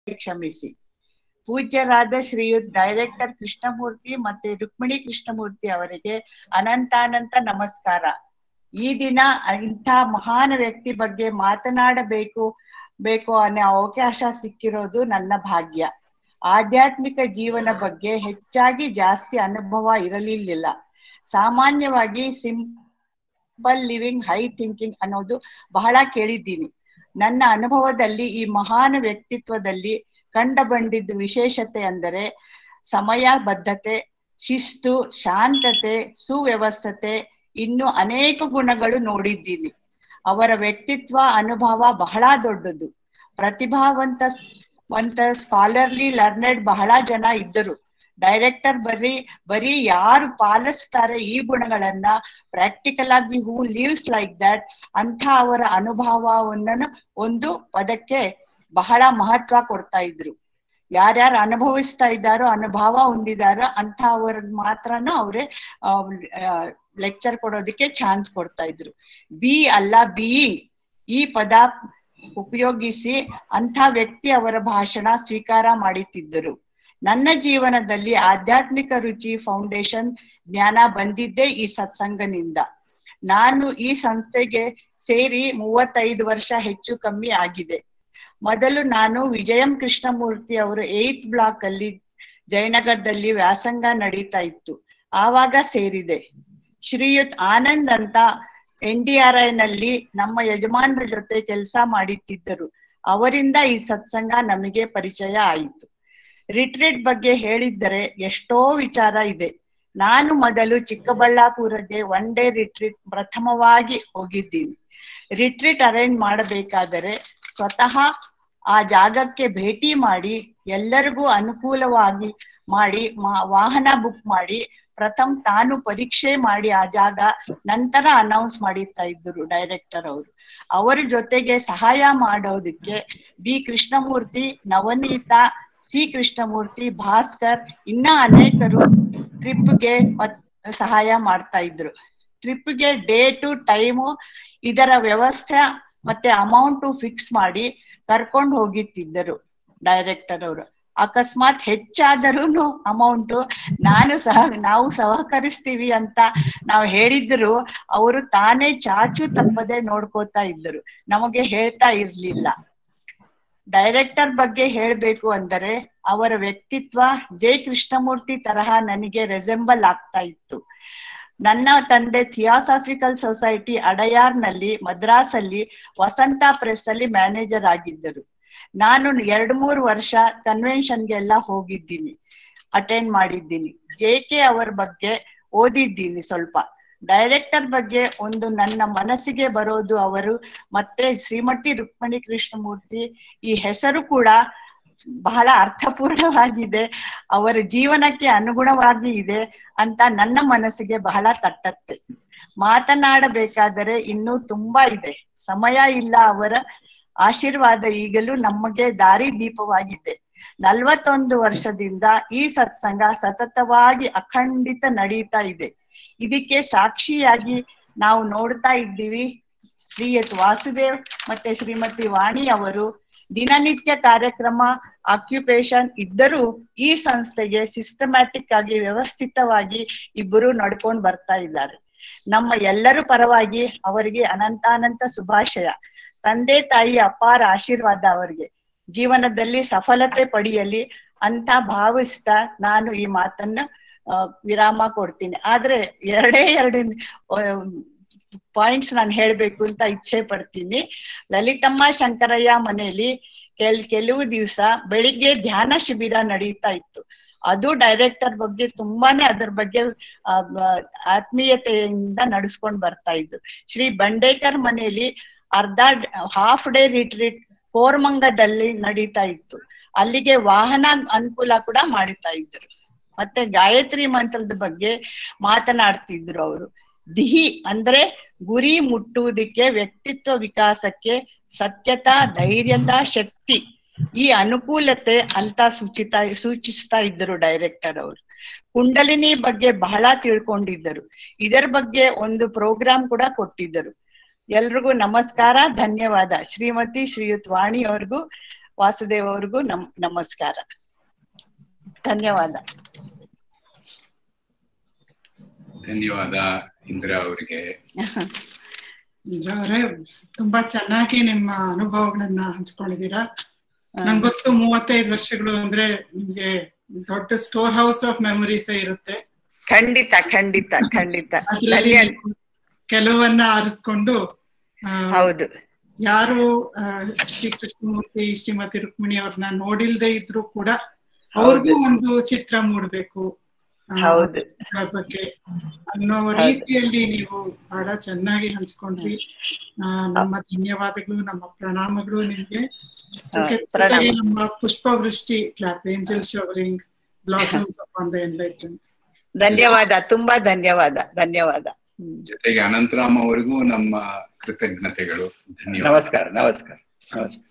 ಕ್ಷಮಿಸಿ ಪೂಜ್ಯರಾದ ಶ್ರೀಯುತ್ ಡೈರೆಕ್ಟರ್ ಕೃಷ್ಣಮೂರ್ತಿ ಮತ್ತೆ ರುಕ್ಮಿಣಿ ಕೃಷ್ಣಮೂರ್ತಿ ಅವರಿಗೆ ಅನಂತಾನಂತ ನಮಸ್ಕಾರ ಈ ದಿನ ಇಂಥ ಮಹಾನ್ ವ್ಯಕ್ತಿ ಬಗ್ಗೆ ಮಾತನಾಡಬೇಕು ಬೇಕು ಅನ್ನೋ ಅವಕಾಶ ಸಿಕ್ಕಿರೋದು ನನ್ನ ಭಾಗ್ಯ ಆಧ್ಯಾತ್ಮಿಕ ಜೀವನ ಬಗ್ಗೆ ಹೆಚ್ಚಾಗಿ ಜಾಸ್ತಿ ಅನುಭವ ಇರಲಿಲ್ಲ ಸಾಮಾನ್ಯವಾಗಿ ಸಿಂಪಲ್ ಲಿವಿಂಗ್ ಹೈ ಥಿಂಕಿಂಗ್ ಅನ್ನೋದು ಬಹಳ ಕೇಳಿದ್ದೀನಿ ನನ್ನ ಅನುಭವದಲ್ಲಿ ಈ ಮಹಾನ್ ವ್ಯಕ್ತಿತ್ವದಲ್ಲಿ ಕಂಡ ಬಂದಿದ್ದು ವಿಶೇಷತೆ ಅಂದರೆ ಸಮಯ ಬದ್ಧತೆ ಶಿಸ್ತು ಶಾಂತತೆ ಸುವ್ಯವಸ್ಥತೆ ಇನ್ನು ಅನೇಕ ಗುಣಗಳು ನೋಡಿದ್ದೀನಿ ಅವರ ವ್ಯಕ್ತಿತ್ವ ಅನುಭವ ಬಹಳ ದೊಡ್ಡದು ಪ್ರತಿಭಾವಂತ ವಂತ ಸ್ಕಾಲರ್ಲಿ ಲರ್ನೆಡ್ ಬಹಳ ಜನ ಇದ್ದರು ಡೈರೆಕ್ಟರ್ ಬರೀ ಬರೀ ಯಾರು ಪಾಲಿಸ್ತಾರೆ ಈ ಗುಣಗಳನ್ನ ಪ್ರಾಕ್ಟಿಕಲ್ ಆಗಿ ಹೂ ಲೀವ್ಸ್ ಲೈಕ್ ದಟ್ ಅಂತ ಅವರ ಅನುಭವವನ್ನು ಒಂದು ಪದಕ್ಕೆ ಬಹಳ ಮಹತ್ವ ಕೊಡ್ತಾ ಇದ್ರು ಯಾರ್ಯಾರು ಅನುಭವಿಸ್ತಾ ಇದ್ದಾರೋ ಅನುಭವ ಹೊಂದಿದಾರೋ ಅಂತ ಅವ್ರ ಮಾತ್ರನೂ ಅವ್ರೆ ಲೆಕ್ಚರ್ ಕೊಡೋದಕ್ಕೆ ಚಾನ್ಸ್ ಕೊಡ್ತಾ ಇದ್ರು ಬಿ ಅಲ್ಲ ಬೀಯಿಂಗ್ ಈ ಪದ ಉಪಯೋಗಿಸಿ ಅಂಥ ವ್ಯಕ್ತಿ ಅವರ ಭಾಷಣ ಸ್ವೀಕಾರ ಮಾಡುತ್ತಿದ್ದರು ನನ್ನ ಜೀವನದಲ್ಲಿ ಆಧ್ಯಾತ್ಮಿಕ ರುಚಿ ಫೌಂಡೇಶನ್ ಜ್ಞಾನ ಬಂದಿದ್ದೇ ಈ ಸತ್ಸಂಗನಿಂದ ನಾನು ಈ ಸಂಸ್ಥೆಗೆ ಸೇರಿ ಮೂವತ್ತೈದು ವರ್ಷ ಹೆಚ್ಚು ಕಮ್ಮಿ ಆಗಿದೆ ಮೊದಲು ನಾನು ವಿಜಯಂ ಕೃಷ್ಣಮೂರ್ತಿ ಅವರು ಏತ್ ಬ್ಲಾಕ್ ಅಲ್ಲಿ ಜಯನಗರದಲ್ಲಿ ವ್ಯಾಸಂಗ ನಡೀತಾ ಇತ್ತು ಆವಾಗ ಸೇರಿದೆ ಶ್ರೀಯುತ್ ಆನಂದ್ ಅಂತ ಎನ್ ಡಿ ಆರ್ ಐ ನಲ್ಲಿ ನಮ್ಮ ಯಜಮಾನರ ಜೊತೆ ಕೆಲಸ ಮಾಡುತ್ತಿದ್ದರು ಅವರಿಂದ ಈ ಸತ್ಸಂಗ ನಮಗೆ ಪರಿಚಯ ಆಯಿತು ರಿಟ್ರೀಟ್ ಬಗ್ಗೆ ಹೇಳಿದ್ದರೆ ಎಷ್ಟೋ ವಿಚಾರ ಇದೆ ನಾನು ಮೊದಲು ಚಿಕ್ಕಬಳ್ಳಾಪುರಕ್ಕೆ ಒನ್ ಡೇ ರಿಟ್ರೀಟ್ ಪ್ರಥಮವಾಗಿ ಹೋಗಿದ್ದೀನಿ ರಿಟ್ರೀಟ್ ಅರೇಂಜ್ ಮಾಡಬೇಕಾದರೆ ಸ್ವತಃ ಆ ಜಾಗಕ್ಕೆ ಭೇಟಿ ಮಾಡಿ ಎಲ್ಲರಿಗೂ ಅನುಕೂಲವಾಗಿ ಮಾಡಿ ವಾಹನ ಬುಕ್ ಮಾಡಿ ಪ್ರಥಮ ತಾನು ಪರೀಕ್ಷೆ ಮಾಡಿ ಆ ಜಾಗ ನಂತರ ಅನೌನ್ಸ್ ಮಾಡಿರ್ತಾ ಇದ್ರು ಡೈರೆಕ್ಟರ್ ಅವರು ಅವರ ಜೊತೆಗೆ ಸಹಾಯ ಮಾಡೋದಕ್ಕೆ ಬಿ ಕೃಷ್ಣಮೂರ್ತಿ ನವನೀತ ಸಿ ಕೃಷ್ಣಮೂರ್ತಿ ಭಾಸ್ಕರ್ ಇನ್ನ ಅನೇಕರು ಟ್ರಿಪ್ಗೆ ಸಹಾಯ ಮಾಡ್ತಾ ಇದ್ರು ಟ್ರಿಪ್ಗೆ ಡೇಟು ಟೈಮು ಇದರ ವ್ಯವಸ್ಥೆ ಮತ್ತೆ ಅಮೌಂಟ್ ಫಿಕ್ಸ್ ಮಾಡಿ ಕರ್ಕೊಂಡು ಹೋಗಿತ್ತಿದ್ದರು ಡೈರೆಕ್ಟರ್ ಅವರು ಅಕಸ್ಮಾತ್ ಹೆಚ್ಚಾದರೂ ಅಮೌಂಟ್ ನಾನು ಸಹ ನಾವು ಸಹಕರಿಸ್ತೀವಿ ಅಂತ ನಾವು ಹೇಳಿದ್ರು ಅವರು ತಾನೇ ಚಾಚು ತಪ್ಪದೆ ನೋಡ್ಕೋತಾ ಇದ್ದರು ನಮಗೆ ಹೇಳ್ತಾ ಇರ್ಲಿಲ್ಲ ಡೈರೆಕ್ಟರ್ ಬಗ್ಗೆ ಹೇಳ್ಬೇಕು ಅಂದರೆ ಅವರ ವ್ಯಕ್ತಿತ್ವ ಜೆ ಕೃಷ್ಣಮೂರ್ತಿ ತರಹ ನನಗೆ ರೆಸೆಂಬಲ್ ಆಗ್ತಾ ಇತ್ತು ನನ್ನ ತಂದೆ ಥಿಯಾಸಾಫಿಕಲ್ ಸೊಸೈಟಿ ಅಡಯಾರ್ ನಲ್ಲಿ ಮದ್ರಾಸಲ್ಲಿ ವಸಂತ ಪ್ರೆಸ್ ಅಲ್ಲಿ ಮ್ಯಾನೇಜರ್ ಆಗಿದ್ದರು ನಾನು ಎರಡ್ ಮೂರು ವರ್ಷ ಕನ್ವೆನ್ಷನ್ಗೆಲ್ಲ ಹೋಗಿದ್ದೀನಿ ಅಟೆಂಡ್ ಮಾಡಿದ್ದೀನಿ ಜೆ ಕೆ ಅವರ ಬಗ್ಗೆ ಓದಿದ್ದೀನಿ ಸ್ವಲ್ಪ ಡೈರೆಕ್ಟರ್ ಬಗ್ಗೆ ಒಂದು ನನ್ನ ಮನಸ್ಸಿಗೆ ಬರೋದು ಅವರು ಮತ್ತೆ ಶ್ರೀಮತಿ ರುಕ್ಮಣಿ ಕೃಷ್ಣಮೂರ್ತಿ ಈ ಹೆಸರು ಕೂಡ ಬಹಳ ಅರ್ಥಪೂರ್ಣವಾಗಿದೆ ಅವರ ಜೀವನಕ್ಕೆ ಅನುಗುಣವಾಗಿ ಇದೆ ಅಂತ ನನ್ನ ಮನಸ್ಸಿಗೆ ಬಹಳ ತಟ್ಟತ್ತೆ ಮಾತನಾಡಬೇಕಾದರೆ ಇನ್ನೂ ತುಂಬಾ ಇದೆ ಸಮಯ ಇಲ್ಲ ಅವರ ಆಶೀರ್ವಾದ ಈಗಲೂ ನಮಗೆ ದಾರಿ ದೀಪವಾಗಿದೆ ನಲ್ವತ್ತೊಂದು ವರ್ಷದಿಂದ ಈ ಸತ್ಸಂಗ ಸತತವಾಗಿ ಅಖಂಡಿತ ನಡೀತಾ ಇದೆ ಇದಕ್ಕೆ ಸಾಕ್ಷಿಯಾಗಿ ನಾವು ನೋಡ್ತಾ ಇದ್ದೀವಿ ಶ್ರೀಯತ್ ವಾಸುದೇವ್ ಮತ್ತೆ ಶ್ರೀಮತಿ ವಾಣಿ ಅವರು ದಿನನಿತ್ಯ ಕಾರ್ಯಕ್ರಮ ಆಕ್ಯುಪೇಷನ್ ಇದ್ದರೂ ಈ ಸಂಸ್ಥೆಗೆ ಸಿಸ್ಟಮ್ಯಾಟಿಕ್ ಆಗಿ ವ್ಯವಸ್ಥಿತವಾಗಿ ಇಬ್ಬರು ನಡ್ಕೊಂಡು ಬರ್ತಾ ಇದ್ದಾರೆ ನಮ್ಮ ಎಲ್ಲರ ಪರವಾಗಿ ಅವರಿಗೆ ಅನಂತಾನಂತ ಶುಭಾಶಯ ತಂದೆ ತಾಯಿ ಅಪಾರ ಆಶೀರ್ವಾದ ಅವರಿಗೆ ಜೀವನದಲ್ಲಿ ಸಫಲತೆ ಪಡೆಯಲಿ ಅಂತ ಭಾವಿಸ್ತಾ ನಾನು ಈ ಮಾತನ್ನ ವಿರಾಮ ಕೊಡ್ತೀನಿ ಆದ್ರೆ ಎರಡೇ ಎರಡು ಪಾಯಿಂಟ್ಸ್ ನಾನು ಹೇಳ್ಬೇಕು ಅಂತ ಇಚ್ಛೆ ಪಡ್ತೀನಿ ಲಲಿತಮ್ಮ ಶಂಕರಯ್ಯ ಮನೆಯಲ್ಲಿ ಕೆಲ್ ಕೆಲವು ದಿವಸ ಬೆಳಿಗ್ಗೆ ಧ್ಯಾನ ಶಿಬಿರ ನಡೀತಾ ಇತ್ತು ಅದು ಡೈರೆಕ್ಟರ್ ಬಗ್ಗೆ ತುಂಬಾನೇ ಅದ್ರ ಬಗ್ಗೆ ಆತ್ಮೀಯತೆಯಿಂದ ನಡ್ಸ್ಕೊಂಡ್ ಬರ್ತಾ ಇದ್ದು ಶ್ರೀ ಬಂಡೇಕರ್ ಮನೆಯಲ್ಲಿ ಅರ್ಧ ಹಾಫ್ ಡೇ ರಿಟ್ರೀಟ್ ಕೋರ್ಮಂಗದಲ್ಲಿ ನಡೀತಾ ಇತ್ತು ಅಲ್ಲಿಗೆ ವಾಹನ ಅನುಕೂಲ ಕೂಡ ಮಾಡುತ್ತಾ ಇದ್ರು ಮತ್ತೆ ಗಾಯತ್ರಿ ಮಂತ್ರದ ಬಗ್ಗೆ ಮಾತನಾಡ್ತಿದ್ರು ಅವರು ದಿಹಿ ಅಂದ್ರೆ ಗುರಿ ಮುಟ್ಟುವುದಕ್ಕೆ ವ್ಯಕ್ತಿತ್ವ ವಿಕಾಸಕ್ಕೆ ಸತ್ಯತಾ ಧೈರ್ಯತಾ ಶಕ್ತಿ ಈ ಅನುಕೂಲತೆ ಅಂತ ಸೂಚಿತ ಸೂಚಿಸ್ತಾ ಇದ್ದರು ಡೈರೆಕ್ಟರ್ ಅವರು ಕುಂಡಲಿನಿ ಬಗ್ಗೆ ಬಹಳ ತಿಳ್ಕೊಂಡಿದ್ದರು ಇದರ ಬಗ್ಗೆ ಒಂದು ಪ್ರೋಗ್ರಾಮ್ ಕೂಡ ಕೊಟ್ಟಿದ್ದರು ಎಲ್ರಿಗೂ ನಮಸ್ಕಾರ ಧನ್ಯವಾದ ಶ್ರೀಮತಿ ಶ್ರೀಯುತ್ ವಾಣಿ ಅವ್ರಿಗೂ ವಾಸುದೇವ್ ಅವ್ರಿಗೂ ನಮ್ ನಮಸ್ಕಾರ ಧನ್ಯವಾದ ಧನ್ಯವಾದ ಇಂದಿರಾ ಅವರಿಗೆ ಅವರೇ ತುಂಬಾ ಚೆನ್ನಾಗಿ ನಿಮ್ಮ ಅನುಭವಗಳನ್ನ ಹಂಚ್ಕೊಂಡಿದ್ದೀರಾ ನಂಗೆ ಗೊತ್ತು ಮೂವತ್ತೈದು ವರ್ಷಗಳು ಅಂದ್ರೆ ನಿಮ್ಗೆ ದೊಡ್ಡ ಸ್ಟೋರ್ ಹೌಸ್ ಆಫ್ ಮೆಮೊರೀಸ್ ಇರುತ್ತೆ ಖಂಡಿತ ಖಂಡಿತ ಖಂಡಿತ ಅದ್ರಲ್ಲಿ ಧನ್ಯ ನೀವು ಕೆಲವನ್ನ ಆರಿಸ್ಕೊಂಡು ಆ, ಹೌದು ಯಾರು ಆ, ಶ್ರೀ ಕೃಷ್ಣಮೂರ್ತಿ ಶ್ರೀಮತಿ ರುಕ್ಮಿಣಿ ಅವ್ರನ್ನ ನೋಡಿಲ್ದೇ ಇದ್ರು ಕೂಡ ಅವ್ರಿಗೂ ಒಂದು ಚಿತ್ರ ಮೂಡ್ಬೇಕು ಆ, ಹೌದು ಅದ್ರ ಬಗ್ಗೆ ಅನ್ನೋ ರೀತಿಯಲ್ಲಿ ನೀವು ಬಹಳ ಚೆನ್ನಾಗಿ ಹಂಚ್ಕೊಂಡ್ರಿ ಆ, ನಮ್ಮ ಧನ್ಯವಾದಗಳು ನಮ್ಮ ಪ್ರಣಾಮಗಳು ನಿಮ್ಗೆ ಜೊತೆ- ಪ್ರಣಾಮ. ಜೊತೆಗೆ ನಮ್ಮ ಪುಷ್ಪವೃಷ್ಟಿ clap angel showering blossoms on the enlighten ಧನ್ಯವಾದ ತುಂಬಾ ಧನ್ಯವಾದ ಧನ್ಯವಾದ ಹ್ಮ್. ಜೊತೆಗೆ ಅನಂತರಾಮ್ ಅವರಿಗೂ ನಮ್ಮ ಕೃತಜ್ಞತೆಗಳು ಧನ್ಯವಾದ ನಮಸ್ಕಾರ ನಮಸ್ಕಾರ ನಮಸ್ಕಾರ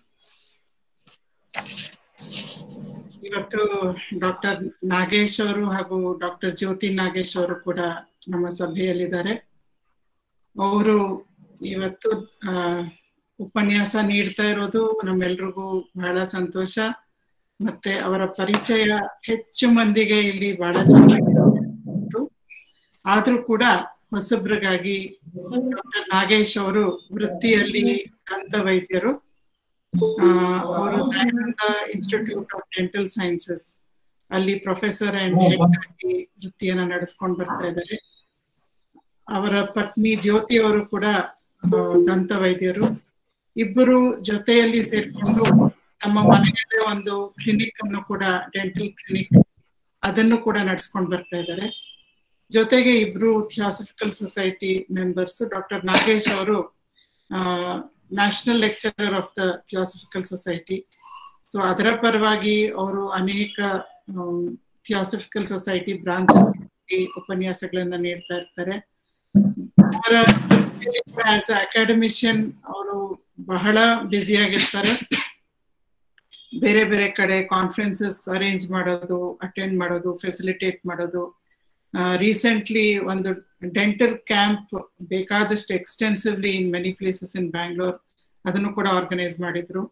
ಇವತ್ತು ಡಾಕ್ಟರ್ ನಾಗೇಶ್ ಅವರು ಹಾಗೂ ಡಾಕ್ಟರ್ ಜ್ಯೋತಿ ನಾಗೇಶ್ ಅವರು ಕೂಡ ನಮ್ಮ ಸಭೆಯಲ್ಲಿದ್ದಾರೆ ಅವರು ಇವತ್ತು ಆ, ಉಪನ್ಯಾಸ ನೀಡ್ತಾ ಇರೋದು ನಮ್ಮೆಲ್ರಿಗೂ ಬಹಳ ಸಂತೋಷ ಮತ್ತೆ ಅವರ ಪರಿಚಯ ಹೆಚ್ಚು ಮಂದಿಗೆ ಇಲ್ಲಿ ಬಹಳ ಚೆನ್ನಾಗಿ ಗೊತ್ತು. ಆದ್ರೂ ಕೂಡ ಹೊಸಬ್ರಿಗಾಗಿ ಡಾಕ್ಟರ್ ನಾಗೇಶ್ ಅವರು ವೃತ್ತಿಯಲ್ಲಿ ದಂತ ವೈದ್ಯರು ಆ, ಅವರು Dayananda institute of dental sciences ಅಲ್ಲಿ ಪ್ರೊಫೆಸರ್ ಅಂಡ್ ಹೆಡ್ ಆಗಿ ವೃತ್ತಿಯನ್ನ ನಡೆಸ್ಕೊಂಡು ಬರ್ತಾ ಇದ್ದಾರೆ ಅವರ ಪತ್ನಿ ಜ್ಯೋತಿ ಅವರು ಕೂಡ ಆ, ದಂತ ವೈದ್ಯರು ಇಬ್ಬರು ಜೊತೆಯಲ್ಲಿ ಸೇರ್ಕೊಂಡು ನಮ್ಮ ಮನೆಯಲ್ಲೇ ಒಂದು ಕ್ಲಿನಿಕ್ ಅನ್ನು ಕೂಡ ಡೆಂಟಲ್ ಕ್ಲಿನಿಕ್ ಅದನ್ನು ಕೂಡ ನಡ್ಸ್ಕೊಂಡು ಬರ್ತಾ ಇದ್ದಾರೆ ಜೊತೆಗೆ ಇಬ್ರು theosophical society members doctor Nagesh ಅವರು national lecturer of the theosophical society so ಅದರ ಪರವಾಗಿ ಅವರು ಅನೇಕ ಥಿಯಾಸಫಿಕಲ್ ಸೊಸೈಟಿ ಬ್ರಾಂಚಸ್ ಉಪನ್ಯಾಸಗಳನ್ನ ನೀಡ್ತಾ ಇರ್ತಾರೆ ಅವರ ಆಸ್ ಅಕಾಡೆಮಿಷಿಯನ್ ಅವರು ಬಹಳ ಬ್ಯುಸಿ ಆಗಿರ್ತಾರೆ ಬೇರೆ ಬೇರೆ ಕಡೆ ಕಾನ್ಫರೆನ್ಸಸ್ ಅರೇಂಜ್ ಮಾಡೋದು ಅಟೆಂಡ್ ಮಾಡೋದು ಫೆಸಿಲಿಟೇಟ್ ಮಾಡೋದು ರೀಸೆಂಟ್ಲಿ ಒಂದು ಡೆಂಟಲ್ ಕ್ಯಾಂಪ್ ಬೇಕಾದಷ್ಟು extensively in many places in Bangalore ಅದನ್ನು ಕೂಡ ಆರ್ಗನೈಸ್ ಮಾಡಿದ್ರು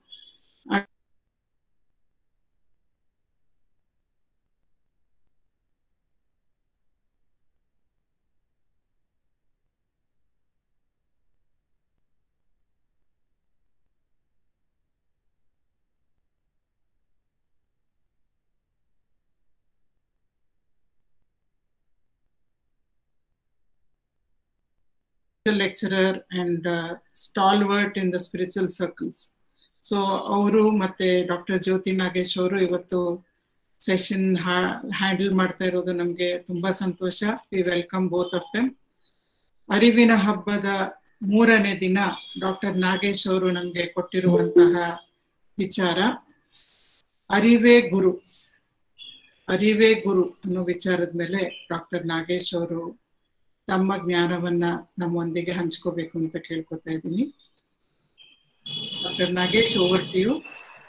lecturer and uh, stalwart in the spiritual circles. So ಅವರು ಮತ್ತೆ ಡಾಕ್ಟರ್ ಜ್ಯೋತಿ ನಾಗೇಶ್ ಅವರು ಇವತ್ತು ಸೆಷನ್ ಹ್ಯಾಂಡಲ್ ಮಾಡ್ತಾ ಇರೋದು ನಮಗೆ ತುಂಬಾ ಸಂತೋಷ we welcome both of them ಅರಿವಿನ ಹಬ್ಬದ ಮೂರನೇ ದಿನ ಡಾಕ್ಟರ್ ನಾಗೇಶ್ ಅವರು ನಮಗೆ ಕೊಟ್ಟಿರುವಂತಹ ವಿಚಾರ ಅರಿವೇ ಗುರು ಅರಿವೇ ಗುರು ಅನ್ನೋ ವಿಚಾರದ ಮೇಲೆ ಡಾಕ್ಟರ್ ನಾಗೇಶ್ ಅವರು ತಮ್ಮ ಜ್ಞಾನವನ್ನ ನಮ್ಮೊಂದಿಗೆ ಹಂಚ್ಕೋಬೇಕು ಅಂತ ಕೇಳ್ಕೊತಾ ಇದ್ದೀನಿ doctor Nagesh over to you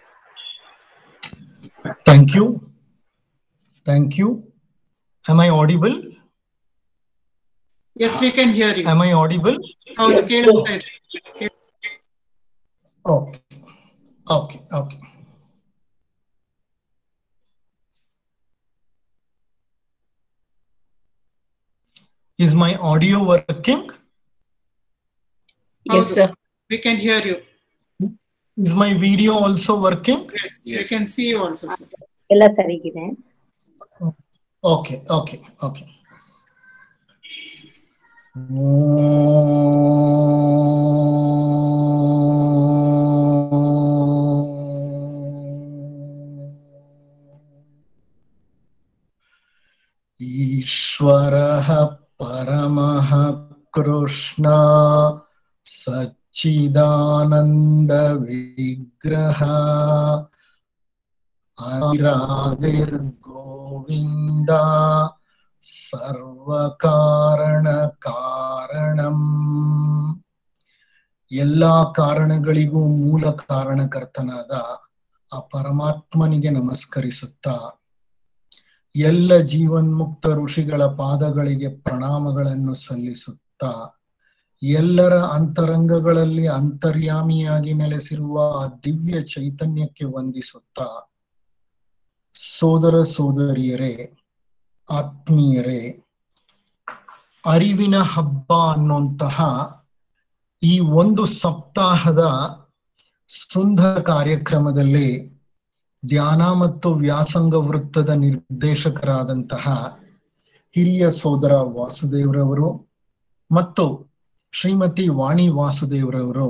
Thank you. Thank you. Am I audible? Yes we can hear you Am I audible? ಹೌದು ಕೇಳಿಸ್ತಾ ಇದೆ Okay. Okay. Okay. Is my audio working? ಹೌದು. Yes, sir. We can hear you Is my video also working? Yes we Yes. Can see you also sir ಎಲ್ಲ ಸರಿಗಿದೆ Okay. Okay. Okay. ईश्वरः परमः कृष्णा सच्चिदानन्दविग्रह आविर्गोविन्द ಸರ್ವಕಾರಣಕಾರಣಂ ಎಲ್ಲಾ ಕಾರಣಗಳಿಗೂ ಮೂಲ ಕಾರಣಕರ್ತನಾದ ಆ ಪರಮಾತ್ಮನಿಗೆ ನಮಸ್ಕರಿಸುತ್ತಾ ಎಲ್ಲ ಜೀವನ್ಮುಕ್ತ ಋಷಿಗಳ ಪಾದಗಳಿಗೆ ಪ್ರಣಾಮಗಳನ್ನು ಸಲ್ಲಿಸುತ್ತಾ ಎಲ್ಲರ ಅಂತರಂಗಗಳಲ್ಲಿ ಅಂತರ್ಯಾಮಿಯಾಗಿ ನೆಲೆಸಿರುವ ಆ ದಿವ್ಯ ಚೈತನ್ಯಕ್ಕೆ ವಂದಿಸುತ್ತಾ ಸೋದರ ಸೋದರಿಯರೇ ಆತ್ಮೀಯರೇ ಅರಿವಿನ ಹಬ್ಬ ಅನ್ನುವಂತಹ ಈ ಒಂದು ಸಪ್ತಾಹದ ಸುಂದರ ಕಾರ್ಯಕ್ರಮದಲ್ಲಿ ಧ್ಯಾನ ಮತ್ತು ವ್ಯಾಸಂಗ ವೃತ್ತದ ನಿರ್ದೇಶಕರಾದಂತಹ ಹಿರಿಯ ಸೋದರ ವಾಸುದೇವ್ರವರು ಮತ್ತು ಶ್ರೀಮತಿ ವಾಣಿ ವಾಸುದೇವ್ರವರು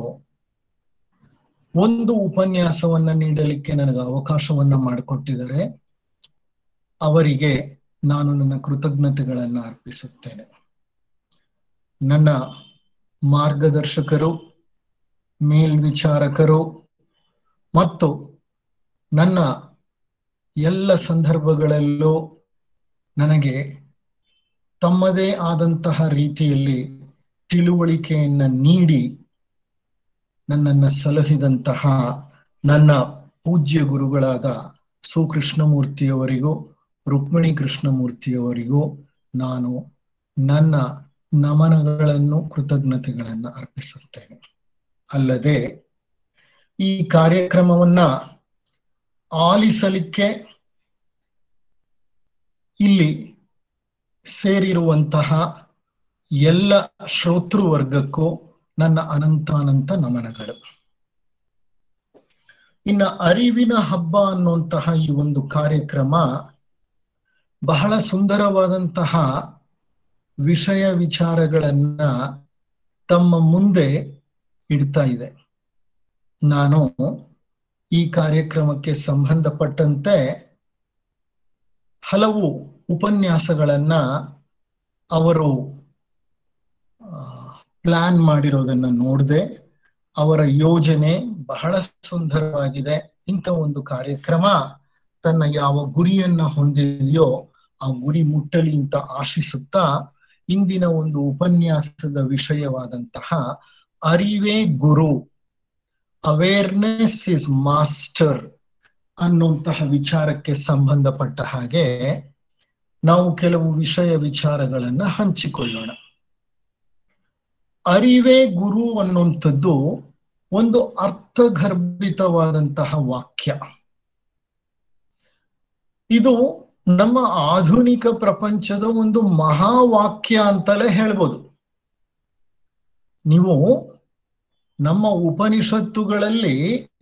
ಒಂದು ಉಪನ್ಯಾಸವನ್ನ ನೀಡಲಿಕ್ಕೆ ನನಗೆ ಅವಕಾಶವನ್ನ ಮಾಡಿಕೊಟ್ಟಿದ್ದಾರೆ ಅವರಿಗೆ ನಾನು ನನ್ನ ಕೃತಜ್ಞತೆಗಳನ್ನ ಅರ್ಪಿಸುತ್ತೇನೆ ನನ್ನ ಮಾರ್ಗದರ್ಶಕರು ಮೇಲ್ವಿಚಾರಕರು ಮತ್ತು ನನ್ನ ಎಲ್ಲ ಸಂದರ್ಭಗಳಲ್ಲೂ ನನಗೆ ತಮ್ಮದೇ ಆದಂತಹ ರೀತಿಯಲ್ಲಿ ತಿಳುವಳಿಕೆಯನ್ನ ನೀಡಿ ನನ್ನನ್ನ ಸಲಹಿದಂತಹ ನನ್ನ ಪೂಜ್ಯ ಗುರುಗಳಾದ ಸುಕೃಷ್ಣಮೂರ್ತಿಯವರಿಗೂ ರುಕ್ಮಿಣಿ ಕೃಷ್ಣಮೂರ್ತಿಯವರಿಗೂ ನಾನು ನನ್ನ ನಮನಗಳನ್ನು ಕೃತಜ್ಞತೆಗಳನ್ನ ಅರ್ಪಿಸುತ್ತೇನೆ ಅಲ್ಲದೆ ಈ ಕಾರ್ಯಕ್ರಮವನ್ನ ಆಲಿಸಲಿಕ್ಕೆ ಇಲ್ಲಿ ಸೇರಿರುವಂತಹ ಎಲ್ಲ ಶ್ರೋತೃವರ್ಗಕ್ಕೂ ನನ್ನ ಅನಂತಾನಂತ ನಮನಗಳು ಇನ್ನ ಅರಿವಿನ ಹಬ್ಬ ಅನ್ನುವಂತಹ ಈ ಒಂದು ಕಾರ್ಯಕ್ರಮ ಬಹಳ ಸುಂದರವಾದಂತಹ ವಿಷಯ ವಿಚಾರಗಳನ್ನ ತಮ್ಮ ಮುಂದೆ ಇಡ್ತಾ ಇದೆ ನಾನು ಈ ಕಾರ್ಯಕ್ರಮಕ್ಕೆ ಸಂಬಂಧಪಟ್ಟಂತೆ ಹಲವು ಉಪನ್ಯಾಸಗಳನ್ನ ಅವರು ಪ್ಲಾನ್ ಮಾಡಿರೋದನ್ನ ನೋಡಿದೆ ಅವರ ಯೋಜನೆ ಬಹಳ ಸುಂದರವಾಗಿದೆ ಇಂಥ ಒಂದು ಕಾರ್ಯಕ್ರಮ ತನ್ನ ಯಾವ ಗುರಿಯನ್ನ ಹೊಂದಿದೆಯೋ ಆ ಗುರಿ ಮುಟ್ಟಲಿ ಅಂತ ಆಶಿಸುತ್ತಾ ಇಂದಿನ ಒಂದು ಉಪನ್ಯಾಸದ ವಿಷಯವಾದಂತಹ ಅರಿವೇ ಗುರು ಅವೇರ್ನೆಸ್ ಇಸ್ ಮಾಸ್ಟರ್ ಅನ್ನುವಂತಹ ವಿಚಾರಕ್ಕೆ ಸಂಬಂಧಪಟ್ಟ ಹಾಗೆ ನಾವು ಕೆಲವು ವಿಷಯ ವಿಚಾರಗಳನ್ನ ಹಂಚಿಕೊಳ್ಳೋಣ ಅರಿವೇ ಗುರು ಅನ್ನುವಂಥದ್ದು ಒಂದು ಅರ್ಥಗರ್ಭಿತವಾದಂತಹ ವಾಕ್ಯ ಇದು ನಮ್ಮ ಆಧುನಿಕ ಪ್ರಪಂಚದ ಒಂದು ಮಹಾವಾಕ್ಯ ಅಂತಲೇ ಹೇಳ್ಬೋದು ನೀವು ನಮ್ಮ ಉಪನಿಷತ್ತುಗಳಲ್ಲಿ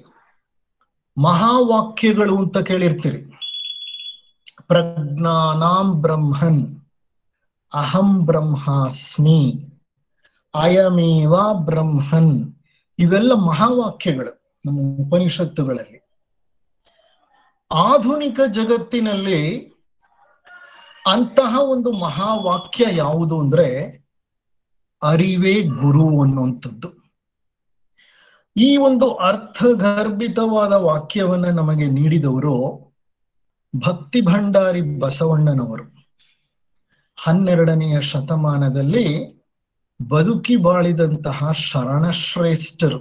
ಮಹಾವಾಕ್ಯಗಳು ಅಂತ ಕೇಳಿರ್ತೀರಿ ಪ್ರಜ್ಞಾನಾಂ ಬ್ರಹ್ಮನ್ ಅಹಂ ಬ್ರಹ್ಮಾಸ್ಮಿ ಅಯಮೇವ ಬ್ರಹ್ಮನ್ ಇವೆಲ್ಲ ಮಹಾವಾಕ್ಯಗಳು ನಮ್ಮ ಉಪನಿಷತ್ತುಗಳಲ್ಲಿ ಆಧುನಿಕ ಜಗತ್ತಿನಲ್ಲಿ ಅಂತಹ ಒಂದು ಮಹಾವಾಕ್ಯ ಯಾವುದು ಅಂದ್ರೆ ಅರಿವೇ ಗುರು ಅನ್ನುವಂಥದ್ದು ಈ ಒಂದು ಅರ್ಥಗರ್ಭಿತವಾದ ವಾಕ್ಯವನ್ನ ನಮಗೆ ನೀಡಿದವರು ಭಕ್ತಿ ಭಂಡಾರಿ ಬಸವಣ್ಣನವರು ಹನ್ನೆರಡನೆಯ ಶತಮಾನದಲ್ಲಿ ಬದುಕಿ ಬಾಳಿದಂತಹ ಶರಣಶ್ರೇಷ್ಠರು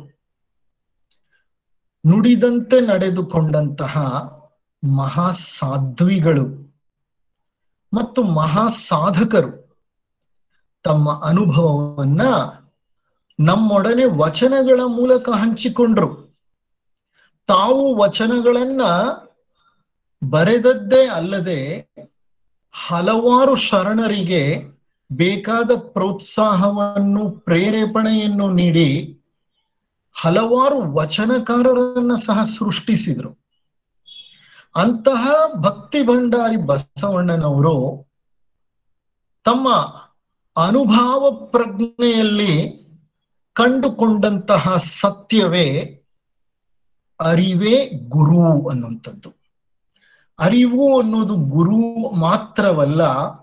ನುಡಿದಂತೆ ನಡೆದುಕೊಂಡಂತಹ ಮಹಾಸಾಧ್ವಿಗಳು ಮತ್ತು ಮಹಾಸಾಧಕರು ತಮ್ಮ ಅನುಭವವನ್ನ ನಮ್ಮೊಡನೆ ವಚನಗಳ ಮೂಲಕ ಹಂಚಿಕೊಂಡ್ರು ತಾವು ವಚನಗಳನ್ನ ಬರೆದದ್ದೇ ಅಲ್ಲದೆ ಹಲವಾರು ಶರಣರಿಗೆ ಬೇಕಾದ ಪ್ರೋತ್ಸಾಹವನ್ನು ಪ್ರೇರೇಪಣೆಯನ್ನು ನೀಡಿ ಹಲವಾರು ವಚನಕಾರರನ್ನ ಸಹ ಸೃಷ್ಟಿಸಿದ್ರು ಅಂತಹ ಭಕ್ತಿ ಭಂಡಾರಿ ಬಸವಣ್ಣನವರು ತಮ್ಮ ಅನುಭವ ಪ್ರಜ್ಞೆಯಲ್ಲಿ ಕಂಡುಕೊಂಡಂತಹ ಸತ್ಯವೇ ಅರಿವೇ ಗುರು ಅನ್ನುವಂಥದ್ದು ಅರಿವು ಅನ್ನೋದು ಗುರು ಮಾತ್ರವಲ್ಲ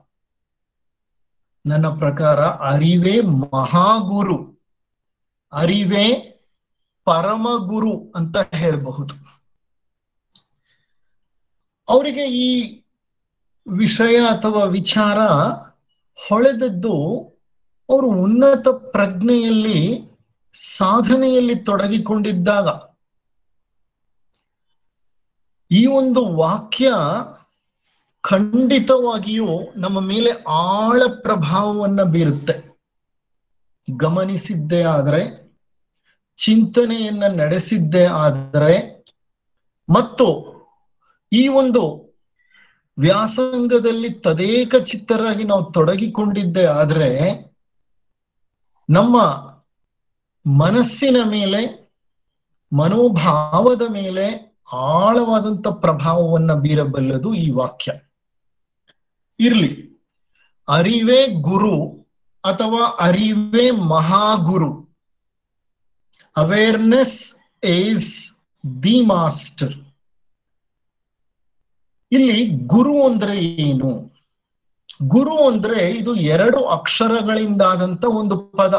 ನನ್ನ ಪ್ರಕಾರ ಅರಿವೇ ಮಹಾಗುರು ಅರಿವೇ ಪರಮಗುರು ಅಂತ ಹೇಳಬಹುದು ಅವರಿಗೆ ಈ ವಿಷಯ ಅಥವಾ ವಿಚಾರ ಹೊಳೆದದ್ದು ಅವರು ಉನ್ನತ ಪ್ರಜ್ಞೆಯಲ್ಲಿ ಸಾಧನೆಯಲ್ಲಿ ತೊಡಗಿಕೊಂಡಿದ್ದಾಗ ಈ ಒಂದು ವಾಕ್ಯ ಖಂಡಿತವಾಗಿಯೂ ನಮ್ಮ ಮೇಲೆ ಆಳ ಪ್ರಭಾವವನ್ನ ಬೀರುತ್ತೆ ಗಮನಿಸಿದ್ದೇ ಆದರೆ ಚಿಂತನೆಯನ್ನ ನಡೆಸಿದ್ದೇ ಆದರೆ ಮತ್ತು ಈ ಒಂದು ವ್ಯಾಸಂಗದಲ್ಲಿ ತದೇಕ ಚಿತ್ತರಾಗಿ ನಾವು ತೊಡಗಿಕೊಂಡಿದ್ದೇ ಆದರೆ ನಮ್ಮ ಮನಸ್ಸಿನ ಮೇಲೆ ಮನೋಭಾವದ ಮೇಲೆ ಆಳವಾದಂತ ಪ್ರಭಾವವನ್ನ ಬೀರಬಲ್ಲದು ಈ ವಾಕ್ಯ ಇರ್ಲಿ ಅರಿವೇ ಗುರು ಅಥವಾ ಅರಿವೇ ಮಹಾಗುರು ಅವೇರ್ನೆಸ್ ಈಸ್ ದಿ ಮಾಸ್ಟರ್ ಇಲ್ಲಿ ಗುರು ಅಂದ್ರೆ ಏನು ಗುರು ಅಂದ್ರೆ ಇದು ಎರಡು ಅಕ್ಷರಗಳಿಂದಾದಂತ ಒಂದು ಪದ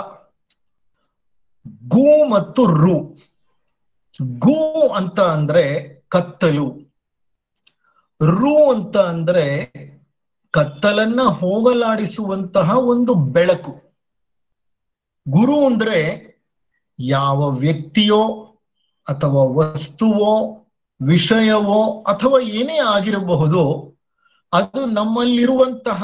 ಗು ಮತ್ತು ರು ಗು ಅಂತ ಅಂದ್ರೆ ಕತ್ತಲು ರು ಅಂತ ಅಂದ್ರೆ ಕತ್ತಲನ್ನ ಹೋಗಲಾಡಿಸುವಂತಹ ಒಂದು ಬೆಳಕು ಗುರು ಅಂದ್ರೆ ಯಾವ ವ್ಯಕ್ತಿಯೋ ಅಥವಾ ವಸ್ತುವೋ ವಿಷಯವೋ ಅಥವಾ ಏನೇ ಆಗಿರಬಹುದು ಅದು ನಮ್ಮಲ್ಲಿರುವಂತಹ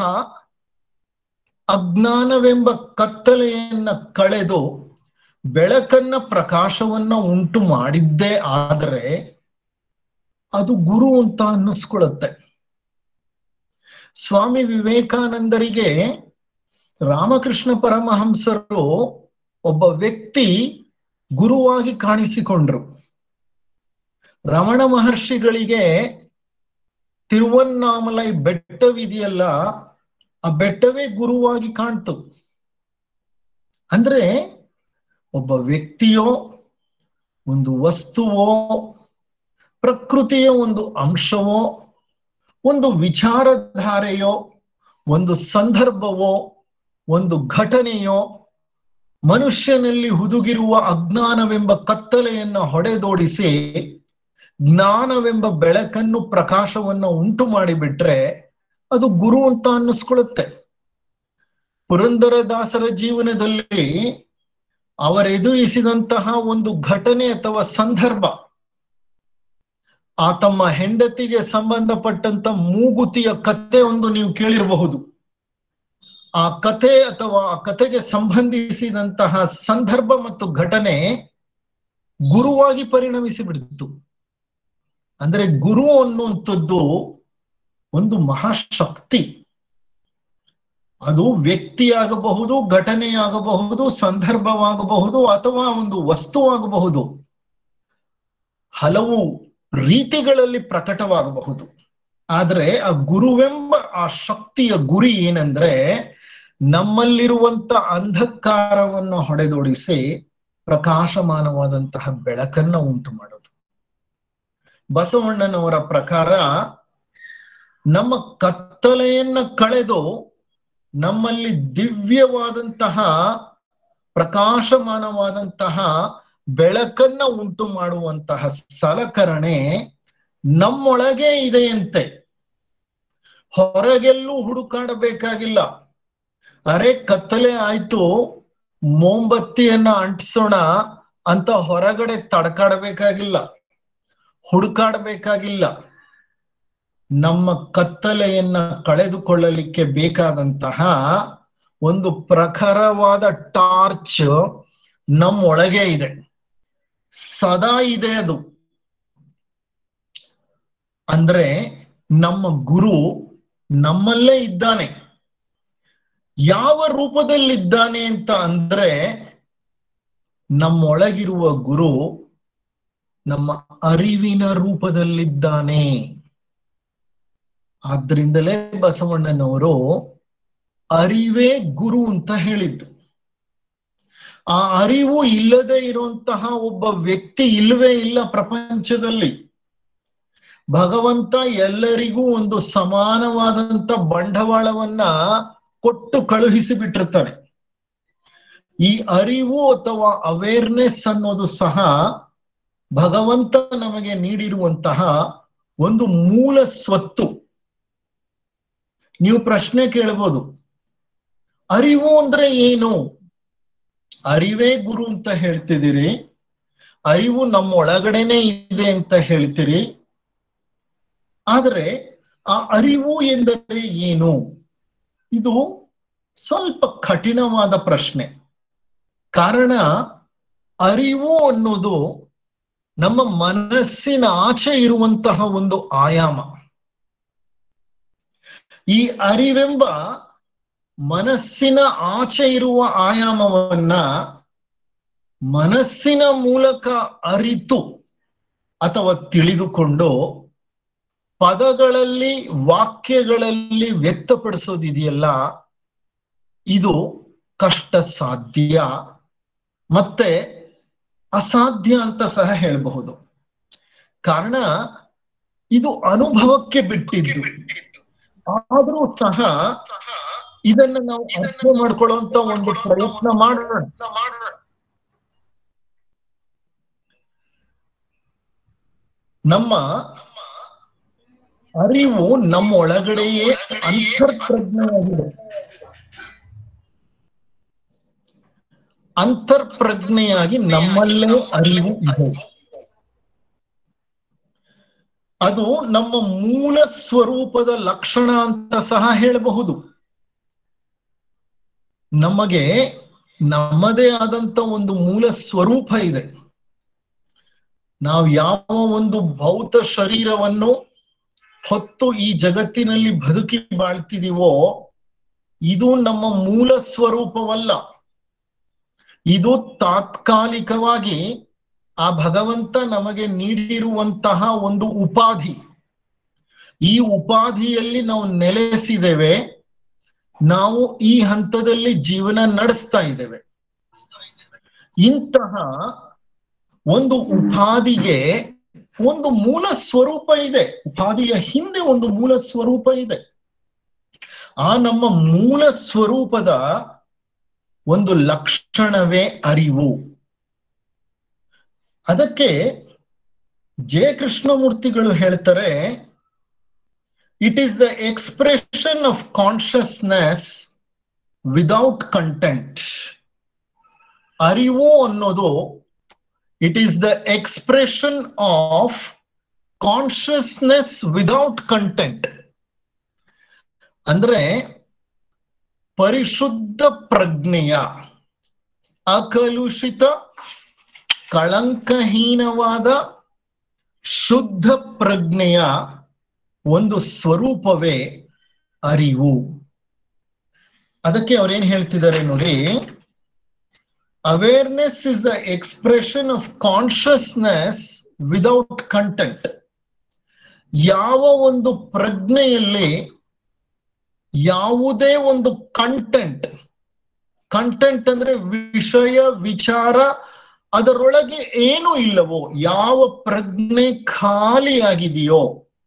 ಅಜ್ಞಾನವೆಂಬ ಕತ್ತಲೆಯನ್ನ ಕಳೆದು ಬೆಳಕನ್ನ ಪ್ರಕಾಶವನ್ನ ಉಂಟು ಮಾಡಿದ್ದೇ ಆದರೆ ಅದು ಗುರು ಅಂತ ಅನ್ನಿಸ್ಕೊಳತ್ತೆ ಸ್ವಾಮಿ ವಿವೇಕಾನಂದರಿಗೆ ರಾಮಕೃಷ್ಣ ಪರಮಹಂಸರು ಒಬ್ಬ ವ್ಯಕ್ತಿ ಗುರುವಾಗಿ ಕಾಣಿಸಿಕೊಂಡ್ರು ರಮಣ ಮಹರ್ಷಿಗಳಿಗೆ ತಿರುವನ್ನಾಮಲೈ ಬೆಟ್ಟವಿದೆಯಲ್ಲ ಆ ಬೆಟ್ಟವೇ ಗುರುವಾಗಿ ಕಾಣ್ತು ಅಂದ್ರೆ ಒಬ್ಬ ವ್ಯಕ್ತಿಯೋ ಒಂದು ವಸ್ತುವೋ ಪ್ರಕೃತಿಯ ಒಂದು ಅಂಶವೋ ಒಂದು ವಿಚಾರಧಾರೆಯೋ ಒಂದು ಸಂದರ್ಭವೋ ಒಂದು ಘಟನೆಯೋ ಮನುಷ್ಯನಲ್ಲಿ ಹುದುಗಿರುವ ಅಜ್ಞಾನವೆಂಬ ಕತ್ತಲೆಯನ್ನ ಹೊಡೆದೋಡಿಸಿ ಜ್ಞಾನವೆಂಬ ಬೆಳಕನ್ನು ಪ್ರಕಾಶವನ್ನ ಉಂಟು ಮಾಡಿಬಿಟ್ರೆ ಅದು ಗುರು ಅಂತ ಅನ್ನಿಸ್ಕೊಳ್ಳುತ್ತೆ ಪುರಂದರದಾಸರ ಜೀವನದಲ್ಲಿ ಅವರೆದುರಿಸಿದಂತಹ ಒಂದು ಘಟನೆ ಅಥವಾ ಸಂದರ್ಭ ಆ ತಮ್ಮ ಹೆಂಡತಿಗೆ ಸಂಬಂಧಪಟ್ಟಂತ ಮೂಗುತಿಯ ಕತೆ ಒಂದು ನೀವು ಕೇಳಿರಬಹುದು ಆ ಕತೆ ಅಥವಾ ಆ ಕತೆಗೆ ಸಂಬಂಧಿಸಿದಂತಹ ಸಂದರ್ಭ ಮತ್ತು ಘಟನೆ ಗುರುವಾಗಿ ಪರಿಣಮಿಸಿ ಬಿಡ್ತು ಅಂದ್ರೆ ಗುರು ಅನ್ನುವಂಥದ್ದು ಒಂದು ಮಹಾಶಕ್ತಿ ಅದು ವ್ಯಕ್ತಿಯಾಗಬಹುದು ಘಟನೆಯಾಗಬಹುದು ಸಂದರ್ಭವಾಗಬಹುದು ಅಥವಾ ಒಂದು ವಸ್ತುವಾಗಬಹುದು ಹಲವು ರೀತಿಗಳಲ್ಲಿ ಪ್ರಕಟವಾಗಬಹುದು ಆದ್ರೆ ಆ ಗುರುವೆಂಬ ಆ ಶಕ್ತಿಯ ಗುರಿ ಏನಂದ್ರೆ ನಮ್ಮಲ್ಲಿರುವಂತ ಅಂಧಕಾರವನ್ನು ಹೊಡೆದೊಡಿಸಿ ಪ್ರಕಾಶಮಾನವಾದಂತಹ ಬೆಳಕನ್ನ ಉಂಟು ಮಾಡೋದು ಬಸವಣ್ಣನವರ ಪ್ರಕಾರ ನಮ್ಮ ಕತ್ತಲೆಯನ್ನ ಕಳೆದು ನಮ್ಮಲ್ಲಿ ದಿವ್ಯವಾದಂತಹ ಪ್ರಕಾಶಮಾನವಾದಂತಹ ಬೆಳಕನ್ನ ಉಂಟು ಮಾಡುವಂತಹ ಸಲಕರಣೆ ನಮ್ಮೊಳಗೆ ಇದೆಯಂತೆ ಹೊರಗೆಲ್ಲೂ ಹುಡುಕಾಡಬೇಕಾಗಿಲ್ಲ ಅರೆ ಕತ್ತಲೆ ಆಯ್ತು ಮೋಂಬತ್ತಿಯನ್ನ ಅಂಟಿಸೋಣ ಅಂತ ಹೊರಗಡೆ ತಡ್ಕಾಡಬೇಕಾಗಿಲ್ಲ ಹುಡುಕಾಡಬೇಕಾಗಿಲ್ಲ ನಮ್ಮ ಕತ್ತಲೆಯನ್ನ ಕಳೆದುಕೊಳ್ಳಲಿಕ್ಕೆ ಬೇಕಾದಂತಹ ಒಂದು ಪ್ರಖರವಾದ ಟಾರ್ಚ್ ನಮ್ಮೊಳಗೆ ಇದೆ ಸದಾ ಇದೆ ಅದು ಅಂದ್ರೆ ನಮ್ಮ ಗುರು ನಮ್ಮಲ್ಲೇ ಇದ್ದಾನೆ ಯಾವ ರೂಪದಲ್ಲಿದ್ದಾನೆ ಅಂತ ಅಂದ್ರೆ ನಮ್ಮೊಳಗಿರುವ ಗುರು ನಮ್ಮ ಅರಿವಿನ ರೂಪದಲ್ಲಿದ್ದಾನೆ ಆದ್ರಿಂದಲೇ ಬಸವಣ್ಣನವರು ಅರಿವೇ ಗುರು ಅಂತ ಹೇಳಿದ್ದು ಆ ಅರಿವು ಇಲ್ಲದೆ ಇರುವಂತಹ ಒಬ್ಬ ವ್ಯಕ್ತಿ ಇಲ್ಲವೇ ಇಲ್ಲ ಪ್ರಪಂಚದಲ್ಲಿ ಭಗವಂತ ಎಲ್ಲರಿಗೂ ಒಂದು ಸಮಾನವಾದಂತ ಬಂಡವಾಳವನ್ನ ಕೊಟ್ಟು ಕಳುಹಿಸಿ ಬಿಟ್ಟಿರ್ತಾನೆ ಈ ಅರಿವು ಅಥವಾ ಅವೇರ್ನೆಸ್ ಅನ್ನೋದು ಸಹ ಭಗವಂತ ನಮಗೆ ನೀಡಿರುವಂತಹ ಒಂದು ಮೂಲ ಸ್ವತ್ತು ನೀವು ಪ್ರಶ್ನೆ ಕೇಳಬಹುದು ಅರಿವು ಅಂದ್ರೆ ಏನು ಅರಿವೇ ಗುರು ಅಂತ ಹೇಳ್ತಿದ್ದೀರಿ ಅರಿವು ನಮ್ಮ ಒಳಗಡೆನೆ ಇದೆ ಅಂತ ಹೇಳ್ತೀರಿ ಆದ್ರೆ ಆ ಅರಿವು ಎಂದರೆ ಏನು ಇದು ಸ್ವಲ್ಪ ಕಠಿಣವಾದ ಪ್ರಶ್ನೆ ಕಾರಣ ಅರಿವು ಅನ್ನೋದು ನಮ್ಮ ಮನಸ್ಸಿನ ಆಚೆ ಇರುವಂತಹ ಒಂದು ಆಯಾಮ ಈ ಅರಿವೆಂಬ ಮನಸ್ಸಿನ ಆಚೆ ಇರುವ ಆಯಾಮವನ್ನ ಮನಸ್ಸಿನ ಮೂಲಕ ಅರಿತು ಅಥವಾ ತಿಳಿದುಕೊಂಡು ಪದಗಳಲ್ಲಿ ವಾಕ್ಯಗಳಲ್ಲಿ ವ್ಯಕ್ತಪಡಿಸೋದಿದೆಯಲ್ಲ ಇದು ಕಷ್ಟ ಸಾಧ್ಯ ಮತ್ತೆ ಅಸಾಧ್ಯ ಅಂತ ಸಹ ಹೇಳಬಹುದು ಕಾರಣ ಇದು ಅನುಭವಕ್ಕೆ ಬಿಟ್ಟಿದ್ದು ಆದರೂ ಸಹ ಇದನ್ನ ನಾವು ಅರ್ಥ ಮಾಡ್ಕೊಳ್ಳುವಂತ ಒಂದು ಪ್ರಯತ್ನ ಮಾಡೋಣ ನಮ್ಮ ಅರಿವು ನಮ್ಮ ಒಳಗಡೆಯೇ ಅಂತರ್ಪ್ರಜ್ಞೆಯಾಗಿದೆ ಅಂತರ್ಪ್ರಜ್ಞೆಯಾಗಿ ನಮ್ಮಲ್ಲೇ ಅರಿವು ಇದೆ ಅದು ನಮ್ಮ ಮೂಲ ಸ್ವರೂಪದ ಲಕ್ಷಣ ಅಂತ ಸಹ ಹೇಳಬಹುದು ನಮಗೆ ನಮ್ಮದೇ ಆದಂತ ಒಂದು ಮೂಲ ಸ್ವರೂಪ ಇದೆ ನಾವು ಯಾವ ಒಂದು ಭೌತ ಶರೀರವನ್ನು ಹೊತ್ತು ಈ ಜಗತ್ತಿನಲ್ಲಿ ಬದುಕಿ ಬಾಳ್ತಿದೀವೋ ಇದು ನಮ್ಮ ಮೂಲ ಸ್ವರೂಪವಲ್ಲ ಇದು ತಾತ್ಕಾಲಿಕವಾಗಿ ಆ ಭಗವಂತ ನಮಗೆ ನೀಡಿರುವಂತಹ ಒಂದು ಉಪಾಧಿ ಈ ಉಪಾಧಿಯಲ್ಲಿ ನಾವು ನೆಲೆಸಿದ್ದೇವೆ ನಾವು ಈ ಹಂತದಲ್ಲಿ ಜೀವನ ನಡೆಸ್ತಾ ಇದ್ದೇವೆ ಇಂತಹ ಒಂದು ಉಪಾಧಿಗೆ ಒಂದು ಮೂಲ ಸ್ವರೂಪ ಇದೆ ಉಪಾಧಿಯ ಹಿಂದೆ ಒಂದು ಮೂಲ ಸ್ವರೂಪ ಇದೆ ಆ ನಮ್ಮ ಮೂಲ ಸ್ವರೂಪದ ಒಂದು ಲಕ್ಷಣವೇ ಅರಿವು ಅದಕ್ಕೆ ಜಯ ಕೃಷ್ಣಮೂರ್ತಿಗಳು ಹೇಳ್ತಾರೆ it is the expression of consciousness without content ಅರಿವು ಅನ್ನೋದು it is the expression of consciousness without content ಅಂದ್ರೆ ಪರಿಶುದ್ಧ ಪ್ರಜ್ಞೆಯ ಅಕಲುಷಿತ ಕಳಂಕಹೀನವಾದ ಶುದ್ಧ ಪ್ರಜ್ಞೆಯ ಒಂದು ಸ್ವರೂಪವೇ ಅರಿವು ಅದಕ್ಕೆ ಅವ್ರೇನ್ ಹೇಳ್ತಿದ್ದಾರೆ ನೋಡಿ awareness is the expression of consciousness without content ಯಾವ ಒಂದು ಪ್ರಜ್ಞೆಯಲ್ಲಿ ಯಾವುದೇ ಒಂದು ಕಂಟೆಂಟ್ ಕಂಟೆಂಟ್ ಅಂದ್ರೆ ವಿಷಯ ವಿಚಾರ ಅದರೊಳಗೆ ಏನು ಇಲ್ಲವೋ ಯಾವ ಪ್ರಜ್ಞೆ ಖಾಲಿಯಾಗಿದೆಯೋ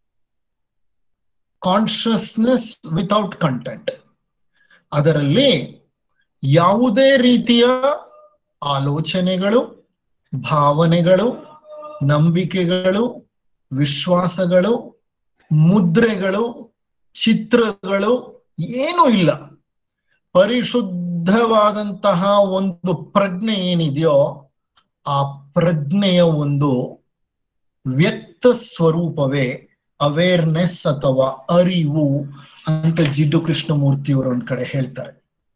ಕಾನ್ಶಿಯಸ್ನೆಸ್ ವಿತೌಟ್ ಕಂಟೆಂಟ್ ಅದರಲ್ಲಿ ಯಾವುದೇ ರೀತಿಯ ಆಲೋಚನೆಗಳು ಭಾವನೆಗಳು ನಂಬಿಕೆಗಳು ವಿಶ್ವಾಸಗಳು ಮುದ್ರೆಗಳು ಚಿತ್ರಗಳು ಏನೂ ಇಲ್ಲ ಪರಿಶುದ್ಧವಾದಂತಹ ಒಂದು ಪ್ರಜ್ಞೆ ಏನಿದೆಯೋ ಆ ಪ್ರಜ್ಞೆಯ ಒಂದು ವ್ಯಕ್ತ ಸ್ವರೂಪವೇ ಅವೇರ್ನೆಸ್ ಅಥವಾ ಅರಿವು ಅಂತ ಜಿಡ್ಡು ಕೃಷ್ಣಮೂರ್ತಿಯವರು ಒಂದ್ ಕಡೆ ಹೇಳ್ತಾರೆ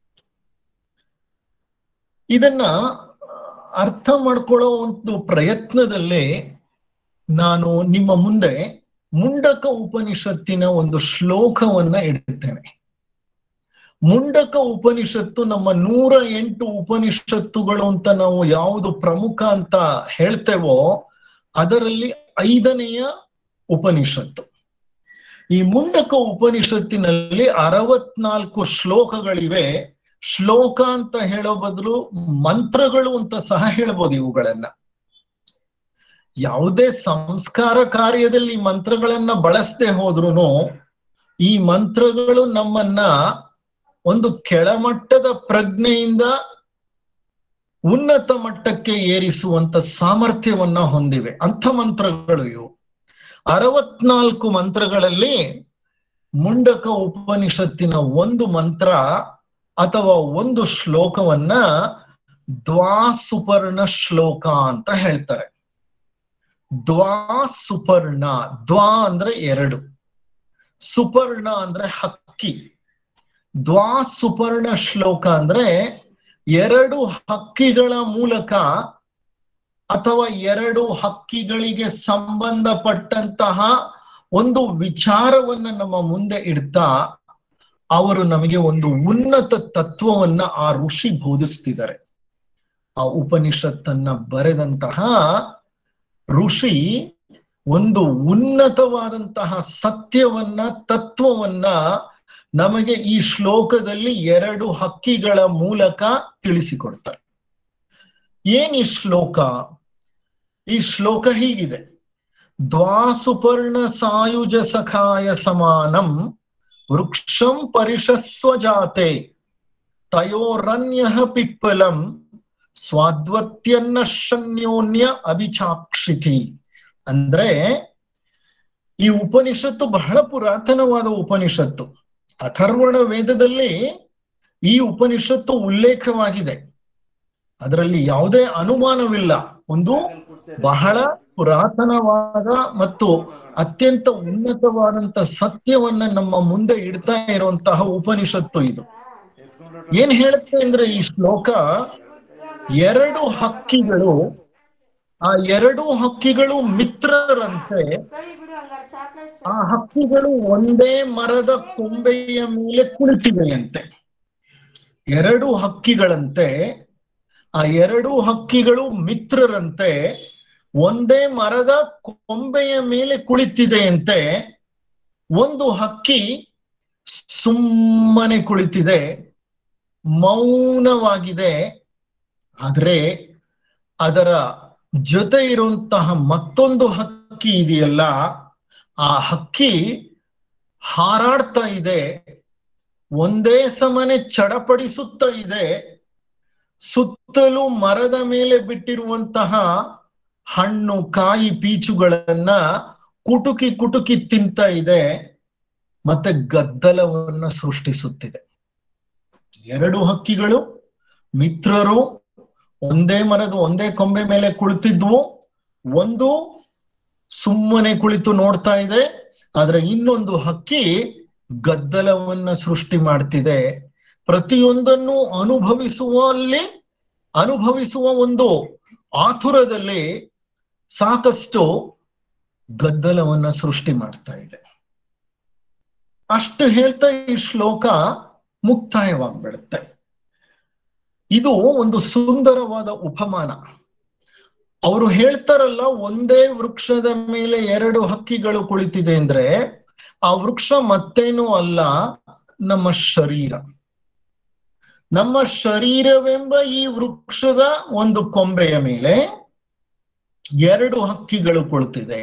ಇದನ್ನ ಅರ್ಥ ಮಾಡ್ಕೊಳ್ಳೋ ಒಂದು ಪ್ರಯತ್ನದಲ್ಲೇ ನಾನು ನಿಮ್ಮ ಮುಂದೆ ಮುಂಡಕ ಉಪನಿಷತ್ತಿನ ಒಂದು ಶ್ಲೋಕವನ್ನ ಇಡುತ್ತೇನೆ ಮುಂಡಕ ಉಪನಿಷತ್ತು ನಮ್ಮ ನೂರ ಎಂಟು ಉಪನಿಷತ್ತುಗಳು ಅಂತ ನಾವು ಯಾವುದು ಪ್ರಮುಖ ಅಂತ ಹೇಳ್ತೇವೋ ಅದರಲ್ಲಿ ಐದನೆಯ ಉಪನಿಷತ್ತು ಈ ಮುಂಡಕ ಉಪನಿಷತ್ತಿನಲ್ಲಿ ಅರವತ್ನಾಲ್ಕು ಶ್ಲೋಕಗಳಿವೆ ಶ್ಲೋಕ ಅಂತ ಹೇಳೋ ಬದಲು ಮಂತ್ರಗಳು ಅಂತ ಸಹ ಹೇಳ್ಬೋದು ಇವುಗಳನ್ನ ಯಾವುದೇ ಸಂಸ್ಕಾರ ಕಾರ್ಯದಲ್ಲಿ ಮಂತ್ರಗಳನ್ನ ಬಳಸದೆ ಹೋದ್ರುನು ಈ ಮಂತ್ರಗಳು ನಮ್ಮನ್ನ ಒಂದು ಕೆಳಮಟ್ಟದ ಪ್ರಜ್ಞೆಯಿಂದ ಉನ್ನತ ಮಟ್ಟಕ್ಕೆ ಏರಿಸುವಂತ ಸಾಮರ್ಥ್ಯವನ್ನ ಹೊಂದಿವೆ ಅಂಥ ಮಂತ್ರಗಳು ಇವು ಅರವತ್ನಾಲ್ಕು ಮಂತ್ರಗಳಲ್ಲಿ ಮುಂಡಕ ಉಪನಿಷತ್ತಿನ ಒಂದು ಮಂತ್ರ ಅಥವಾ ಒಂದು ಶ್ಲೋಕವನ್ನ ದ್ವಾಸುಪರ್ಣ ಶ್ಲೋಕ ಅಂತ ಹೇಳ್ತಾರೆ ದ್ವಾ ಸುಪರ್ಣ ದ್ವಾ ಅಂದ್ರೆ ಎರಡು ಸುಪರ್ಣ ಅಂದ್ರೆ ಹಕ್ಕಿ ದ್ವಾ ಸುಪರ್ಣ ಶ್ಲೋಕ ಅಂದ್ರೆ ಎರಡು ಹಕ್ಕಿಗಳ ಮೂಲಕ ಅಥವಾ ಎರಡು ಹಕ್ಕಿಗಳಿಗೆ ಸಂಬಂಧಪಟ್ಟಂತಹ ಒಂದು ವಿಚಾರವನ್ನ ನಮ್ಮ ಮುಂದೆ ಇಡ್ತಾ ಅವರು ನಮಗೆ ಒಂದು ಉನ್ನತ ತತ್ವವನ್ನ ಆ ಋಷಿ ಬೋಧಿಸ್ತಿದ್ದಾರೆ ಆ ಉಪನಿಷತ್ತನ್ನ ಬರೆದಂತಹ ಋಷಿ ಒಂದು ಉನ್ನತವಾದಂತಹ ಸತ್ಯವನ್ನ ತತ್ವವನ್ನ ನಮಗೆ ಈ ಶ್ಲೋಕದಲ್ಲಿ ಎರಡು ಹಕ್ಕಿಗಳ ಮೂಲಕ ತಿಳಿಸಿಕೊಡ್ತಾರೆ ಏನ್ ಈ ಶ್ಲೋಕ ಈ ಶ್ಲೋಕ ಹೀಗಿದೆ ದ್ವಾಸುಪರ್ಣ ಸಾಯುಜ ಸಖಾಯ ಸಮಾನಂ ವೃಕ್ಷಂ ಪರಿಷಸ್ವ ಜಾತೆ ತಯೋರನ್ಯ ಪಿಪ್ಪಲಂ ಸ್ವಾದ್ವತ್ಯನ್ನ ಶನ್ಯೋನ್ಯ ಅಭಿಚಾಕ್ಷಿತಿ ಅಂದ್ರೆ ಈ ಉಪನಿಷತ್ತು ಬಹಳ ಪುರಾತನವಾದ ಉಪನಿಷತ್ತು ಅಥರ್ವಣ ವೇದದಲ್ಲಿ ಈ ಉಪನಿಷತ್ತು ಉಲ್ಲೇಖವಾಗಿದೆ ಅದರಲ್ಲಿ ಯಾವುದೇ ಅನುಮಾನವಿಲ್ಲ ಒಂದು ಬಹಳ ಪುರಾತನವಾದ ಮತ್ತು ಅತ್ಯಂತ ಉನ್ನತವಾದಂತ ಸತ್ಯವನ್ನ ನಮ್ಮ ಮುಂದೆ ಇಡ್ತಾ ಇರುವಂತಹ ಉಪನಿಷತ್ತು ಇದು ಏನ್ ಹೇಳುತ್ತೆ ಅಂದ್ರೆ ಈ ಶ್ಲೋಕ ಎರಡು ಹಕ್ಕಿಗಳು ಆ ಎರಡು ಹಕ್ಕಿಗಳು ಮಿತ್ರರಂತೆ ಆ ಹಕ್ಕಿಗಳು ಒಂದೇ ಮರದ ಕೊಂಬೆಯ ಮೇಲೆ ಕುಳಿತಿವೆಯಂತೆ ಎರಡು ಹಕ್ಕಿಗಳಂತೆ ಆ ಎರಡು ಹಕ್ಕಿಗಳು ಮಿತ್ರರಂತೆ ಒಂದೇ ಮರದ ಕೊಂಬೆಯ ಮೇಲೆ ಕುಳಿತಿದೆಯಂತೆ ಒಂದು ಹಕ್ಕಿ ಸುಮ್ಮನೆ ಕುಳಿತಿದೆ ಮೌನವಾಗಿದೆ ಆದ್ರೆ ಅದರ ಜೊತೆ ಇರುವಂತಹ ಮತ್ತೊಂದು ಹಕ್ಕಿ ಇದೆಯಲ್ಲ ಆ ಹಕ್ಕಿ ಹಾರಾಡ್ತಾ ಇದೆ ಒಂದೇ ಸಮನೆ ಚಡಪಡಿಸುತ್ತಾ ಇದೆ ಸುತ್ತಲೂ ಮರದ ಮೇಲೆ ಬಿಟ್ಟಿರುವಂತಹ ಹಣ್ಣು ಕಾಯಿ ಪೀಚುಗಳನ್ನ ಕುಟುಕಿ ಕುಟುಕಿ ತಿಂತ ಇದೆ ಮತ್ತೆ ಗದ್ದಲವನ್ನ ಸೃಷ್ಟಿಸುತ್ತಿದೆ ಎರಡು ಹಕ್ಕಿಗಳು ಮಿತ್ರರು ಒಂದೇ ಮರದ ಒಂದೇ ಕೊಂಬೆ ಮೇಲೆ ಕುಳಿತಿದ್ವು ಒಂದು ಸುಮ್ಮನೆ ಕುಳಿತು ನೋಡ್ತಾ ಇದೆ ಆದ್ರೆ ಇನ್ನೊಂದು ಹಕ್ಕಿ ಗದ್ದಲವನ್ನ ಸೃಷ್ಟಿ ಮಾಡ್ತಿದೆ ಪ್ರತಿಯೊಂದನ್ನು ಅನುಭವಿಸುವಲ್ಲಿ ಅನುಭವಿಸುವ ಒಂದು ಆತುರದಲ್ಲಿ ಸಾಕಷ್ಟು ಗದ್ದಲವನ್ನ ಸೃಷ್ಟಿ ಮಾಡ್ತಾ ಇದೆ ಅಷ್ಟು ಹೇಳ್ತಾ ಈ ಶ್ಲೋಕ ಮುಕ್ತಾಯವಾಗ್ಬಿಡುತ್ತೆ ಇದು ಒಂದು ಸುಂದರವಾದ ಉಪಮಾನ ಅವರು ಹೇಳ್ತಾರಲ್ಲ ಒಂದೇ ವೃಕ್ಷದ ಮೇಲೆ ಎರಡು ಹಕ್ಕಿಗಳು ಕುಳಿತಿದೆ ಅಂದ್ರೆ ಆ ವೃಕ್ಷ ಮತ್ತೇನೂ ಅಲ್ಲ ನಮ್ಮ ಶರೀರ ನಮ್ಮ ಶರೀರವೆಂಬ ಈ ವೃಕ್ಷದ ಒಂದು ಕೊಂಬೆಯ ಮೇಲೆ ಎರಡು ಹಕ್ಕಿಗಳು ಕುಳಿತಿದೆ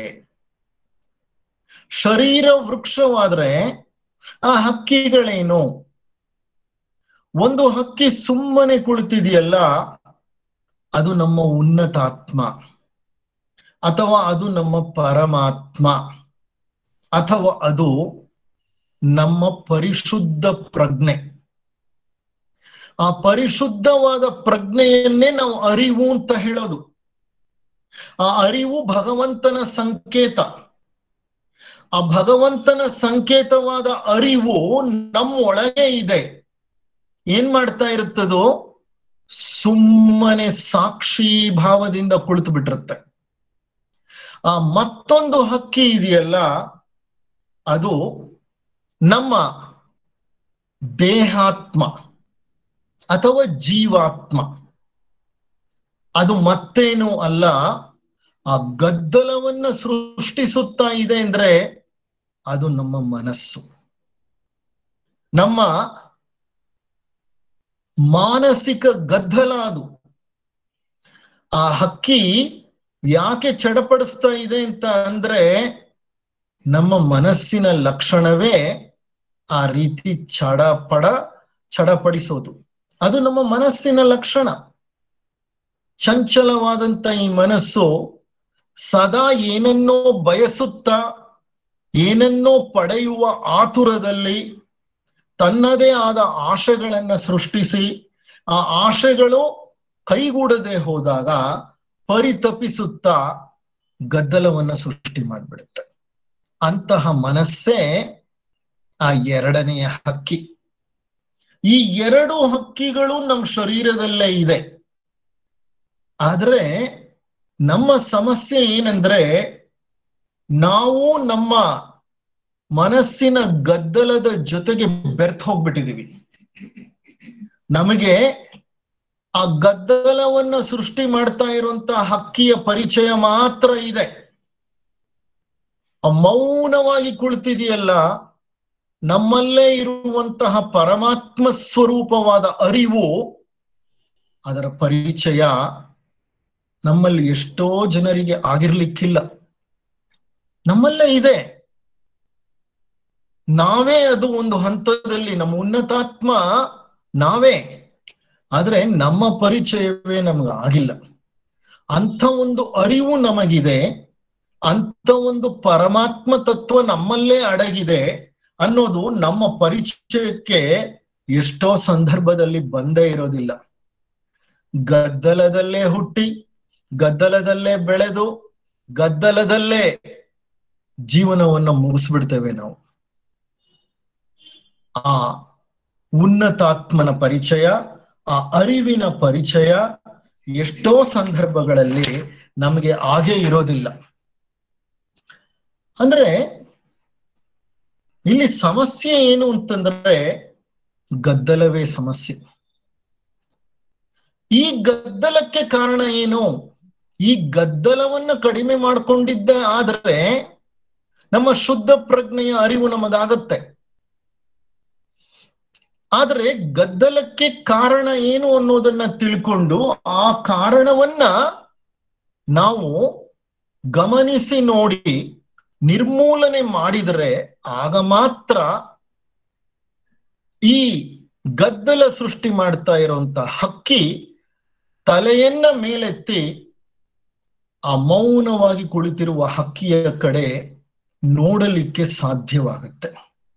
ಶರೀರ ವೃಕ್ಷವಾದ್ರೆ ಆ ಹಕ್ಕಿಗಳೇನು ಒಂದು ಹಕ್ಕಿ ಸುಮ್ಮನೆ ಕುಳಿತಿದೆಯಲ್ಲ ಅದು ನಮ್ಮ ಉನ್ನತಾತ್ಮ ಅಥವಾ ಅದು ನಮ್ಮ ಪರಮಾತ್ಮ ಅಥವಾ ಅದು ನಮ್ಮ ಪರಿಶುದ್ಧ ಪ್ರಜ್ಞೆ ಆ ಪರಿಶುದ್ಧವಾದ ಪ್ರಜ್ಞೆಯನ್ನೇ ನಾವು ಅರಿವು ಅಂತ ಹೇಳೋದು ಆ ಅರಿವು ಭಗವಂತನ ಸಂಕೇತ ಆ ಭಗವಂತನ ಸಂಕೇತವಾದ ಅರಿವು ನಮ್ಮೊಳಗೆ ಇದೆ ಏನ್ ಮಾಡ್ತಾ ಇರುತ್ತದೋ ಸುಮ್ಮನೆ ಸಾಕ್ಷಿ ಭಾವದಿಂದ ಕುಳಿತು ಬಿಟ್ಟಿರುತ್ತೆ ಆ ಮತ್ತೊಂದು ಹಕ್ಕಿ ಇದೆಯಲ್ಲ ಅದು ನಮ್ಮ ದೇಹಾತ್ಮ ಅಥವಾ ಜೀವಾತ್ಮ ಅದು ಮತ್ತೇನು ಅಲ್ಲ ಆ ಗದ್ದಲವನ್ನ ಸೃಷ್ಟಿಸುತ್ತಾ ಇದೆ ಅಂದ್ರೆ ಅದು ನಮ್ಮ ಮನಸ್ಸು ನಮ್ಮ ಮಾನಸಿಕ ಗದ್ದಲ ಅದು ಆ ಹಕ್ಕಿ ಯಾಕೆ ಚಡಪಡಿಸ್ತಾ ಇದೆ ಅಂತ ಅಂದ್ರೆ ನಮ್ಮ ಮನಸ್ಸಿನ ಲಕ್ಷಣವೇ ಆ ರೀತಿ ಚಡಪಡ ಚಡಪಡಿಸೋದು ಅದು ನಮ್ಮ ಮನಸ್ಸಿನ ಲಕ್ಷಣ ಚಂಚಲವಾದಂತ ಈ ಮನಸ್ಸು ಸದಾ ಏನನ್ನೋ ಬಯಸುತ್ತಾ ಏನನ್ನೋ ಪಡೆಯುವ ಆತುರದಲ್ಲಿ ತನ್ನದೇ ಆದ ಆಶೆಗಳನ್ನ ಸೃಷ್ಟಿಸಿ ಆ ಆಶೆಗಳು ಕೈಗೂಡದೆ ಹೋದಾಗ ಪರಿತಪಿಸುತ್ತಾ ಗದ್ದಲವನ್ನ ಸೃಷ್ಟಿ ಮಾಡಿಬಿಡುತ್ತೆ ಅಂತಹ ಮನಸ್ಸೇ ಆ ಎರಡನೆಯ ಹಕ್ಕಿ ಈ ಎರಡು ಹಕ್ಕಿಗಳು ನಮ್ಮ ಶರೀರದಲ್ಲೇ ಇದೆ ಆದ್ರೆ ನಮ್ಮ ಸಮಸ್ಯೆ ಏನಂದ್ರೆ ನಾವು ನಮ್ಮ ಮನಸ್ಸಿನ ಗದ್ದಲದ ಜೊತೆಗೆ ಬೆರ್ತ್ ಹೋಗ್ಬಿಟ್ಟಿದೀವಿ ನಮಗೆ ಆ ಗದ್ದಲವನ್ನ ಸೃಷ್ಟಿ ಮಾಡ್ತಾ ಇರುವಂತ ಹಕ್ಕಿಯ ಪರಿಚಯ ಮಾತ್ರ ಇದೆ ಆ ಮೌನವಾಗಿ ಕುಳಿತಿದೆಯಲ್ಲ ನಮ್ಮಲ್ಲೇ ಇರುವಂತಹ ಪರಮಾತ್ಮ ಸ್ವರೂಪವಾದ ಅರಿವು ಅದರ ಪರಿಚಯ ನಮ್ಮಲ್ಲಿ ಎಷ್ಟೋ ಜನರಿಗೆ ಆಗಿರ್ಲಿಕ್ಕಿಲ್ಲ ನಮ್ಮಲ್ಲೇ ಇದೆ ನಾವೇ ಅದು ಒಂದು ಹಂತದಲ್ಲಿ ನಮ್ಮ ಉನ್ನತಾತ್ಮ ನಾವೇ ಆದ್ರೆ ನಮ್ಮ ಪರಿಚಯವೇ ನಮ್ಗೆ ಆಗಿಲ್ಲ ಅಂಥ ಒಂದು ಅರಿವು ನಮಗಿದೆ ಅಂತ ಒಂದು ಪರಮಾತ್ಮ ತತ್ವ ನಮ್ಮಲ್ಲೇ ಅಡಗಿದೆ ಅನ್ನೋದು ನಮ್ಮ ಪರಿಚಯಕ್ಕೆ ಎಷ್ಟೋ ಸಂದರ್ಭದಲ್ಲಿ ಬಂದೇ ಇರೋದಿಲ್ಲ ಗದ್ದಲದಲ್ಲೇ ಹುಟ್ಟಿ ಗದ್ದಲದಲ್ಲೇ ಬೆಳೆದು ಗದ್ದಲದಲ್ಲೇ ಜೀವನವನ್ನ ಮುಗಿಸ್ಬಿಡ್ತೇವೆ ನಾವು ಆ ಉನ್ನತಾತ್ಮನ ಪರಿಚಯ ಆ ಅರಿವಿನ ಪರಿಚಯ ಎಷ್ಟೋ ಸಂದರ್ಭಗಳಲ್ಲಿ ನಮಗೆ ಆಗೇ ಇರೋದಿಲ್ಲ ಅಂದ್ರೆ ಇಲ್ಲಿ ಸಮಸ್ಯೆ ಏನು ಅಂತಂದ್ರೆ ಗದ್ದಲವೇ ಸಮಸ್ಯೆ ಈ ಗದ್ದಲಕ್ಕೆ ಕಾರಣ ಏನು ಈ ಗದ್ದಲವನ್ನ ಕಡಿಮೆ ಮಾಡ್ಕೊಂಡಿದ್ದೆ ಆದ್ರೆ ನಮ್ಮ ಶುದ್ಧ ಪ್ರಜ್ಞೆಯ ಅರಿವು ನಮಗಾಗತ್ತೆ ಆದ್ರೆ ಗದ್ದಲಕ್ಕೆ ಕಾರಣ ಏನು ಅನ್ನೋದನ್ನ ತಿಳ್ಕೊಂಡು ಆ ಕಾರಣವನ್ನ ನಾವು ಗಮನಿಸಿ ನೋಡಿ ನಿರ್ಮೂಲನೆ ಮಾಡಿದರೆ ಆಗ ಮಾತ್ರ ಈ ಗದ್ದಲ ಸೃಷ್ಟಿ ಮಾಡ್ತಾ ಇರುವಂತ ಹಕ್ಕಿ ತಲೆಯನ್ನ ಮೇಲೆತ್ತಿ ಆ ಮೌನವಾಗಿ ಕುಳಿತಿರುವ ಹಕ್ಕಿಯ ಕಡೆ ನೋಡಲಿಕ್ಕೆ ಸಾಧ್ಯವಾಗುತ್ತೆ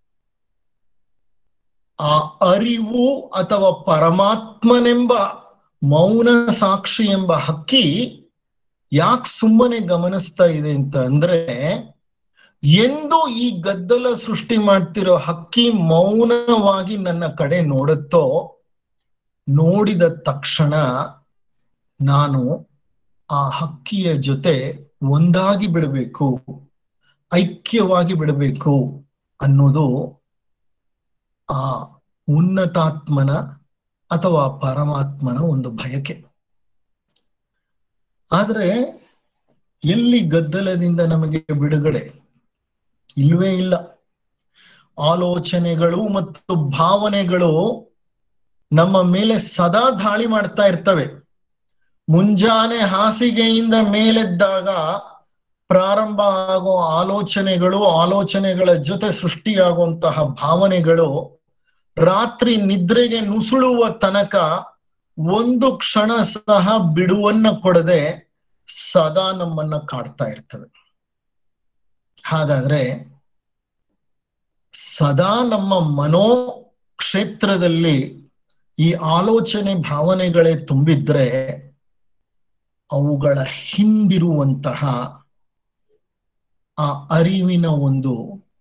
ಆ ಅರಿವು ಅಥವಾ ಪರಮಾತ್ಮನೆಂಬ ಮೌನ ಸಾಕ್ಷಿ ಎಂಬ ಹಕ್ಕಿ ಯಾಕೆ ಸುಮ್ಮನೆ ಗಮನಿಸ್ತಾ ಇದೆ ಅಂತ ಅಂದ್ರೆ ಎಂದು ಈ ಗದ್ದಲ ಸೃಷ್ಟಿ ಮಾಡ್ತಿರೋ ಹಕ್ಕಿ ಮೌನವಾಗಿ ನನ್ನ ಕಡೆ ನೋಡುತ್ತೋ ನೋಡಿದ ತಕ್ಷಣ ನಾನು ಆ ಹಕ್ಕಿಯ ಜೊತೆ ಒಂದಾಗಿ ಬಿಡಬೇಕು ಐಕ್ಯವಾಗಿ ಬಿಡಬೇಕು ಅನ್ನೋದು ಆ ಉನ್ನತಾತ್ಮನ ಅಥವಾ ಪರಮಾತ್ಮನ ಒಂದು ಬಯಕೆ ಆದ್ರೆ ಎಲ್ಲಿ ಗದ್ದಲದಿಂದ ನಮಗೆ ಬಿಡುಗಡೆ ಇಲ್ವೇ ಇಲ್ಲ ಆಲೋಚನೆಗಳು ಮತ್ತು ಭಾವನೆಗಳು ನಮ್ಮ ಮೇಲೆ ಸದಾ ದಾಳಿ ಮಾಡ್ತಾ ಇರ್ತವೆ ಮುಂಜಾನೆ ಹಾಸಿಗೆಯಿಂದ ಮೇಲೆದ್ದಾಗ ಪ್ರಾರಂಭ ಆಗೋ ಆಲೋಚನೆಗಳು ಆಲೋಚನೆಗಳ ಜೊತೆ ಸೃಷ್ಟಿಯಾಗುವಂತಹ ಭಾವನೆಗಳು ರಾತ್ರಿ ನಿದ್ರೆಗೆ ನುಸುಳುವ ತನಕ ಒಂದು ಕ್ಷಣ ಸಹ ಬಿಡುವನ್ನ ಕೊಡದೆ ಸದಾ ನಮ್ಮನ್ನ ಕಾಡ್ತಾ ಇರ್ತವೆ ಹಾಗಾದ್ರೆ ಸದಾ ನಮ್ಮ ಮನೋ ಕ್ಷೇತ್ರದಲ್ಲಿ ಈ ಆಲೋಚನೆ ಭಾವನೆಗಳೇ ತುಂಬಿದ್ರೆ ಅವುಗಳ ಹಿಂದಿರುವಂತಹ ಆ ಅರಿವಿನ ಒಂದು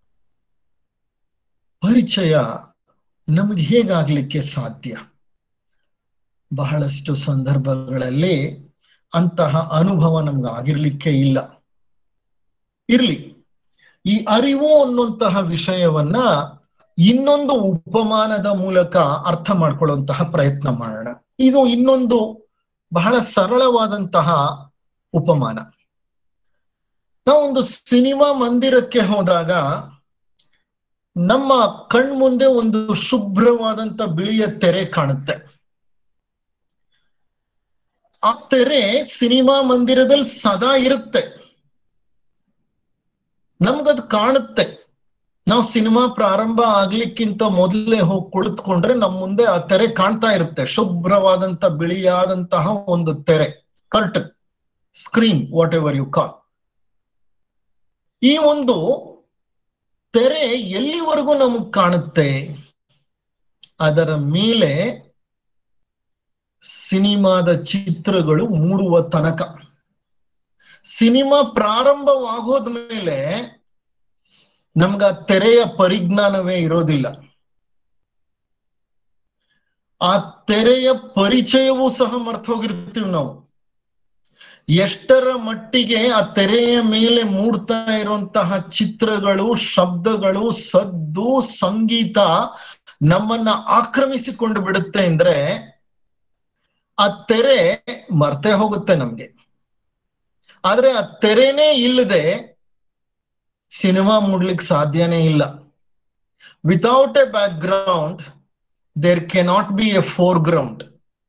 ಪರಿಚಯ ನಮಗೆ ಹೇಗಾಗ್ಲಿಕ್ಕೆ ಸಾಧ್ಯ ಬಹಳಷ್ಟು ಸಂದರ್ಭಗಳಲ್ಲಿ ಅಂತಹ ಅನುಭವ ನಮ್ಗೆ ಆಗಿರ್ಲಿಕ್ಕೆ ಇಲ್ಲ ಇರ್ಲಿ ಈ ಅರಿವು ಅನ್ನುವಂತಹ ವಿಷಯವನ್ನ ಇನ್ನೊಂದು ಉಪಮಾನದ ಮೂಲಕ ಅರ್ಥ ಮಾಡ್ಕೊಳ್ಳುವಂತಹ ಪ್ರಯತ್ನ ಮಾಡೋಣ ಇದು ಇನ್ನೊಂದು ಬಹಳ ಸರಳವಾದಂತಹ ಉಪಮಾನ ನಾವೊಂದು ಸಿನಿಮಾ ಮಂದಿರಕ್ಕೆ ಹೋದಾಗ ನಮ್ಮ ಕಣ್ಮುಂದೆ ಒಂದು ಶುಭ್ರವಾದಂತ ಬಿಳಿಯ ತೆರೆ ಕಾಣುತ್ತೆ ಆ ತೆರೆ ಸಿನಿಮಾ ಮಂದಿರದಲ್ಲಿ ಸದಾ ಇರುತ್ತೆ ನಮ್ಗದು ಕಾಣುತ್ತೆ ನಾವು ಸಿನಿಮಾ ಪ್ರಾರಂಭ ಆಗ್ಲಿಕ್ಕಿಂತ ಮೊದಲೇ ಹೋಗಿ ಕುಳಿತುಕೊಂಡ್ರೆ ನಮ್ ಮುಂದೆ ಆ ತೆರೆ ಕಾಣ್ತಾ ಇರುತ್ತೆ ಶುಭ್ರವಾದಂತ ಬಿಳಿಯಾದಂತಹ ಒಂದು ತೆರೆ curtain screen whatever you call ಈ ಒಂದು ತೆರೆ ಎಲ್ಲಿವರೆಗೂ ನಮಗ್ ಕಾಣುತ್ತೆ ಅದರ ಮೇಲೆ ಸಿನಿಮಾದ ಚಿತ್ರಗಳು ಮೂಡುವ ತನಕ ಸಿನಿಮಾ ಪ್ರಾರಂಭವಾಗೋದ್ಮೇಲೆ ನಮ್ಗ ತೆರೆಯ ಪರಿಜ್ಞಾನವೇ ಇರೋದಿಲ್ಲ ಆ ತೆರೆಯ ಪರಿಚಯವೂ ಸಹ ಮರ್ತೋಗಿರ್ತೀವಿ ನಾವು ಎಷ್ಟರ ಮಟ್ಟಿಗೆ ಆ ತೆರೆಯ ಮೇಲೆ ಮೂಡ್ತಾ ಇರುವಂತಹ ಚಿತ್ರಗಳು ಶಬ್ದಗಳು ಸದ್ದು ಸಂಗೀತ ನಮ್ಮನ್ನ ಆಕ್ರಮಿಸಿಕೊಂಡು ಬಿಡುತ್ತೆ ಅಂದ್ರೆ ಆ ತೆರೆ ಮರ್ತೆ ಹೋಗುತ್ತೆ ನಮ್ಗೆ ಆದ್ರೆ ಆ ತೆರೆನೇ ಇಲ್ಲದೆ ಸಿನಿಮಾ ಮೂಡ್ಲಿಕ್ಕೆ ಸಾಧ್ಯನೇ ಇಲ್ಲ without a background there cannot be a foreground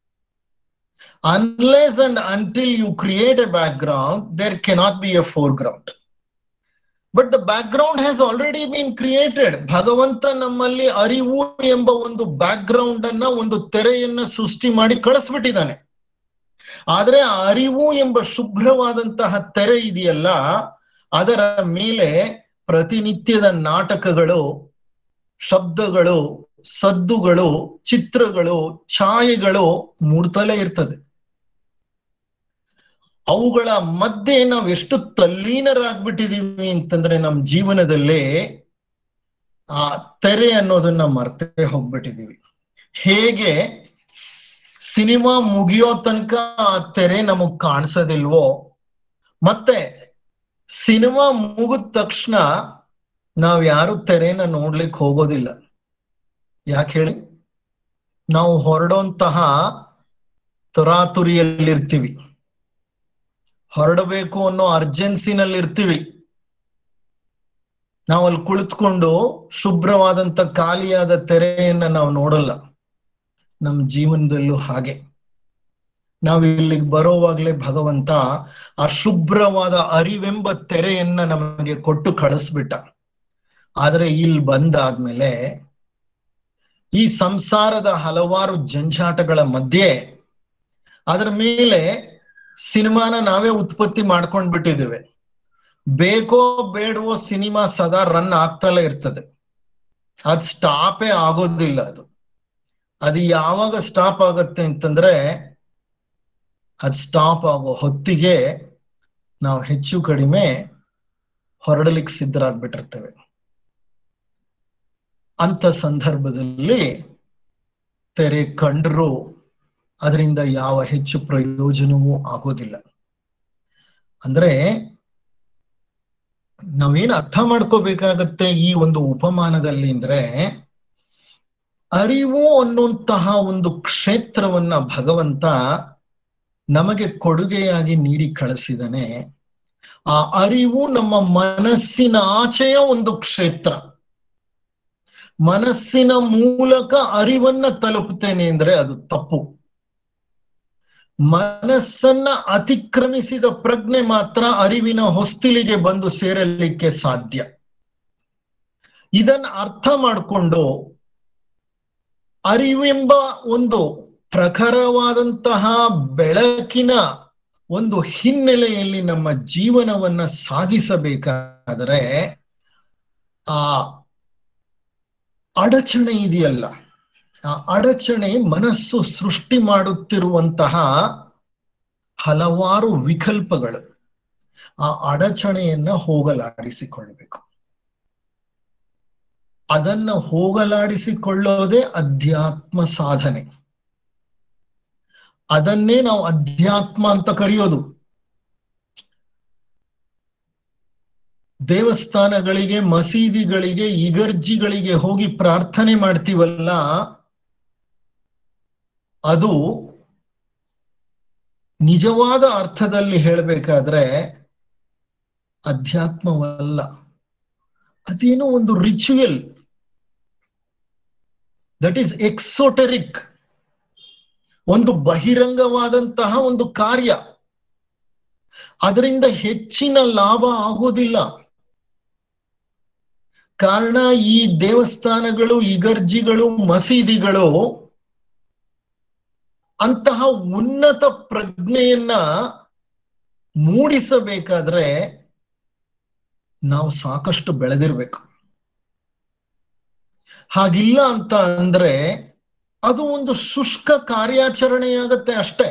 unless and until you create a background, there cannot be a foreground. But the background has already been created. ಭಗವಂತ ನಮ್ಮಲ್ಲಿ ಅರಿವು ಎಂಬ ಒಂದು ಬ್ಯಾಕ್ ಗ್ರೌಂಡ್ ಅನ್ನ ಒಂದು ತೆರೆಯನ್ನ ಸೃಷ್ಟಿ ಮಾಡಿ ಕಳಿಸ್ಬಿಟ್ಟಿದ್ದಾನೆ ಆದ್ರೆ ಆ ಅರಿವು ಎಂಬ ಶುಭ್ರವಾದಂತಹ ತೆರೆ ಇದೆಯಲ್ಲ ಅದರ ಮೇಲೆ ಪ್ರತಿನಿತ್ಯದ ನಾಟಕಗಳು ಶಬ್ದಗಳು ಸದ್ದುಗಳು ಚಿತ್ರಗಳು ಛಾಯೆಗಳು ಮೂಡ್ತಲೇ ಇರ್ತದೆ ಅವುಗಳ ಮಧ್ಯೆ ನಾವು ಎಷ್ಟು ತಲ್ಲೀನರಾಗ್ಬಿಟ್ಟಿದೀವಿ ಅಂತಂದ್ರೆ ನಮ್ಮ ಜೀವನದಲ್ಲಿ ಆ ತೆರೆ ಅನ್ನೋದನ್ನ ಮರ್ತೇ ಹೋಗ್ಬಿಟ್ಟಿದೀವಿ ಹೇಗೆ ಸಿನಿಮಾ ಮುಗಿಯೋ ತನಕ ಆ ತೆರೆ ನಮಗ್ ಕಾಣಿಸೋದಿಲ್ವೋ ಮತ್ತೆ ಸಿನಿಮಾ ಮುಗಿದ ತಕ್ಷಣ ನಾವ್ ಯಾರು ತೆರೆನ ನೋಡ್ಲಿಕ್ಕೆ ಹೋಗೋದಿಲ್ಲ ಯಾಕೆ ಹೇಳಿ ನಾವು ಹೊರಡೋಂತಹ ತರಾತುರಿಯಲ್ಲಿರ್ತೀವಿ ಹೊರಡಬೇಕು ಅನ್ನೋ ಅರ್ಜೆನ್ಸಿನಲ್ಲಿ ಇರ್ತೀವಿ ನಾವು ಅಲ್ಲಿ ಕುಳಿತುಕೊಂಡು ಶುಭ್ರವಾದಂತ ಖಾಲಿಯಾದ ತೆರೆಯನ್ನ ನಾವು ನೋಡಲ್ಲ ನಮ್ಮ ಜೀವನದಲ್ಲೂ ಹಾಗೆ ನಾವು ಇಲ್ಲಿಗೆ ಬರೋವಾಗ್ಲೇ ಭಗವಂತ ಆ ಶುಭ್ರವಾದ ಅರಿವೆಂಬ ತೆರೆಯನ್ನ ನಮಗೆ ಕೊಟ್ಟು ಕಳಿಸ್ಬಿಟ್ಟ ಆದ್ರೆ ಇಲ್ಲಿ ಬಂದಾದ್ಮೇಲೆ ಈ ಸಂಸಾರದ ಹಲವಾರು ಜಂಜಾಟಗಳ ಮಧ್ಯೆ ಅದರ ಮೇಲೆ ಸಿನಿಮಾನ ನಾವೇ ಉತ್ಪತ್ತಿ ಮಾಡ್ಕೊಂಡ್ ಬಿಟ್ಟಿದ್ದೇವೆ ಬೇಕೋ ಬೇಡವೋ ಸಿನಿಮಾ ಸದಾ ರನ್ ಆಗ್ತಲೇ ಇರ್ತದೆ ಅದ್ ಸ್ಟಾಪೇ ಆಗೋದಿಲ್ಲ ಅದು ಅದು ಯಾವಾಗ ಸ್ಟಾಪ್ ಆಗತ್ತೆ ಅಂತಂದ್ರೆ ಅದ್ ಸ್ಟಾಪ್ ಆಗೋ ಹೊತ್ತಿಗೆ ನಾವು ಹೆಚ್ಚು ಕಡಿಮೆ ಹೊರಡಲಿಕ್ಕೆ ಸಿದ್ಧರಾಗ್ಬಿಟ್ಟಿರ್ತೇವೆ ಅಂತ ಸಂದರ್ಭದಲ್ಲಿ ತೆರೆ ಕಂಡ್ರು ಅದರಿಂದ ಯಾವ ಹೆಚ್ಚು ಪ್ರಯೋಜನವೂ ಆಗೋದಿಲ್ಲ ಅಂದ್ರೆ ನಾವೇನ್ ಅರ್ಥ ಮಾಡ್ಕೋಬೇಕಾಗತ್ತೆ ಈ ಒಂದು ಉಪಮಾನದಲ್ಲಿ ಅಂದ್ರೆ ಅರಿವು ಅನ್ನುವಂತಹ ಒಂದು ಕ್ಷೇತ್ರವನ್ನ ಭಗವಂತ ನಮಗೆ ಕೊಡುಗೆಯಾಗಿ ನೀಡಿ ಕಳಿಸಿದನೆ ಆ ಅರಿವು ನಮ್ಮ ಮನಸ್ಸಿನ ಆಚೆಯ ಒಂದು ಕ್ಷೇತ್ರ ಮನಸ್ಸಿನ ಮೂಲಕ ಅರಿವನ್ನ ತಲುಪುತ್ತೇನೆ ಅಂದ್ರೆ ಅದು ತಪ್ಪು ಮನಸ್ಸನ್ನ ಅತಿಕ್ರಮಿಸಿದ ಪ್ರಜ್ಞೆ ಮಾತ್ರ ಅರಿವಿನ ಹೊಸ್ತಿಲಿಗೆ ಬಂದು ಸೇರಲಿಕ್ಕೆ ಸಾಧ್ಯ ಇದನ್ನ ಅರ್ಥ ಮಾಡಿಕೊಂಡು ಅರಿವೆಂಬ ಒಂದು ಪ್ರಖರವಾದಂತಹ ಬೆಳಕಿನ ಒಂದು ಹಿನ್ನೆಲೆಯಲ್ಲಿ ನಮ್ಮ ಜೀವನವನ್ನ ಸಾಗಿಸಬೇಕಾದರೆ ಆ ಅಡಚಣೆ ಇದೆಯಲ್ಲ ಆ ಅಡಚಣೆ ಮನಸ್ಸು ಸೃಷ್ಟಿ ಮಾಡುತ್ತಿರುವಂತಹ ಹಲವಾರು ವಿಕಲ್ಪಗಳು ಆ ಅಡಚಣೆಯನ್ನ ಹೋಗಲಾಡಿಸಿಕೊಳ್ಬೇಕು ಅದನ್ನ ಹೋಗಲಾಡಿಸಿಕೊಳ್ಳೋದೇ ಅಧ್ಯಾತ್ಮ ಸಾಧನೆ ಅದನ್ನೇ ನಾವು ಅಧ್ಯಾತ್ಮ ಅಂತ ಕರೆಯೋದು ದೇವಸ್ಥಾನಗಳಿಗೆ ಮಸೀದಿಗಳಿಗೆ ಇಗರ್ಜಿಗಳಿಗೆ ಹೋಗಿ ಪ್ರಾರ್ಥನೆ ಮಾಡ್ತೀವಲ್ಲ ಅದು ನಿಜವಾದ ಅರ್ಥದಲ್ಲಿ ಹೇಳಬೇಕಾದ್ರೆ ಅಧ್ಯಾತ್ಮವಲ್ಲ ಅದೇನೋ ಒಂದು ರಿಚುವಲ್ ದಟ್ ಈಸ್ ಎಕ್ಸೋಟೆರಿಕ್ ಒಂದು ಬಹಿರಂಗವಾದಂತಹ ಒಂದು ಕಾರ್ಯ ಅದರಿಂದ ಹೆಚ್ಚಿನ ಲಾಭ ಆಗೋದಿಲ್ಲ ಕಾರಣ ಈ ದೇವಸ್ಥಾನಗಳು ಇಗರ್ಜಿಗಳು ಮಸೀದಿಗಳು ಅಂತಹ ಉನ್ನತ ಪ್ರಜ್ಞೆಯನ್ನ ಮೂಡಿಸಬೇಕಾದ್ರೆ ನಾವು ಸಾಕಷ್ಟು ಬೆಳೆದಿರ್ಬೇಕು ಹಾಗಿಲ್ಲ ಅಂತ ಅಂದ್ರೆ ಅದು ಒಂದು ಶುಷ್ಕ ಕಾರ್ಯಾಚರಣೆಯಾಗತ್ತೆ ಅಷ್ಟೇ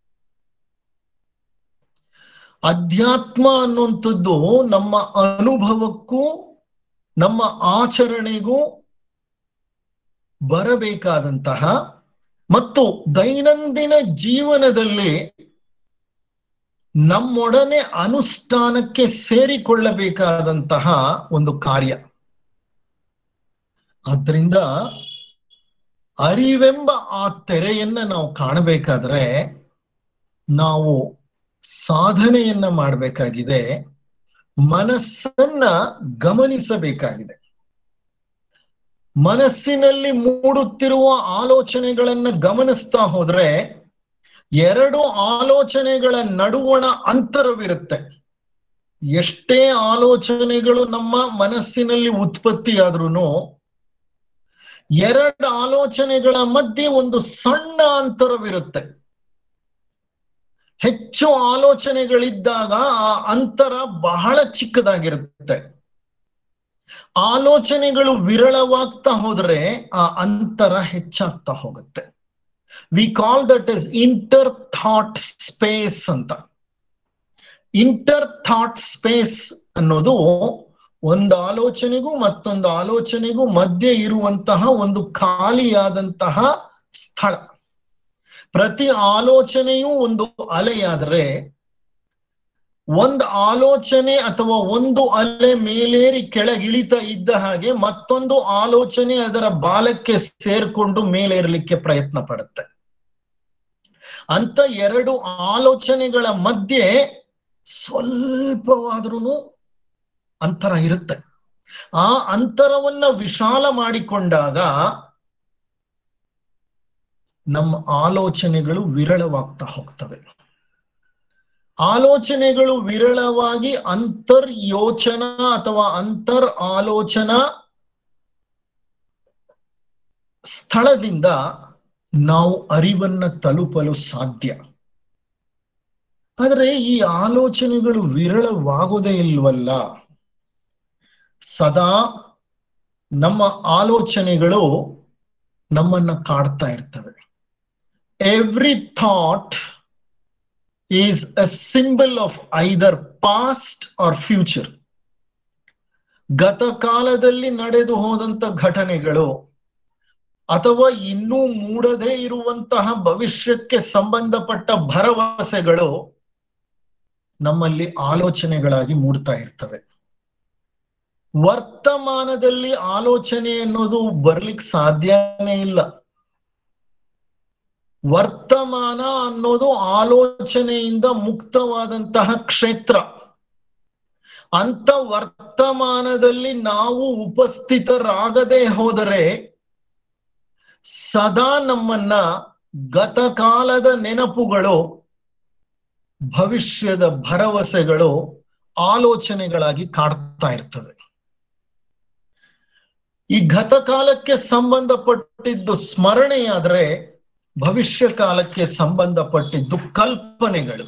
ಅಧ್ಯಾತ್ಮ ಅನ್ನುವಂಥದ್ದು ನಮ್ಮ ಅನುಭವಕ್ಕೂ ನಮ್ಮ ಆಚರಣೆಗೂ ಬರಬೇಕಾದಂತಹ ಮತ್ತು ದೈನಂದಿನ ಜೀವನದಲ್ಲಿ ನಮ್ಮೊಡನೆ ಅನುಷ್ಠಾನಕ್ಕೆ ಸೇರಿಕೊಳ್ಳಬೇಕಾದಂತಹ ಒಂದು ಕಾರ್ಯ ಆದ್ರಿಂದ ಅರಿವೆಂಬ ಆ ತೆರೆಯನ್ನ ನಾವು ಕಾಣಬೇಕಾದ್ರೆ ನಾವು ಸಾಧನೆಯನ್ನ ಮಾಡಬೇಕಾಗಿದೆ ಮನಸ್ಸನ್ನ ಗಮನಿಸಬೇಕಾಗಿದೆ ಮನಸ್ಸಿನಲ್ಲಿ ಮೂಡುತ್ತಿರುವ ಆಲೋಚನೆಗಳನ್ನ ಗಮನಿಸ್ತಾ ಹೋದ್ರೆ ಎರಡು ಆಲೋಚನೆಗಳ ನಡುವಣ ಅಂತರವಿರುತ್ತೆ ಎಷ್ಟೇ ಆಲೋಚನೆಗಳು ನಮ್ಮ ಮನಸ್ಸಿನಲ್ಲಿ ಉತ್ಪತ್ತಿಯಾದ್ರೂ ಎರಡು ಆಲೋಚನೆಗಳ ಮಧ್ಯೆ ಒಂದು ಸಣ್ಣ ಅಂತರವಿರುತ್ತೆ ಹೆಚ್ಚು ಆಲೋಚನೆಗಳಿದ್ದಾಗ ಆ ಅಂತರ ಬಹಳ ಚಿಕ್ಕದಾಗಿರುತ್ತೆ ಆಲೋಚನೆಗಳು ವಿರಳವಾಗ್ತಾ ಹೋದ್ರೆ ಆ ಅಂತರ ಹೆಚ್ಚಾಗ್ತಾ ಹೋಗುತ್ತೆ we call that is inter thought space ಅಂತ ಇಂಟರ್ ಥಾಟ್ ಸ್ಪೇಸ್ ಅನ್ನೋದು ಒಂದು ಆಲೋಚನೆಗೂ ಮತ್ತೊಂದು ಆಲೋಚನೆಗೂ ಮಧ್ಯೆ ಇರುವಂತಹ ಒಂದು ಖಾಲಿಯಾದಂತಹ ಸ್ಥಳ ಪ್ರತಿ ಆಲೋಚನೆಯೂ ಒಂದು ಅಲೆಯಾದರೆ ಒಂದು ಆಲೋಚನೆ ಅಥವಾ ಒಂದು ಅಲೆ ಮೇಲೇರಿ ಕೆಳಗಿಳಿತಾ ಇದ್ದ ಹಾಗೆ ಮತ್ತೊಂದು ಆಲೋಚನೆ ಅದರ ಬಾಲಕ್ಕೆ ಸೇರ್ಕೊಂಡು ಮೇಲೇರಲಿಕ್ಕೆ ಪ್ರಯತ್ನ ಪಡುತ್ತೆ ಅಂತ ಎರಡು ಆಲೋಚನೆಗಳ ಮಧ್ಯೆ ಸ್ವಲ್ಪವಾದ್ರೂ ಅಂತರ ಇರುತ್ತೆ ಆ ಅಂತರವನ್ನ ವಿಶಾಲ ಮಾಡಿಕೊಂಡಾಗ ನಮ್ಮ ಆಲೋಚನೆಗಳು ವಿರಳವಾಗ್ತಾ ಹೋಗ್ತವೆ ಆಲೋಚನೆಗಳು ವಿರಳವಾಗಿ ಅಂತರ್ ಯೋಚನಾ ಅಥವಾ ಅಂತರ್ ಆಲೋಚನಾ ಸ್ಥಳದಿಂದ ನಾವು ಅರಿವನ್ನ ತಲುಪಲು ಸಾಧ್ಯ ಆದರೆ ಈ ಆಲೋಚನೆಗಳು ವಿರಳವಾಗುವುದೇ ಇಲ್ವಲ್ಲ ಸದಾ ನಮ್ಮ ಆಲೋಚನೆಗಳು ನಮ್ಮನ್ನ ಕಾಡ್ತಾ ಇರ್ತವೆ every thought is a symbol of either past or future ಗತಕಾಲದಲ್ಲಿ ನಡೆದು ಹೋದಂತ ಘಟನೆಗಳು ಅಥವಾ ಇನ್ನೂ ಮೂಡದೇ ಇರುವಂತಹ ಭವಿಷ್ಯಕ್ಕೆ ಸಂಬಂಧಪಟ್ಟ ಭರವಸೆಗಳು ನಮ್ಮಲ್ಲಿ ಆಲೋಚನೆಗಳಾಗಿ ಮೂಡ್ತಾ ಇರ್ತವೆ ವರ್ತಮಾನದಲ್ಲಿ ಆಲೋಚನೆ ಅನ್ನೋದು ಬರ್ಲಿಕ್ಕೆ ಸಾಧ್ಯನೇ ಇಲ್ಲ ವರ್ತಮಾನ ಅನ್ನೋದು ಆಲೋಚನೆಯಿಂದ ಮುಕ್ತವಾದಂತಹ ಕ್ಷೇತ್ರ ಅಂತ ವರ್ತಮಾನದಲ್ಲಿ ನಾವು ಉಪಸ್ಥಿತರಾಗದೆ ಹೋದರೆ ಸದಾ ನಮ್ಮನ್ನ ಗತಕಾಲದ ನೆನಪುಗಳು ಭವಿಷ್ಯದ ಭರವಸೆಗಳು ಆಲೋಚನೆಗಳಾಗಿ ಕಾಡ್ತಾ ಇರ್ತವೆ ಈ ಗತಕಾಲಕ್ಕೆ ಸಂಬಂಧಪಟ್ಟಿದ್ದು ಸ್ಮರಣೆಯಾದ್ರೆ ಭವಿಷ್ಯ ಕಾಲಕ್ಕೆ ಸಂಬಂಧಪಟ್ಟಿದ್ದು ಕಲ್ಪನೆಗಳು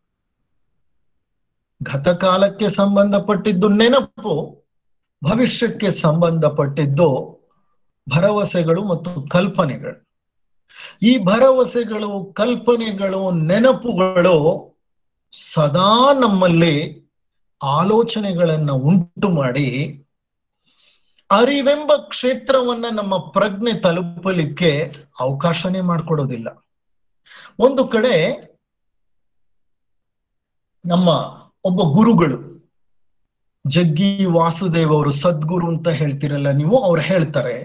ಗತಕಾಲಕ್ಕೆ ಸಂಬಂಧಪಟ್ಟಿದ್ದು ನೆನಪು ಭವಿಷ್ಯಕ್ಕೆ ಸಂಬಂಧಪಟ್ಟಿದ್ದು ಭರವಸೆಗಳು ಮತ್ತು ಕಲ್ಪನೆಗಳು ಈ ಭರವಸೆಗಳು ಕಲ್ಪನೆಗಳು ನೆನಪುಗಳು ಸದಾ ನಮ್ಮಲ್ಲಿ ಆಲೋಚನೆಗಳನ್ನ ಉಂಟು ಮಾಡಿ ಅರಿವೆಂಬ ಕ್ಷೇತ್ರವನ್ನ ನಮ್ಮ ಪ್ರಜ್ಞೆ ತಲುಪಲಿಕ್ಕೆ ಅವಕಾಶನೇ ಮಾಡಿಕೊಡೋದಿಲ್ಲ ಒಂದು ಕಡೆ ನಮ್ಮ ಒಬ್ಬ ಗುರುಗಳು ಜಗ್ಗಿ ವಾಸುದೇವ್ ಅವರು ಸದ್ಗುರು ಅಂತ ಹೇಳ್ತಿರಲ್ಲ ನೀವು ಅವ್ರು ಹೇಳ್ತಾರೆ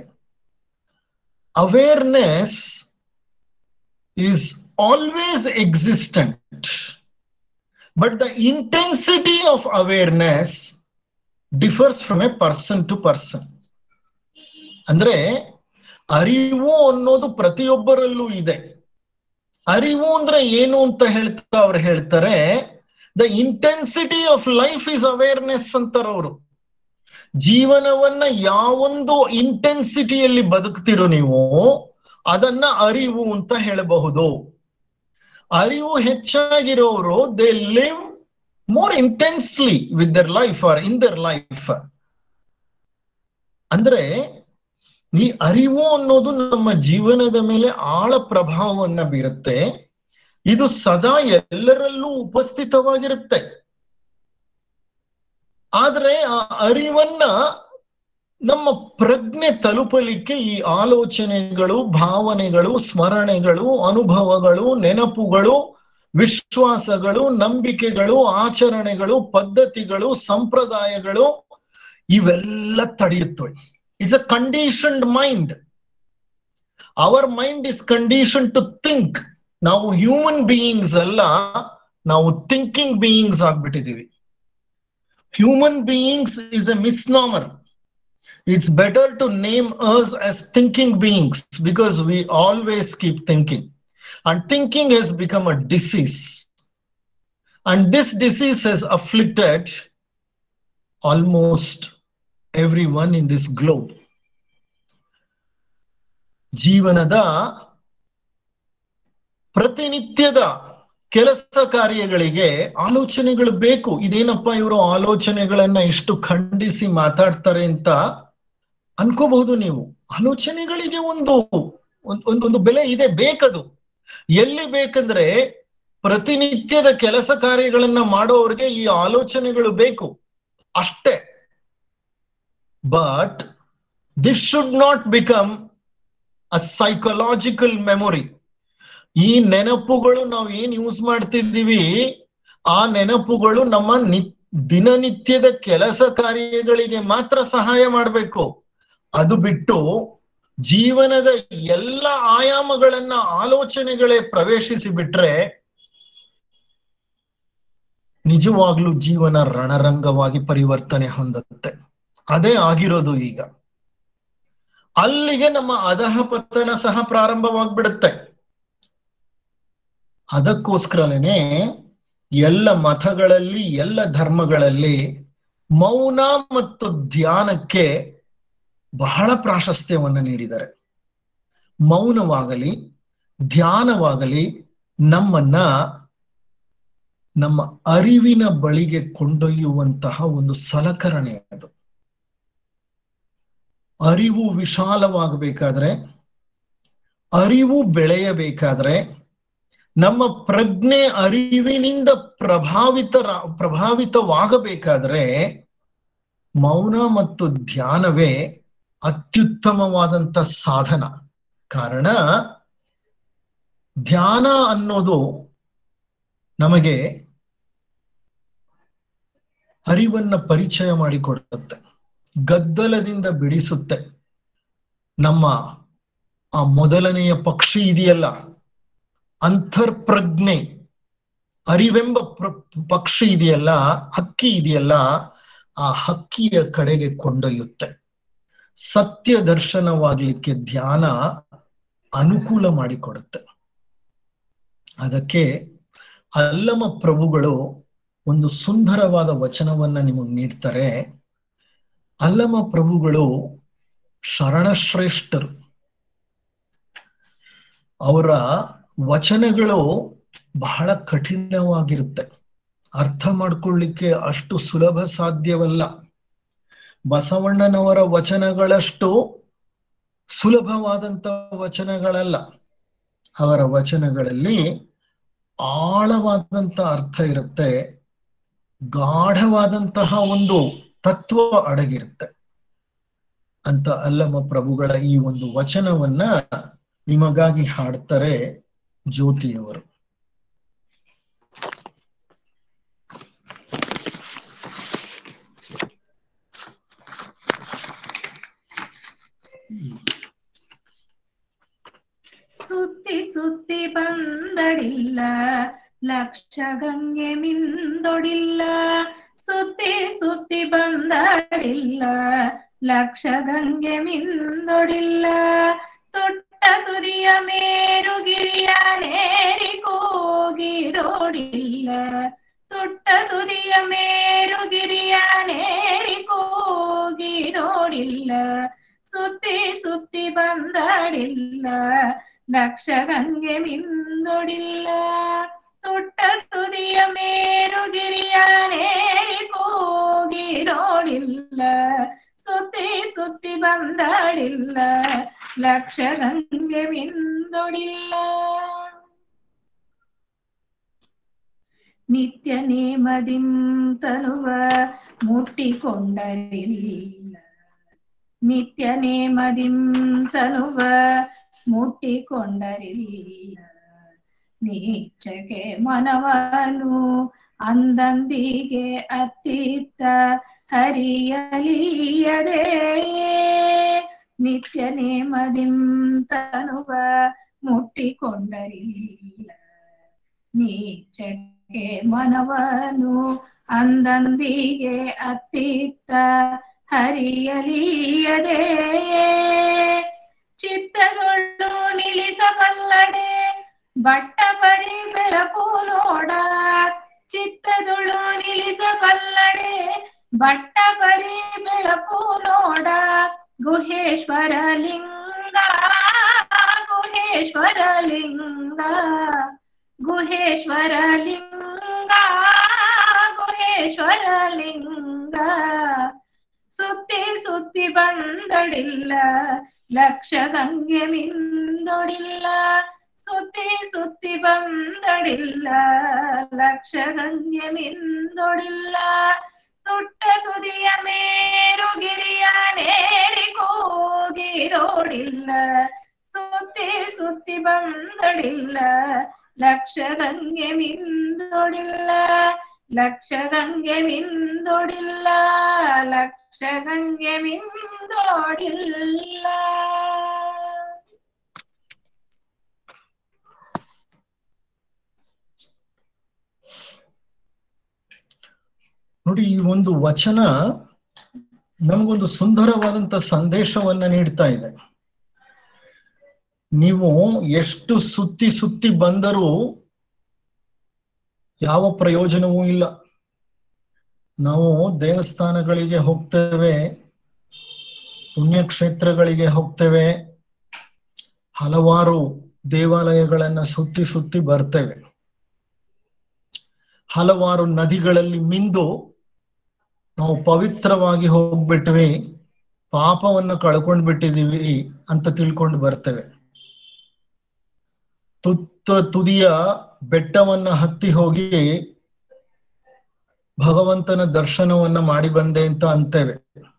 awareness is always existent but the intensity of awareness differs from a person to person ಅಂದ್ರೆ ಅರಿವು ಅನ್ನೋದು ಪ್ರತಿಯೊಬ್ಬರಲ್ಲೂ ಇದೆ ಅರಿವು ಅಂದ್ರೆ ಏನು ಅಂತ ಹೇಳ್ತಾ ಅವ್ರು ಹೇಳ್ತಾರೆ the intensity of life is awareness ಅಂತಾರ ಅವರು ಜೀವನವನ್ನ ಯಾವೊಂದು ಇಂಟೆನ್ಸಿಟಿಯಲ್ಲಿ ಬದುಕ್ತಿರೋ ನೀವು ಅದನ್ನ ಅರಿವು ಅಂತ ಹೇಳಬಹುದು ಅರಿವು ಹೆಚ್ಚಾಗಿರೋರು they live more intensely with their life or in their life ಅಂದ್ರೆ ಈ ಅರಿವು ಅನ್ನೋದು ನಮ್ಮ ಜೀವನದ ಮೇಲೆ ಆಳ ಪ್ರಭಾವವನ್ನ ಬೀರುತ್ತೆ ಇದು ಸದಾ ಎಲ್ಲರಲ್ಲೂ ಉಪಸ್ಥಿತವಾಗಿರುತ್ತೆ ಆದ್ರೆ ಆ ಅರಿವನ್ನ ನಮ್ಮ ಪ್ರಜ್ಞೆ ತಲುಪಲಿಕ್ಕೆ ಈ ಆಲೋಚನೆಗಳು ಭಾವನೆಗಳು ಸ್ಮರಣೆಗಳು ಅನುಭವಗಳು ನೆನಪುಗಳು ವಿಶ್ವಾಸಗಳು ನಂಬಿಕೆಗಳು ಆಚರಣೆಗಳು ಪದ್ಧತಿಗಳು ಸಂಪ್ರದಾಯಗಳು ಇವೆಲ್ಲ ತಡೆಯುತ್ತವೆ it's a conditioned mind our mind is condition to think ನಾವು ಹ್ಯೂಮನ್ ಬೀಯಿಂಗ್ಸ್ ಅಲ್ಲ ನಾವು ಥಿಂಕಿಂಗ್ ಬೀಯಿಂಗ್ಸ್ ಆಗ್ಬಿಟ್ಟಿದೀವಿ human beings is a misnomer it's better to name us as thinking beings because we always keep thinking. And thinking has become a disease. And this disease has afflicted almost everyone in this globe. ಜೀವನದ ಪ್ರತಿನಿತ್ಯದ ಕೆಲಸ ಕಾರ್ಯಗಳಿಗೆ ಆಲೋಚನೆಗಳು ಬೇಕು ಇದೇನಪ್ಪ ಇವರು ಆಲೋಚನೆಗಳನ್ನ ಇಷ್ಟು ಖಂಡಿಸಿ ಮಾತಾಡ್ತಾರೆ ಅಂತ ಅನ್ಕೋಬಹುದು ನೀವು ಆಲೋಚನೆಗಳಿಗೆ ಒಂದು ಒಂದು ಒಂದು ಬೆಲೆ ಇದೆ ಬೇಕದು ಎಲ್ಲಿ ಬೇಕಂದ್ರೆ ಪ್ರತಿನಿತ್ಯದ ಕೆಲಸ ಕಾರ್ಯಗಳನ್ನ ಮಾಡೋರಿಗೆ ಈ ಆಲೋಚನೆಗಳು ಬೇಕು ಅಷ್ಟೇ but this should not become a psychological memory ಈ ನೆನಪುಗಳು ನಾವು ಏನ್ ಯೂಸ್ ಮಾಡ್ತಿದ್ದೀವಿ ಆ ನೆನಪುಗಳು ನಮ್ಮ ನಿ ದಿನನಿತ್ಯದ ಕೆಲಸ ಕಾರ್ಯಗಳಿಗೆ ಮಾತ್ರ ಸಹಾಯ ಮಾಡಬೇಕು ಅದು ಬಿಟ್ಟು ಜೀವನದ ಎಲ್ಲ ಆಯಾಮಗಳನ್ನ ಆಲೋಚನೆಗಳೇ ಪ್ರವೇಶಿಸಿ ಬಿಟ್ರೆ ನಿಜವಾಗ್ಲೂ ಜೀವನ ರಣರಂಗವಾಗಿ ಪರಿವರ್ತನೆ ಹೊಂದುತ್ತೆ ಅದೇ ಆಗಿರೋದು ಈಗ ಅಲ್ಲಿಗೆ ನಮ್ಮ ಅಧಹ ಪತನ ಸಹ ಪ್ರಾರಂಭವಾಗ್ಬಿಡುತ್ತೆ ಅದಕ್ಕೋಸ್ಕರನೇ ಎಲ್ಲ ಮತಗಳಲ್ಲಿ ಎಲ್ಲ ಧರ್ಮಗಳಲ್ಲಿ ಮೌನ ಮತ್ತು ಧ್ಯಾನಕ್ಕೆ ಬಹಳ ಪ್ರಾಶಸ್ತ್ಯವನ್ನು ನೀಡಿದ್ದಾರೆ ಮೌನವಾಗಲಿ ಧ್ಯಾನವಾಗಲಿ ನಮ್ಮನ್ನ ನಮ್ಮ ಅರಿವಿನ ಬಳಿಗೆ ಕೊಂಡೊಯ್ಯುವಂತಹ ಒಂದು ಸಲಕರಣೆ ಅದು ಅರಿವು ವಿಶಾಲವಾಗಬೇಕಾದ್ರೆ ಅರಿವು ಬೆಳೆಯಬೇಕಾದ್ರೆ ನಮ್ಮ ಪ್ರಜ್ಞೆ ಅರಿವಿನಿಂದ ಪ್ರಭಾವಿತ ಪ್ರಭಾವಿತವಾಗಬೇಕಾದ್ರೆ ಮೌನ ಮತ್ತು ಧ್ಯಾನವೇ ಅತ್ಯುತ್ತಮವಾದಂತ ಸಾಧನ ಕಾರಣ ಧ್ಯಾನ ಅನ್ನೋದು ನಮಗೆ ಅರಿವನ್ನ ಪರಿಚಯ ಮಾಡಿಕೊಡುತ್ತೆ ಗದ್ದಲದಿಂದ ಬಿಡಿಸುತ್ತೆ ನಮ್ಮ ಆ ಮೊದಲನೆಯ ಪಕ್ಷಿ ಇದೆಯಲ್ಲ ಅಂತರ್ಪ್ರಜ್ಞೆ ಅರಿವೆಂಬ ಪಕ್ಷಿ ಇದೆಯಲ್ಲ ಹಕ್ಕಿ ಇದೆಯಲ್ಲ ಆ ಹಕ್ಕಿಯ ಕಡೆಗೆ ಕೊಂಡೊಯ್ಯುತ್ತೆ ಸತ್ಯ ದರ್ಶನವಾಗ್ಲಿಕ್ಕೆ ಧ್ಯಾನ ಅನುಕೂಲ ಮಾಡಿಕೊಡುತ್ತೆ ಅದಕ್ಕೆ ಅಲ್ಲಮ ಪ್ರಭುಗಳು ಒಂದು ಸುಂದರವಾದ ವಚನವನ್ನ ನಿಮಗೆ ನೀಡ್ತಾರೆ ಅಲ್ಲಮ ಪ್ರಭುಗಳು ಶರಣಶ್ರೇಷ್ಠರು ಅವರ ವಚನಗಳು ಬಹಳ ಕಠಿಣವಾಗಿರುತ್ತೆ ಅರ್ಥ ಮಾಡ್ಕೊಳ್ಳಿಕ್ಕೆ ಅಷ್ಟು ಸುಲಭ ಸಾಧ್ಯವಲ್ಲ ಬಸವಣ್ಣನವರ ವಚನಗಳಷ್ಟು ಸುಲಭವಾದಂತ ವಚನಗಳಲ್ಲ ಅವರ ವಚನಗಳಲ್ಲಿ ಆಳವಾದಂತ ಅರ್ಥ ಇರುತ್ತೆ ಗಾಢವಾದಂತಹ ಒಂದು ತತ್ವ ಅಡಗಿರುತ್ತೆ ಅಂತ ಅಲ್ಲಮ ಪ್ರಭುಗಳ ಈ ಒಂದು ವಚನವನ್ನ ನಿಮಗಾಗಿ ಹಾಡ್ತಾರೆ ಜ್ಯೋತಿಯವರು ಸುತ್ತಿ ಸುತ್ತಿ ಬಂದಡಿಲ್ಲ ಲಕ್ಷ ಗಂಗೆ ಮಿಂದೊಡಿಲ್ಲ ಸುತ್ತಿ ಸುತ್ತಿ ಬಂದಡಿಲ್ಲ ಲಕ್ಷ ಗಂಗೆ ಮಿಂದೊಡಿಲ್ಲ ತುಟ್ಟ ತುದಿಯ ಮೇರುಗಿರಿಯ ನೇರಿ ಕೂಗಿದೋಡಿಲ್ಲ ತುಟ್ಟ ತುದಿಯ ಮೇರುಗಿರಿಯ ನೇರಿ ಕೂಗಿದೋಡಿಲ್ಲ ಸುತ್ತಿ ಸುತ್ತಿ ಬಂದಡಿಲ್ಲ ಲಕ್ಷ ಗಂಗೆ ಮಿಂದೊಡಿಲ್ಲ ತುಟ್ಟ ತುದಿಯ ಮೇರುಗಿರಿಯ ನೇರಿ ಕೂಗಿದೋಡಿಲ್ಲ ಸುತ್ತಿ ಸುತ್ತಿ ಬಂದಡಿಲ್ಲ ಲಕ್ಷ ಗಂಗೆ ಮಿಂದೊಡಿಲ್ಲ ನಿತ್ಯ ನೇಮದಿಂತನುವ ಮುಟ್ಟಿಕೊಂಡರಿಲ್ಲ ನಿತ್ಯ ನೇಮದಿಂ ತನುವ ಮುಟ್ಟಿಕೊಂಡರಿಲ್ಲ ನೀಚಕ್ಕೆ ಮನವನು ಅಂದಂದಿಗೆ ಅತ್ತಿತ್ತ ಹರಿಯಲಿಯದೆ ನಿತ್ಯ ನೇಮದಿಂ ತನುವ ಮುಟ್ಟಿಕೊಂಡರಿಲ್ಲ ನೀಚಕ್ಕೆ ಮನವನು ಅಂದಂದಿಗೆ ಅತ್ತಿತ್ತ ಹರಿಯಲಿಯದೆ ಚಿತ್ತಗಳು ನಿಲ್ಲಿಸಬಲ್ಲಡೆ ಬಟ್ಟ ಪರಿ ಬೆಳಕು ನೋಡ ಚಿತ್ತಗಳು ನಿಲ್ಲಿಸಬಲ್ಲಡೆ ಬಟ್ಟ ಪರಿ ಬೆಳಕು ನೋಡ ಗುಹೇಶ್ವರ ಲಿಂಗ ಗುಹೇಶ್ವರ ಲಿಂಗ ಗುಹೇಶ್ವರ ಲಿಂಗ ಗುಹೇಶ್ವರ ಲಿಂಗ ಸುತ್ತಿ ಸುತ್ತಿ ಬಂದೊಡಿಲ್ಲ ಲಕ್ಷ ಗಂಗೆ ಮಿಂದೊಡಿಲ್ಲ ಸುತ್ತಿ ಸುತ್ತಿ ಬಂದೊಡಿಲ್ಲ ಲಕ್ಷ ಗಂಗೆ ಮಿಂದೊಡಿಲ್ಲ ತುಟ್ಟ ತುದಿಯ ಮೇರುಗಿರಿಯ ನೇರಿ ಕೂಗಿರೋಡಿಲ್ಲ ಸುತ್ತಿ ಸುತ್ತಿ ಬಂದೊಡಿಲ್ಲ ಲಕ್ಷ ಗಂಗೆ ಮಿಂದೊಡಿಲ್ಲ ಲಕ್ಷ ಗಂಗೆ ಮಿಂದೊಡಿಲ್ಲ ಲಕ್ಷ ಗಂಗೆ ಮಿಂದೊಡಿಲ್ಲ ನೋಡಿ ಈ ಒಂದು ವಚನ ನಮಗೊಂದು ಸುಂದರವಾದಂತ ಸಂದೇಶವನ್ನ ನೀಡ್ತಾ ಇದೆ ನೀವು ಎಷ್ಟು ಸುತ್ತಿ ಸುತ್ತಿ ಬಂದರೂ ಯಾವ ಪ್ರಯೋಜನವೂ ಇಲ್ಲ ನಾವು ದೇವಸ್ಥಾನಗಳಿಗೆ ಹೋಗ್ತೇವೆ ಪುಣ್ಯಕ್ಷೇತ್ರಗಳಿಗೆ ಹೋಗ್ತೇವೆ ಹಲವಾರು ದೇವಾಲಯಗಳನ್ನ ಸುತ್ತಿ ಸುತ್ತಿ ಬರ್ತೇವೆ ಹಲವಾರು ನದಿಗಳಲ್ಲಿ ಮಿಂದು ನಾವು ಪವಿತ್ರವಾಗಿ ಹೋಗ್ಬಿಟ್ವಿ ಪಾಪವನ್ನ ಕಳ್ಕೊಂಡ್ ಬಿಟ್ಟಿದೀವಿ ಅಂತ ತಿಳ್ಕೊಂಡು ಬರ್ತೇವೆ ತುತ್ತ ತುದಿಯ ಬೆಟ್ಟವನ್ನ ಹತ್ತಿ ಹೋಗಿ ಭಗವಂತನ ದರ್ಶನವನ್ನ ಮಾಡಿ ಬಂದೆ ಅಂತ ಅಂತೇವೆ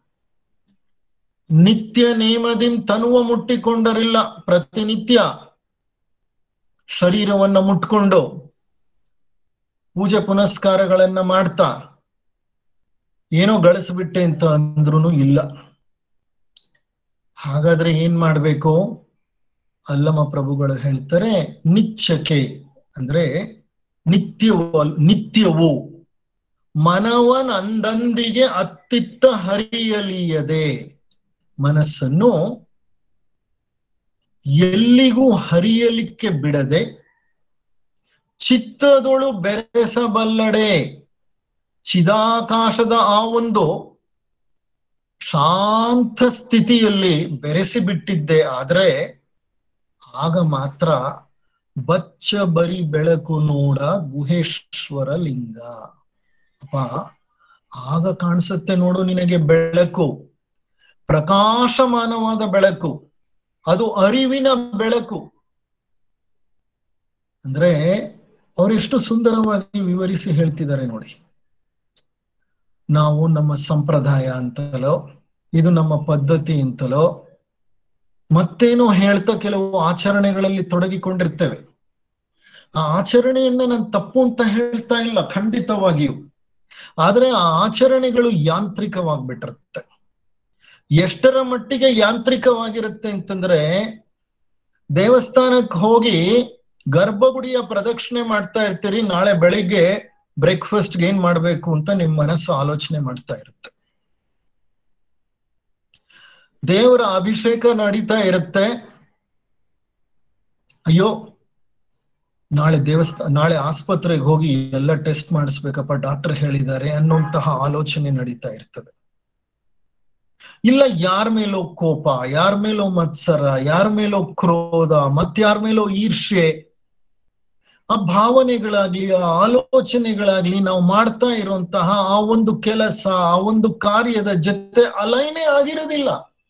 ನಿತ್ಯ ನೇಮದಿಂ ತನುವ ಮುಟ್ಟಿಕೊಂಡರಿಲ್ಲ ಪ್ರತಿನಿತ್ಯ ಶರೀರವನ್ನ ಮುಟ್ಕೊಂಡು ಪೂಜೆ ಪುನಸ್ಕಾರಗಳನ್ನ ಮಾಡ್ತಾ ಏನೋ ಗಳಿಸ್ಬಿಟ್ಟೆ ಅಂತ ಅಂದ್ರೂ ಇಲ್ಲ ಹಾಗಾದ್ರೆ ಏನ್ ಮಾಡ್ಬೇಕು ಅಲ್ಲಮ ಪ್ರಭುಗಳು ಹೇಳ್ತಾರೆ ನಿಚ್ಚಕೆ ಅಂದ್ರೆ ನಿತ್ಯವು ನಿತ್ಯವು ಮನವನ್ ಅಂದಂದಿಗೆ ಅತ್ತಿತ್ತ ಹರಿಯಲಿಯದೆ ಮನಸ್ಸನ್ನು ಎಲ್ಲಿಗೂ ಹರಿಯಲಿಕ್ಕೆ ಬಿಡದೆ ಚಿತ್ತದೊಳು ಬೆರೆಸಬಲ್ಲಡೆ ಚಿದಾಕಾಶದ ಆ ಒಂದು ಶಾಂತ ಸ್ಥಿತಿಯಲ್ಲಿ ಬೆರೆಸಿ ಬಿಟ್ಟಿದ್ದೆ ಆದ್ರೆ ಆಗ ಮಾತ್ರ ಬಚ್ಚ ಬರಿ ಬೆಳಕು ನೋಡ ಗುಹೇಶ್ವರ ಲಿಂಗ ಅಪ್ಪ ಆಗ ಕಾಣಿಸುತ್ತೆ ನೋಡು ನಿನಗೆ ಬೆಳಕು ಪ್ರಕಾಶಮಾನವಾದ ಬೆಳಕು ಅದು ಅರಿವಿನ ಬೆಳಕು ಅಂದ್ರೆ ಅವರೆಷ್ಟು ಸುಂದರವಾಗಿ ವಿವರಿಸಿ ಹೇಳ್ತಿದ್ದಾರೆ ನೋಡಿ ನಾವು ನಮ್ಮ ಸಂಪ್ರದಾಯ ಅಂತಲೋ ಇದು ನಮ್ಮ ಪದ್ಧತಿ ಅಂತಲೋ ಮತ್ತೇನೋ ಹೇಳ್ತಾ ಕೆಲವು ಆಚರಣೆಗಳಲ್ಲಿ ತೊಡಗಿಕೊಂಡಿರ್ತೇವೆ ಆ ಆಚರಣೆಯನ್ನ ನಾನು ತಪ್ಪು ಅಂತ ಹೇಳ್ತಾ ಇಲ್ಲ ಖಂಡಿತವಾಗಿಯೂ ಆದ್ರೆ ಆ ಆಚರಣೆಗಳು ಯಾಂತ್ರಿಕವಾಗ್ಬಿಟ್ಟಿರುತ್ತೆ ಎಷ್ಟರ ಮಟ್ಟಿಗೆ ಯಾಂತ್ರಿಕವಾಗಿರುತ್ತೆ ಅಂತಂದ್ರೆ ದೇವಸ್ಥಾನಕ್ಕೆ ಹೋಗಿ ಗರ್ಭಗುಡಿಯ ಪ್ರದಕ್ಷಿಣೆ ಮಾಡ್ತಾ ಇರ್ತೀರಿ ನಾಳೆ ಬೆಳಿಗ್ಗೆ ಬ್ರೇಕ್ಫಾಸ್ಟ್ ಏನ್ ಮಾಡ್ಬೇಕು ಅಂತ ನಿಮ್ ಮನಸ್ಸು ಆಲೋಚನೆ ಮಾಡ್ತಾ ಇರುತ್ತೆ ದೇವರ ಅಭಿಷೇಕ ನಡೀತಾ ಇರುತ್ತೆ ಅಯ್ಯೋ ನಾಳೆ ದೇವಸ್ಥಾನ ನಾಳೆ ಆಸ್ಪತ್ರೆಗೆ ಹೋಗಿ ಎಲ್ಲ ಟೆಸ್ಟ್ ಮಾಡಿಸ್ಬೇಕಪ್ಪ ಡಾಕ್ಟರ್ ಹೇಳಿದ್ದಾರೆ ಅನ್ನುವಂತಹ ಆಲೋಚನೆ ನಡೀತಾ ಇರ್ತದೆ ಇಲ್ಲ ಯಾರ ಮೇಲೋ ಕೋಪ ಯಾರ ಮೇಲೋ ಮತ್ಸರ ಯಾರ ಮೇಲೋ ಕ್ರೋಧ ಮತ್ತಾರ ಮೇಲೋ ಈರ್ಷ್ಯೆ ಆ ಭಾವನೆಗಳಾಗ್ಲಿ ಆ ಆಲೋಚನೆಗಳಾಗ್ಲಿ ನಾವು ಮಾಡ್ತಾ ಇರುವಂತಹ ಆ ಒಂದು ಕೆಲಸ ಆ ಒಂದು ಕಾರ್ಯದ ಜೊತೆ ಅಲೈನೇ ಆಗಿರೋದಿಲ್ಲ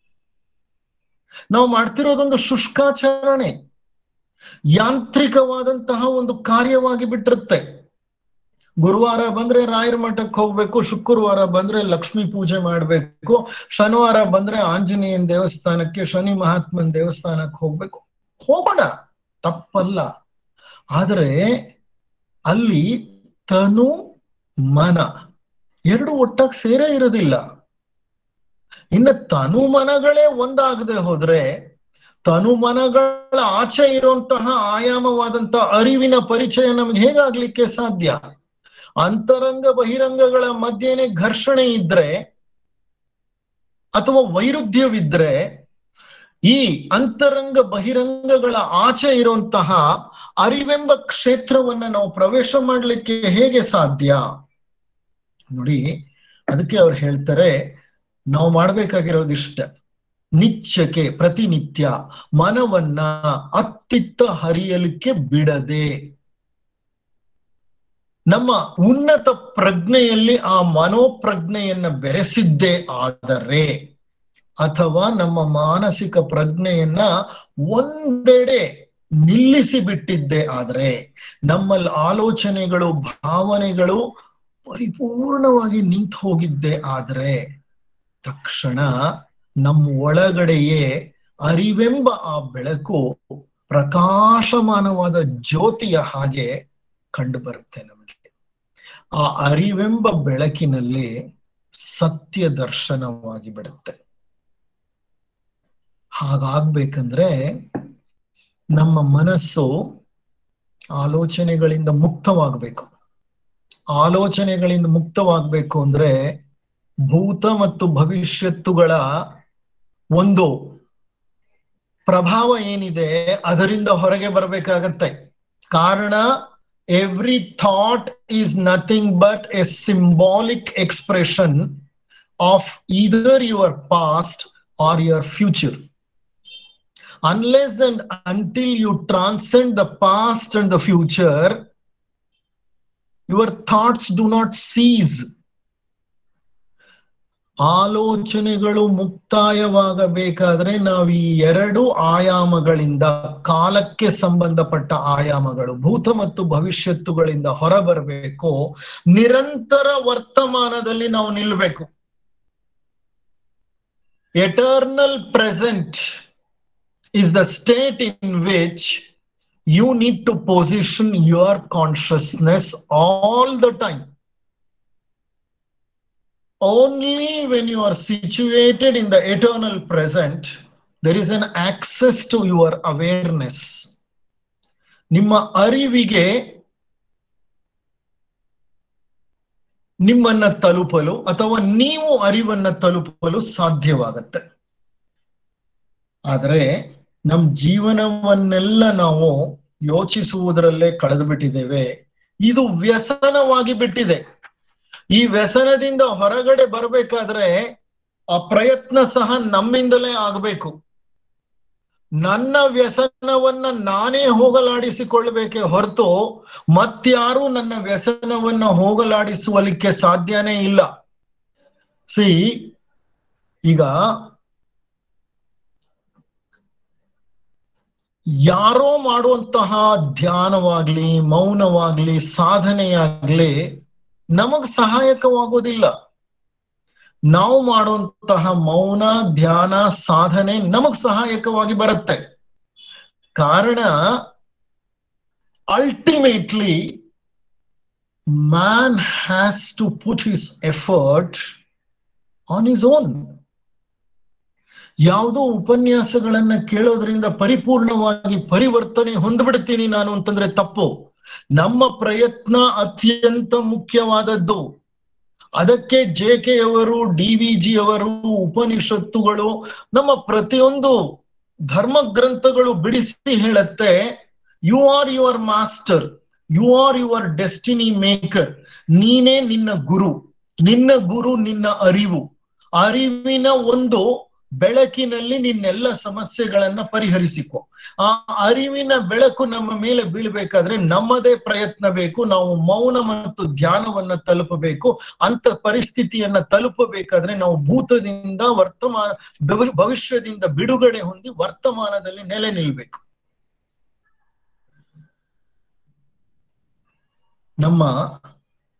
ನಾವು ಮಾಡ್ತಿರೋದೊಂದು ಶುಷ್ಕಾಚರಣೆ ಯಾಂತ್ರಿಕವಾದಂತಹ ಒಂದು ಕಾರ್ಯವಾಗಿ ಬಿಟ್ಟಿರುತ್ತೆ ಗುರುವಾರ ಬಂದ್ರೆ ರಾಯರ ಮಠಕ್ಕೆ ಹೋಗ್ಬೇಕು ಶುಕ್ರವಾರ ಬಂದ್ರೆ ಲಕ್ಷ್ಮೀ ಪೂಜೆ ಮಾಡ್ಬೇಕು ಶನಿವಾರ ಬಂದ್ರೆ ಆಂಜನೇಯನ್ ದೇವಸ್ಥಾನಕ್ಕೆ ಶನಿ ಮಹಾತ್ಮನ್ ದೇವಸ್ಥಾನಕ್ಕೆ ಹೋಗ್ಬೇಕು ಹೋಗೋಣ ತಪ್ಪಲ್ಲ ಆದ್ರೆ ಅಲ್ಲಿ ತನು ಮನ ಎರಡು ಒಟ್ಟಾಗಿ ಸೇರೇ ಇರೋದಿಲ್ಲ ಇನ್ನು ತನು ಮನಗಳೇ ಒಂದಾಗದೆ ಹೋದ್ರೆ ತನು ಮನಗಳ ಆಚೆ ಇರುವಂತಹ ಆಯಾಮವಾದಂತ ಅರಿವಿನ ಪರಿಚಯ ನಮ್ಗೆ ಹೇಗಾಗ್ಲಿಕ್ಕೆ ಸಾಧ್ಯ ಅಂತರಂಗ ಬಹಿರಂಗಗಳ ಮಧ್ಯೆನೆ ಘರ್ಷಣೆ ಇದ್ರೆ ಅಥವಾ ವೈರುಧ್ಯವಿದ್ರೆ ಈ ಅಂತರಂಗ ಬಹಿರಂಗಗಳ ಆಚೆ ಇರುವಂತಹ ಅರಿವೆಂಬ ಕ್ಷೇತ್ರವನ್ನ ನಾವು ಪ್ರವೇಶ ಮಾಡ್ಲಿಕ್ಕೆ ಹೇಗೆ ಸಾಧ್ಯ ನೋಡಿ ಅದಕ್ಕೆ ಅವ್ರು ಹೇಳ್ತಾರೆ ನಾವು ಮಾಡ್ಬೇಕಾಗಿರೋದಿಷ್ಟ ನಿಚ್ಚಕ್ಕೆ ಪ್ರತಿನಿತ್ಯ ಮನವನ್ನ ಅತ್ತಿತ್ತ ಹರಿಯಲಿಕ್ಕೆ ಬಿಡದೆ ನಮ್ಮ ಉನ್ನತ ಪ್ರಜ್ಞೆಯಲ್ಲಿ ಆ ಮನೋಪ್ರಜ್ಞೆಯನ್ನ ಬೆರೆಸಿದ್ದೇ ಆದರೆ ಅಥವಾ ನಮ್ಮ ಮಾನಸಿಕ ಪ್ರಜ್ಞೆಯನ್ನ ಒಂದೆಡೆ ನಿಲ್ಲಿಸಿ ಬಿಟ್ಟಿದ್ದೆ ಆದ್ರೆ ನಮ್ಮಲ್ಲಿ ಆಲೋಚನೆಗಳು ಭಾವನೆಗಳು ಪರಿಪೂರ್ಣವಾಗಿ ನಿಂತು ಹೋಗಿದ್ದೆ ಆದ್ರೆ ತಕ್ಷಣ ನಮ್ಮ ಒಳಗಡೆಯೇ ಅರಿವೆಂಬ ಆ ಬೆಳಕು ಪ್ರಕಾಶಮಾನವಾದ ಜ್ಯೋತಿಯ ಹಾಗೆ ಕಂಡು ಬರುತ್ತೆ ನಮಗೆ ಆ ಅರಿವೆಂಬ ಬೆಳಕಿನಲ್ಲಿ ಸತ್ಯ ದರ್ಶನವಾಗಿ ಬಿಡುತ್ತೆ ಹಾಗಾಗ್ಬೇಕಂದ್ರೆ ನಮ್ಮ ಮನಸ್ಸು ಆಲೋಚನೆಗಳಿಂದ ಮುಕ್ತವಾಗಬೇಕು ಆಲೋಚನೆಗಳಿಂದ ಮುಕ್ತವಾಗಬೇಕು ಅಂದ್ರೆ ಭೂತ ಮತ್ತು ಭವಿಷ್ಯತ್ತುಗಳ ಒಂದು ಪ್ರಭಾವ ಏನಿದೆ ಅದರಿಂದ ಹೊರಗೆ ಬರಬೇಕಾಗತ್ತೆ ಕಾರಣ every thought is nothing but a symbolic expression of either your past or your future unless and until you transcend the past and the future, your thoughts do not cease. ಆಲೋಚನೆಗಳು ಮುಕ್ತಾಯವಾಗಬೇಕಾದ್ರೆ ನಾವು ಈ ಎರಡು ಆಯಾಮಗಳಿಂದ ಕಾಲಕ್ಕೆ ಸಂಬಂಧಪಟ್ಟ ಆಯಾಮಗಳು ಭೂತ ಮತ್ತು ಭವಿಷ್ಯತ್ತುಗಳಿಂದ ಹೊರಬರಬೇಕು ನಿರಂತರ ವರ್ತಮಾನದಲ್ಲಿ ನಾವು ನಿಲ್ಬೇಕು eternal present is the state in which you need to position your consciousness all the time. Only when you are situated in the eternal present, there is an access to your awareness. ನಿಮ್ಮ ಅರಿವಿಗೆ ನಿಮ್ಮನ್ನ ತಲುಪಲು ಅಥವಾ ನೀವು ಅರಿವನ್ನ ತಲುಪಲು ಸಾಧ್ಯವಾಗತ್ತೆ ಆದರೆ ನಮ್ ಜೀವನವನ್ನೆಲ್ಲ ನಾವು ಯೋಚಿಸುವುದರಲ್ಲೇ ಕಳೆದು ಬಿಟ್ಟಿದ್ದೇವೆ ಇದು ವ್ಯಸನವಾಗಿ ಬಿಟ್ಟಿದೆ ಈ ವ್ಯಸನದಿಂದ ಹೊರಗಡೆ ಬರ್ಬೇಕಾದ್ರೆ ಆ ಪ್ರಯತ್ನ ಸಹ ನಮ್ಮಿಂದಲೇ ಆಗ್ಬೇಕು ನನ್ನ ವ್ಯಸನವನ್ನ ನಾನೇ ಹೋಗಲಾಡಿಸಿಕೊಳ್ಬೇಕೆ ಹೊರತು ಮತ್ಯಾರು ನನ್ನ ವ್ಯಸನವನ್ನ ಹೋಗಲಾಡಿಸುವಲಿಕ್ಕೆ ಸಾಧ್ಯನೇ ಇಲ್ಲ ಸಿ ಈಗ ಯಾರೋ ಮಾಡುವಂತಹ ಧ್ಯಾನವಾಗ್ಲಿ ಮೌನವಾಗ್ಲಿ ಸಾಧನೆಯಾಗ್ಲಿ ನಮಗ್ ಸಹಾಯಕವಾಗೋದಿಲ್ಲ ನಾವು ಮಾಡುವಂತಹ ಮೌನ ಧ್ಯಾನ ಸಾಧನೆ ನಮಗ್ ಸಹಾಯಕವಾಗಿ ಬರುತ್ತೆ ಕಾರಣ ultimately man has to put his effort on his own ಯಾವುದೋ ಉಪನ್ಯಾಸಗಳನ್ನ ಕೇಳೋದ್ರಿಂದ ಪರಿಪೂರ್ಣವಾಗಿ ಪರಿವರ್ತನೆ ಹೊಂದ್ಬಿಡ್ತೀನಿ ನಾನು ಅಂತಂದ್ರೆ ತಪ್ಪು ನಮ್ಮ ಪ್ರಯತ್ನ ಅತ್ಯಂತ ಮುಖ್ಯವಾದದ್ದು ಅದಕ್ಕೆ ಜೆ ಕೆ ಅವರು ಡಿ ವಿ ಜಿ ಅವರು ಉಪನಿಷತ್ತುಗಳು ನಮ್ಮ ಪ್ರತಿಯೊಂದು ಧರ್ಮ ಗ್ರಂಥಗಳು ಬಿಡಿಸಿ ಹೇಳತ್ತೆ you are your master you are your destiny maker ನೀನೇ ನಿನ್ನ ಗುರು ನಿನ್ನ ಗುರು ನಿನ್ನ ಅರಿವು ಅರಿವಿನ ಒಂದು ಬೆಳಕಿನಲ್ಲಿ ನಿನ್ನೆಲ್ಲ ಸಮಸ್ಯೆಗಳನ್ನ ಪರಿಹರಿಸಿಕೊ ಆ ಅರಿವಿನ ಬೆಳಕು ನಮ್ಮ ಮೇಲೆ ಬೀಳ್ಬೇಕಾದ್ರೆ ನಮ್ಮದೇ ಪ್ರಯತ್ನ ಬೇಕು ನಾವು ಮೌನ ಮತ್ತು ಧ್ಯಾನವನ್ನ ತಲುಪಬೇಕು ಅಂತ ಪರಿಸ್ಥಿತಿಯನ್ನ ತಲುಪಬೇಕಾದ್ರೆ ನಾವು ಭೂತದಿಂದ ವರ್ತಮಾನ ಭವಿಷ್ಯದಿಂದ ಬಿಡುಗಡೆ ಹೊಂದಿ ವರ್ತಮಾನದಲ್ಲಿ ನೆಲೆ ನಿಲ್ಬೇಕು ನಮ್ಮ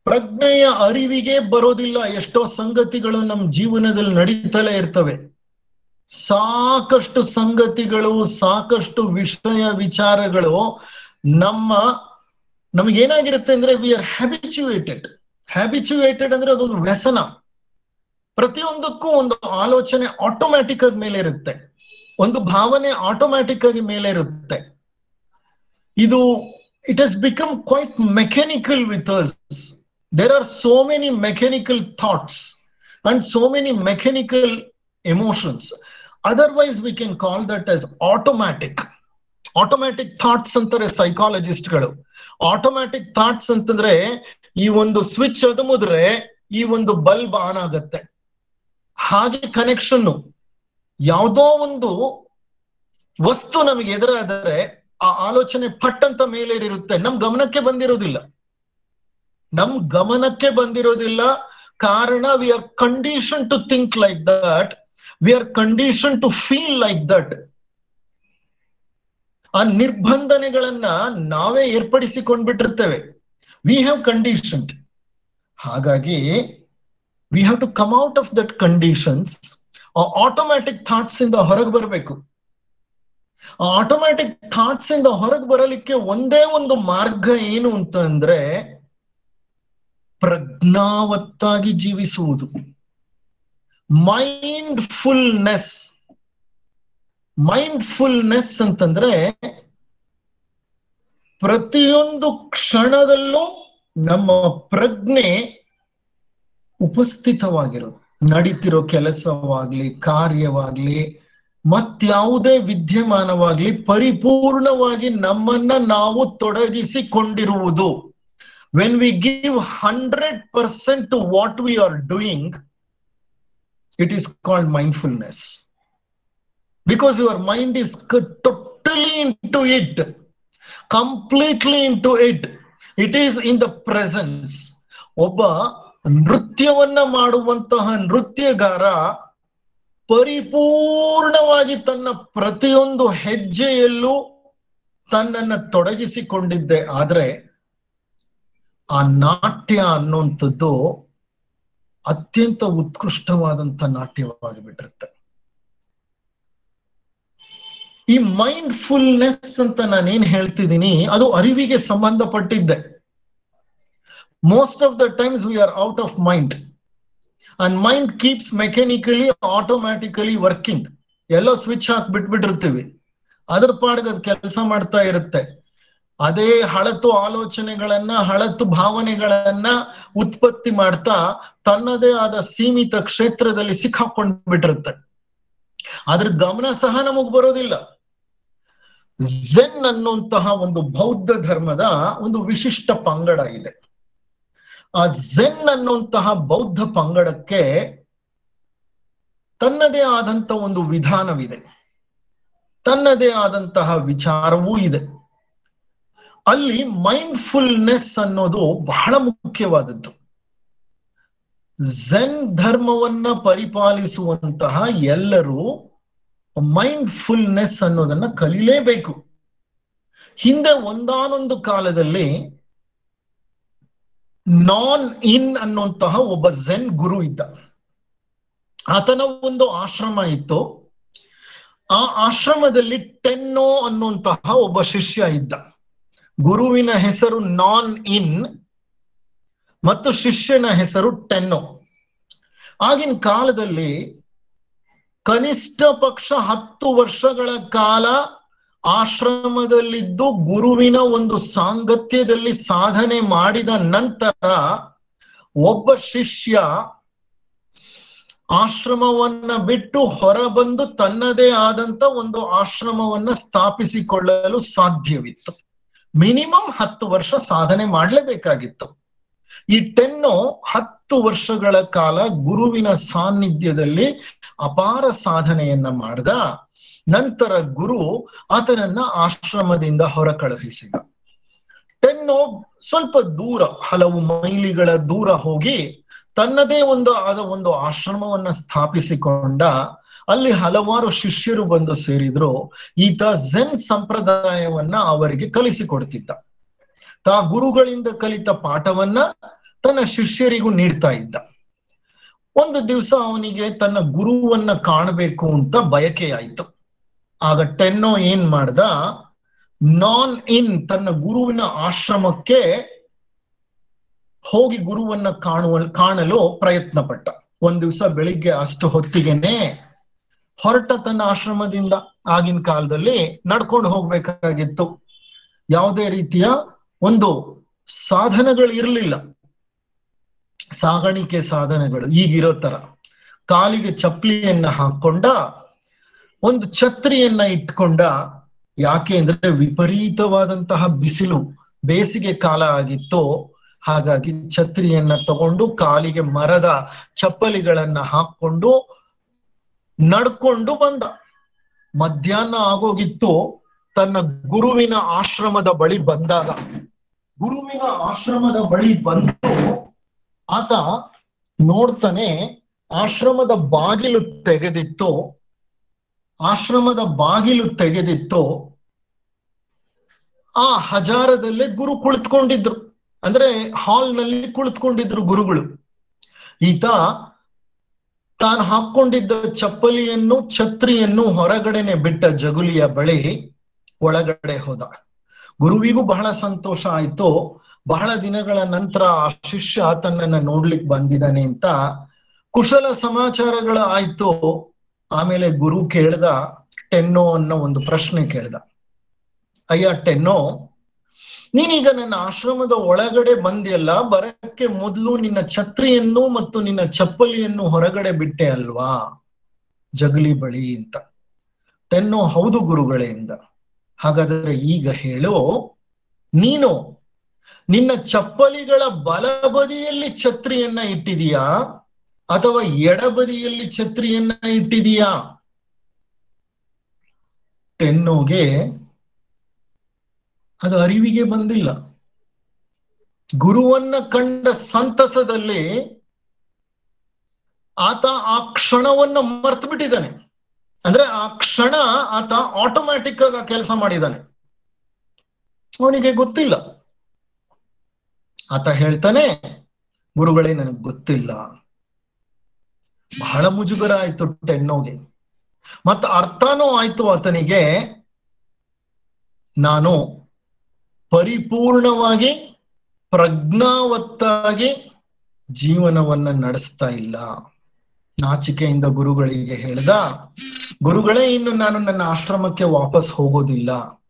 ಪ್ರಜ್ಞೆಯ ಅರಿವಿಗೆ ಬರೋದಿಲ್ಲ ಎಷ್ಟೋ ಸಂಗತಿಗಳು ನಮ್ಮ ಜೀವನದಲ್ಲಿ ನಡೀತಲೇ ಇರ್ತವೆ ಸಾಕಷ್ಟು ಸಂಗತಿಗಳು ಸಾಕಷ್ಟು ವಿಷಯ ವಿಚಾರಗಳು ನಮ್ಮ ನಮಗೇನಾಗಿರುತ್ತೆ ಅಂದ್ರೆ ವಿ ಆರ್ ಹ್ಯಾಬಿಚುಯೇಟೆಡ್ ಹ್ಯಾಬಿಚುಯೇಟೆಡ್ ಅಂದ್ರೆ ಅದೊಂದು ವ್ಯಸನ ಪ್ರತಿಯೊಂದಕ್ಕೂ ಒಂದು ಆಲೋಚನೆ ಆಟೋಮ್ಯಾಟಿಕ್ ಆಗಿ ಮೇಲೆ ಇರುತ್ತೆ ಒಂದು ಭಾವನೆ ಆಟೋಮ್ಯಾಟಿಕ್ ಆಗಿ ಮೇಲೆ ಇರುತ್ತೆ ಇದು it has become quite mechanical with us there are so many mechanical thoughts and so many mechanical emotions otherwise we can call that as automatic automatic thoughts ಅಂತಾರೆ ಸೈಕಾಲಜಿಸ್ಟ್ಗಳು ಆಟೋಮ್ಯಾಟಿಕ್ ಥಾಟ್ಸ್ ಅಂತಂದ್ರೆ ಈ ಒಂದು ಸ್ವಿಚ್ ಅದುಮಿದ್ರೆ ಈ ಒಂದು ಬಲ್ಬ್ ಆನ್ ಆಗತ್ತೆ ಹಾಗೆ connection ಯಾವುದೋ ಒಂದು ವಸ್ತು ನಮಗೆ ಎದುರಾದರೆ ಆ ಆಲೋಚನೆ ಪಟ್ ಅಂತ ಮೇಲೆ ಇರುತ್ತೆ ನಮ್ ಗಮನಕ್ಕೆ ಬಂದಿರೋದಿಲ್ಲ ನಮ್ ಗಮನಕ್ಕೆ ಬಂದಿರೋದಿಲ್ಲ ಕಾರಣ we are condition to think like that we are condition to feel like that ಆ ನಿರ್ಬಂಧನೆಗಳನ್ನ ನಾವೇ ಏರ್ಪಡಿಸಿಕೊಂಡ್ಬಿಟ್ಟಿರ್ತೇವೆ ವಿ ಹ್ಯಾವ್ ಕಂಡೀಷನ್ ಹಾಗಾಗಿ we have to come out of that conditions automatic thoughts ಇಂದ ಹೊರಗೆ ಬರಬೇಕು ಆಟೋಮ್ಯಾಟಿಕ್ ಥಾಟ್ಸ್ ಇಂದ ಹೊರಗೆ ಬರಲಿಕ್ಕೆ ಒಂದೇ ಒಂದು ಮಾರ್ಗ ಏನು ಅಂತಂದ್ರೆ ಪ್ರಜ್ಞಾವತ್ತಾಗಿ ಜೀವಿಸುವುದು ಮೈಂಡ್ ಫುಲ್ನೆಸ್ ಮೈಂಡ್ ಫುಲ್ನೆಸ್ ಅಂತಂದ್ರೆ ಪ್ರತಿಯೊಂದು ಕ್ಷಣದಲ್ಲೂ ನಮ್ಮ ಪ್ರಜ್ಞೆ ಉಪಸ್ಥಿತವಾಗಿರೋದು ನಡೀತಿರೋ ಕೆಲಸವಾಗ್ಲಿ ಕಾರ್ಯವಾಗ್ಲಿ ಮತ್ಯಾವುದೇ ವಿದ್ಯಮಾನವಾಗ್ಲಿ ಪರಿಪೂರ್ಣವಾಗಿ ನಮ್ಮನ್ನ ನಾವು ತೊಡಗಿಸಿಕೊಂಡಿರುವುದು when we give hundred percent to what we are doing it is called mindfulness because your mind is totally into it completely into it it is in the presence ಒಬ್ಬ ನೃತ್ಯವನ್ನ ಮಾಡುವಂತಹ ನೃತ್ಯಗಾರ ಪರಿಪೂರ್ಣವಾಗಿ ತನ್ನ ಪ್ರತಿಯೊಂದು ಹೆಜ್ಜೆಯಲ್ಲೂ ತನ್ನನ್ನ ತೊಡಗಿಸಿಕೊಂಡಿದ್ದೆ ಆದ್ರೆ ಆ ನಾಟ್ಯ ಅನ್ನುವಂಥದ್ದು ಅತ್ಯಂತ ಉತ್ಕೃಷ್ಟವಾದಂತ ನಾಟ್ಯವಾಗಿ ಬಿಟ್ಟಿರುತ್ತೆ ಈ ಮೈಂಡ್ ಫುಲ್ನೆಸ್ ಅಂತ ನಾನೇನ್ ಹೇಳ್ತಿದ್ದೀನಿ ಅದು ಅರಿವಿಗೆ ಸಂಬಂಧಪಟ್ಟಿದ್ದೆ most of the times we are out of mind and mind keeps mechanically automatically working ಎಲ್ಲೋ ಸ್ವಿಚ್ ಹಾಕಿ ಬಿಟ್ಬಿಟ್ಟಿರ್ತೀವಿ ಅದ್ರ ಪಾಡ್ಗೆ ಅದು ಕೆಲಸ ಮಾಡ್ತಾ ಇರುತ್ತೆ ಅದೇ ಹಳತು ಆಲೋಚನೆಗಳನ್ನ ಹಳತು ಭಾವನೆಗಳನ್ನ ಉತ್ಪತ್ತಿ ಮಾಡ್ತಾ ತನ್ನದೇ ಆದ ಸೀಮಿತ ಕ್ಷೇತ್ರದಲ್ಲಿ ಸಿಕ್ಕಾಕೊಂಡ್ ಬಿಟ್ಟಿರುತ್ತೆ ಅದ್ರ ಗಮನ ಸಹ ನಮಗ್ ಬರೋದಿಲ್ಲ ಝೆನ್ ಅನ್ನುವಂತಹ ಒಂದು ಬೌದ್ಧ ಧರ್ಮದ ಒಂದು ವಿಶಿಷ್ಟ ಪಂಗಡ ಇದೆ ಆ ಝೆನ್ ಅನ್ನುವಂತಹ ಬೌದ್ಧ ಪಂಗಡಕ್ಕೆ ತನ್ನದೇ ಆದಂತ ಒಂದು ವಿಧಾನವಿದೆ ತನ್ನದೇ ಆದಂತಹ ವಿಚಾರವೂ ಇದೆ ಅಲ್ಲಿ ಮೈಂಡ್ಫುಲ್ನೆಸ್ ಅನ್ನೋದು ಬಹಳ ಮುಖ್ಯವಾದದ್ದು ಝೆನ್ ಧರ್ಮವನ್ನ ಪರಿಪಾಲಿಸುವಂತಹ ಎಲ್ಲರೂ ಮೈಂಡ್ಫುಲ್ನೆಸ್ ಅನ್ನೋದನ್ನ ಕಲಿಲೇಬೇಕು ಹಿಂದೆ ಒಂದಾನೊಂದು ಕಾಲದಲ್ಲಿ ನಾನ್ ಇನ್ ಅನ್ನುವಂತಹ ಒಬ್ಬ ಝೆನ್ ಗುರು ಇದ್ದ ಆತನ ಒಂದು ಆಶ್ರಮ ಇತ್ತು ಆ ಆಶ್ರಮದಲ್ಲಿ ಟೆನ್ನೋ ಅನ್ನುವಂತಹ ಒಬ್ಬ ಶಿಷ್ಯ ಇದ್ದ ಗುರುವಿನ ಹೆಸರು ನಾನ್ ಇನ್ ಮತ್ತು ಶಿಷ್ಯನ ಹೆಸರು ಟೆನ್ನೋ ಆಗಿನ ಕಾಲದಲ್ಲಿ ಕನಿಷ್ಠ ಪಕ್ಷ ಹತ್ತು ವರ್ಷಗಳ ಕಾಲ ಆಶ್ರಮದಲ್ಲಿದ್ದು ಗುರುವಿನ ಒಂದು ಸಾಂಗತ್ಯದಲ್ಲಿ ಸಾಧನೆ ಮಾಡಿದ ನಂತರ ಒಬ್ಬ ಶಿಷ್ಯ ಆಶ್ರಮವನ್ನ ಬಿಟ್ಟು ಹೊರಬಂದು ತನ್ನದೇ ಆದಂತ ಒಂದು ಆಶ್ರಮವನ್ನ ಸ್ಥಾಪಿಸಿಕೊಳ್ಳಲು ಸಾಧ್ಯವಿತ್ತು ಮಿನಿಮಮ್ ಹತ್ತು ವರ್ಷ ಸಾಧನೆ ಮಾಡಲೇಬೇಕಾಗಿತ್ತು ಈ ಟೆನ್ನು ಹತ್ತು ವರ್ಷಗಳ ಕಾಲ ಗುರುವಿನ ಸಾನ್ನಿಧ್ಯದಲ್ಲಿ ಅಪಾರ ಸಾಧನೆಯನ್ನ ಮಾಡ್ದ ನಂತರ ಗುರು ಆತನನ್ನ ಆಶ್ರಮದಿಂದ ಹೊರ ಕಳುಹಿಸಿದ ಟೆನ್ನು ಸ್ವಲ್ಪ ದೂರ ಹಲವು ಮೈಲಿಗಳ ದೂರ ಹೋಗಿ ತನ್ನದೇ ಒಂದು ಆದ ಒಂದು ಆಶ್ರಮವನ್ನ ಸ್ಥಾಪಿಸಿಕೊಂಡ ಅಲ್ಲಿ ಹಲವಾರು ಶಿಷ್ಯರು ಬಂದು ಸೇರಿದ್ರು ಈತ ಝೆನ್ ಸಂಪ್ರದಾಯವನ್ನ ಅವರಿಗೆ ಕಲಿಸಿಕೊಡ್ತಿದ್ದ ತಾ ಗುರುಗಳಿಂದ ಕಲಿತ ಪಾಠವನ್ನ ತನ್ನ ಶಿಷ್ಯರಿಗೂ ನೀಡ್ತಾ ಇದ್ದ ಒಂದು ದಿವಸ ಅವನಿಗೆ ತನ್ನ ಗುರುವನ್ನ ಕಾಣಬೇಕು ಅಂತ ಬಯಕೆ ಆಯ್ತು ಆಗ ಟೆನ್ನೋ ಏನ್ ಮಾಡ್ದ ನಾನ್ ಇನ್ ತನ್ನ ಗುರುವಿನ ಆಶ್ರಮಕ್ಕೆ ಹೋಗಿ ಗುರುವನ್ನ ಕಾಣುವ ಕಾಣಲು ಪ್ರಯತ್ನ ಪಟ್ಟ ಒಂದ್ ದಿವಸ ಬೆಳಿಗ್ಗೆ ಅಷ್ಟು ಹೊತ್ತಿಗೆನೆ ಹೊರಟ ತನ್ನ ಆಶ್ರಮದಿಂದ ಆಗಿನ ಕಾಲದಲ್ಲಿ ನಡ್ಕೊಂಡು ಹೋಗ್ಬೇಕಾಗಿತ್ತು ಯಾವುದೇ ರೀತಿಯ ಒಂದು ಸಾಧನಗಳು ಇರಲಿಲ್ಲ ಸಾಗಾಣಿಕೆ ಸಾಧನಗಳು ಈಗಿರೋ ತರ ಕಾಲಿಗೆ ಚಪ್ಪಲಿಯನ್ನ ಹಾಕೊಂಡ ಒಂದು ಛತ್ರಿಯನ್ನ ಇಟ್ಕೊಂಡ ಯಾಕೆ ಅಂದ್ರೆ ವಿಪರೀತವಾದಂತಹ ಬಿಸಿಲು ಬೇಸಿಗೆ ಕಾಲ ಆಗಿತ್ತು ಹಾಗಾಗಿ ಛತ್ರಿಯನ್ನ ತಗೊಂಡು ಕಾಲಿಗೆ ಮರದ ಚಪ್ಪಲಿಗಳನ್ನ ಹಾಕೊಂಡು ನಡ್ಕೊಂಡು ಬಂದ ಮಧ್ಯಾಹ್ನ ಆಗೋಗಿತ್ತು ತನ್ನ ಗುರುವಿನ ಆಶ್ರಮದ ಬಳಿ ಬಂದಾಗ ಗುರುವಿನ ಆಶ್ರಮದ ಬಳಿ ಬಂದು ಆತ ನೋಡ್ತಾನೆ ಆಶ್ರಮದ ಬಾಗಿಲು ತೆಗೆದಿತ್ತು ಆಶ್ರಮದ ಬಾಗಿಲು ತೆಗೆದಿತ್ತು ಆ ಹಜಾರದಲ್ಲೇ ಗುರು ಕುಳಿತುಕೊಂಡಿದ್ರು ಅಂದ್ರೆ ಹಾಲ್ನಲ್ಲಿ ಕುಳಿತುಕೊಂಡಿದ್ರು ಗುರುಗಳು ಈತ ತಾನು ಹಾಕೊಂಡಿದ್ದ ಚಪ್ಪಲಿಯನ್ನು ಛತ್ರಿಯನ್ನು ಹೊರಗಡೆನೆ ಬಿಟ್ಟ ಜಗುಲಿಯ ಬಳಿ ಒಳಗಡೆ ಹೋದ ಗುರುವಿಗೂ ಬಹಳ ಸಂತೋಷ ಆಯ್ತು ಬಹಳ ದಿನಗಳ ನಂತರ ಆ ಶಿಷ್ಯ ತನ್ನನ್ನ ನೋಡ್ಲಿಕ್ಕೆ ಬಂದಿದ್ದಾನೆ ಅಂತ ಕುಶಲ ಸಮಾಚಾರಗಳ ಆಯ್ತು ಆಮೇಲೆ ಗುರು ಕೇಳ್ದ ಟೆನ್ನೋ ಅನ್ನೋ ಒಂದು ಪ್ರಶ್ನೆ ಕೇಳ್ದ ಅಯ್ಯ ಟೆನ್ನೋ ನೀನೀಗ ನನ್ನ ಆಶ್ರಮದ ಒಳಗಡೆ ಬಂದಿಯಲ್ಲ ಬರಕ್ಕೆ ಮೊದಲು ನಿನ್ನ ಛತ್ರಿಯನ್ನು ಮತ್ತು ನಿನ್ನ ಚಪ್ಪಲಿಯನ್ನು ಹೊರಗಡೆ ಬಿಟ್ಟೆ ಅಲ್ವಾ ಜಗಲಿ ಬಳಿ ಅಂತ ಟೆನ್ನೋ ಹೌದು ಗುರುಗಳೇ ಎಂದ ಹಾಗಾದರೆ ಈಗ ಹೇಳು ನೀನು ನಿನ್ನ ಚಪ್ಪಲಿಗಳ ಬಲಬದಿಯಲ್ಲಿ ಛತ್ರಿಯನ್ನ ಇಟ್ಟಿದೀಯಾ ಅಥವಾ ಎಡಬದಿಯಲ್ಲಿ ಛತ್ರಿಯನ್ನ ಇಟ್ಟಿದೀಯಾ ಟೆನ್ನೋಗೆ ಅದು ಅರಿವಿಗೆ ಬಂದಿಲ್ಲ ಗುರುವನ್ನ ಕಂಡ ಸಂತಸದಲ್ಲಿ ಆತ ಆ ಕ್ಷಣವನ್ನ ಮರ್ತು ಬಿಟ್ಟಿದ್ದಾನೆ ಅಂದ್ರೆ ಆ ಕ್ಷಣ ಆತ ಆಟೋಮ್ಯಾಟಿಕ್ ಆಗಿ ಆ ಕೆಲಸ ಮಾಡಿದ್ದಾನೆ ಅವನಿಗೆ ಗೊತ್ತಿಲ್ಲ ಆತ ಹೇಳ್ತಾನೆ ಗುರುಗಳೇ ನನಗೆ ಗೊತ್ತಿಲ್ಲ ಬಹಳ ಮುಜುಗರ ಆಯ್ತು ಟೆನ್ನೋಗೆ ಮತ್ತ ಅರ್ಥನೂ ಆಯ್ತು ಆತನಿಗೆ ನಾನು ಪರಿಪೂರ್ಣವಾಗಿ ಪ್ರಜ್ಞಾವತ್ತಾಗಿ ಜೀವನವನ್ನ ನಡೆಸ್ತಾ ಇಲ್ಲ ನಾಚಿಕೆಯಿಂದ ಗುರುಗಳಿಗೆ ಹೇಳ್ದ ಗುರುಗಳೇ ಇನ್ನು ನಾನು ನನ್ನ ಆಶ್ರಮಕ್ಕೆ ವಾಪಸ್ ಹೋಗೋದಿಲ್ಲ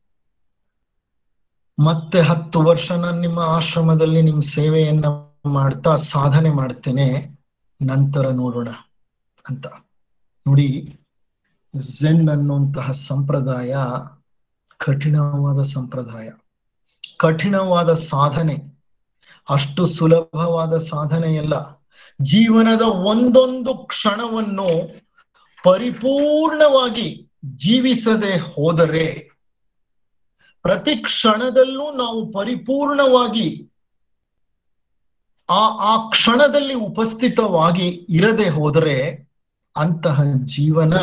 ಮತ್ತೆ ಹತ್ತು ವರ್ಷ ನಾನು ನಿಮ್ಮ ಆಶ್ರಮದಲ್ಲಿ ನಿಮ್ ಸೇವೆಯನ್ನ ಮಾಡ್ತಾ ಸಾಧನೆ ಮಾಡ್ತೇನೆ ನಂತರ ನೋಡೋಣ ಅಂತ ನೋಡಿ ಝೆನ್ ಅನ್ನುವಂತಹ ಸಂಪ್ರದಾಯ ಕಠಿಣವಾದ ಸಂಪ್ರದಾಯ ಕಠಿಣವಾದ ಸಾಧನೆ ಅಷ್ಟು ಸುಲಭವಾದ ಸಾಧನೆಯಲ್ಲ ಜೀವನದ ಒಂದೊಂದು ಕ್ಷಣವನ್ನು ಪರಿಪೂರ್ಣವಾಗಿ ಜೀವಿಸದೆ ಹೋದರೆ ಪ್ರತಿ ಕ್ಷಣದಲ್ಲೂ ನಾವು ಪರಿಪೂರ್ಣವಾಗಿ ಆ ಆ ಕ್ಷಣದಲ್ಲಿ ಉಪಸ್ಥಿತವಾಗಿ ಇರದೆ ಹೋದರೆ ಅಂತಹ ಜೀವನ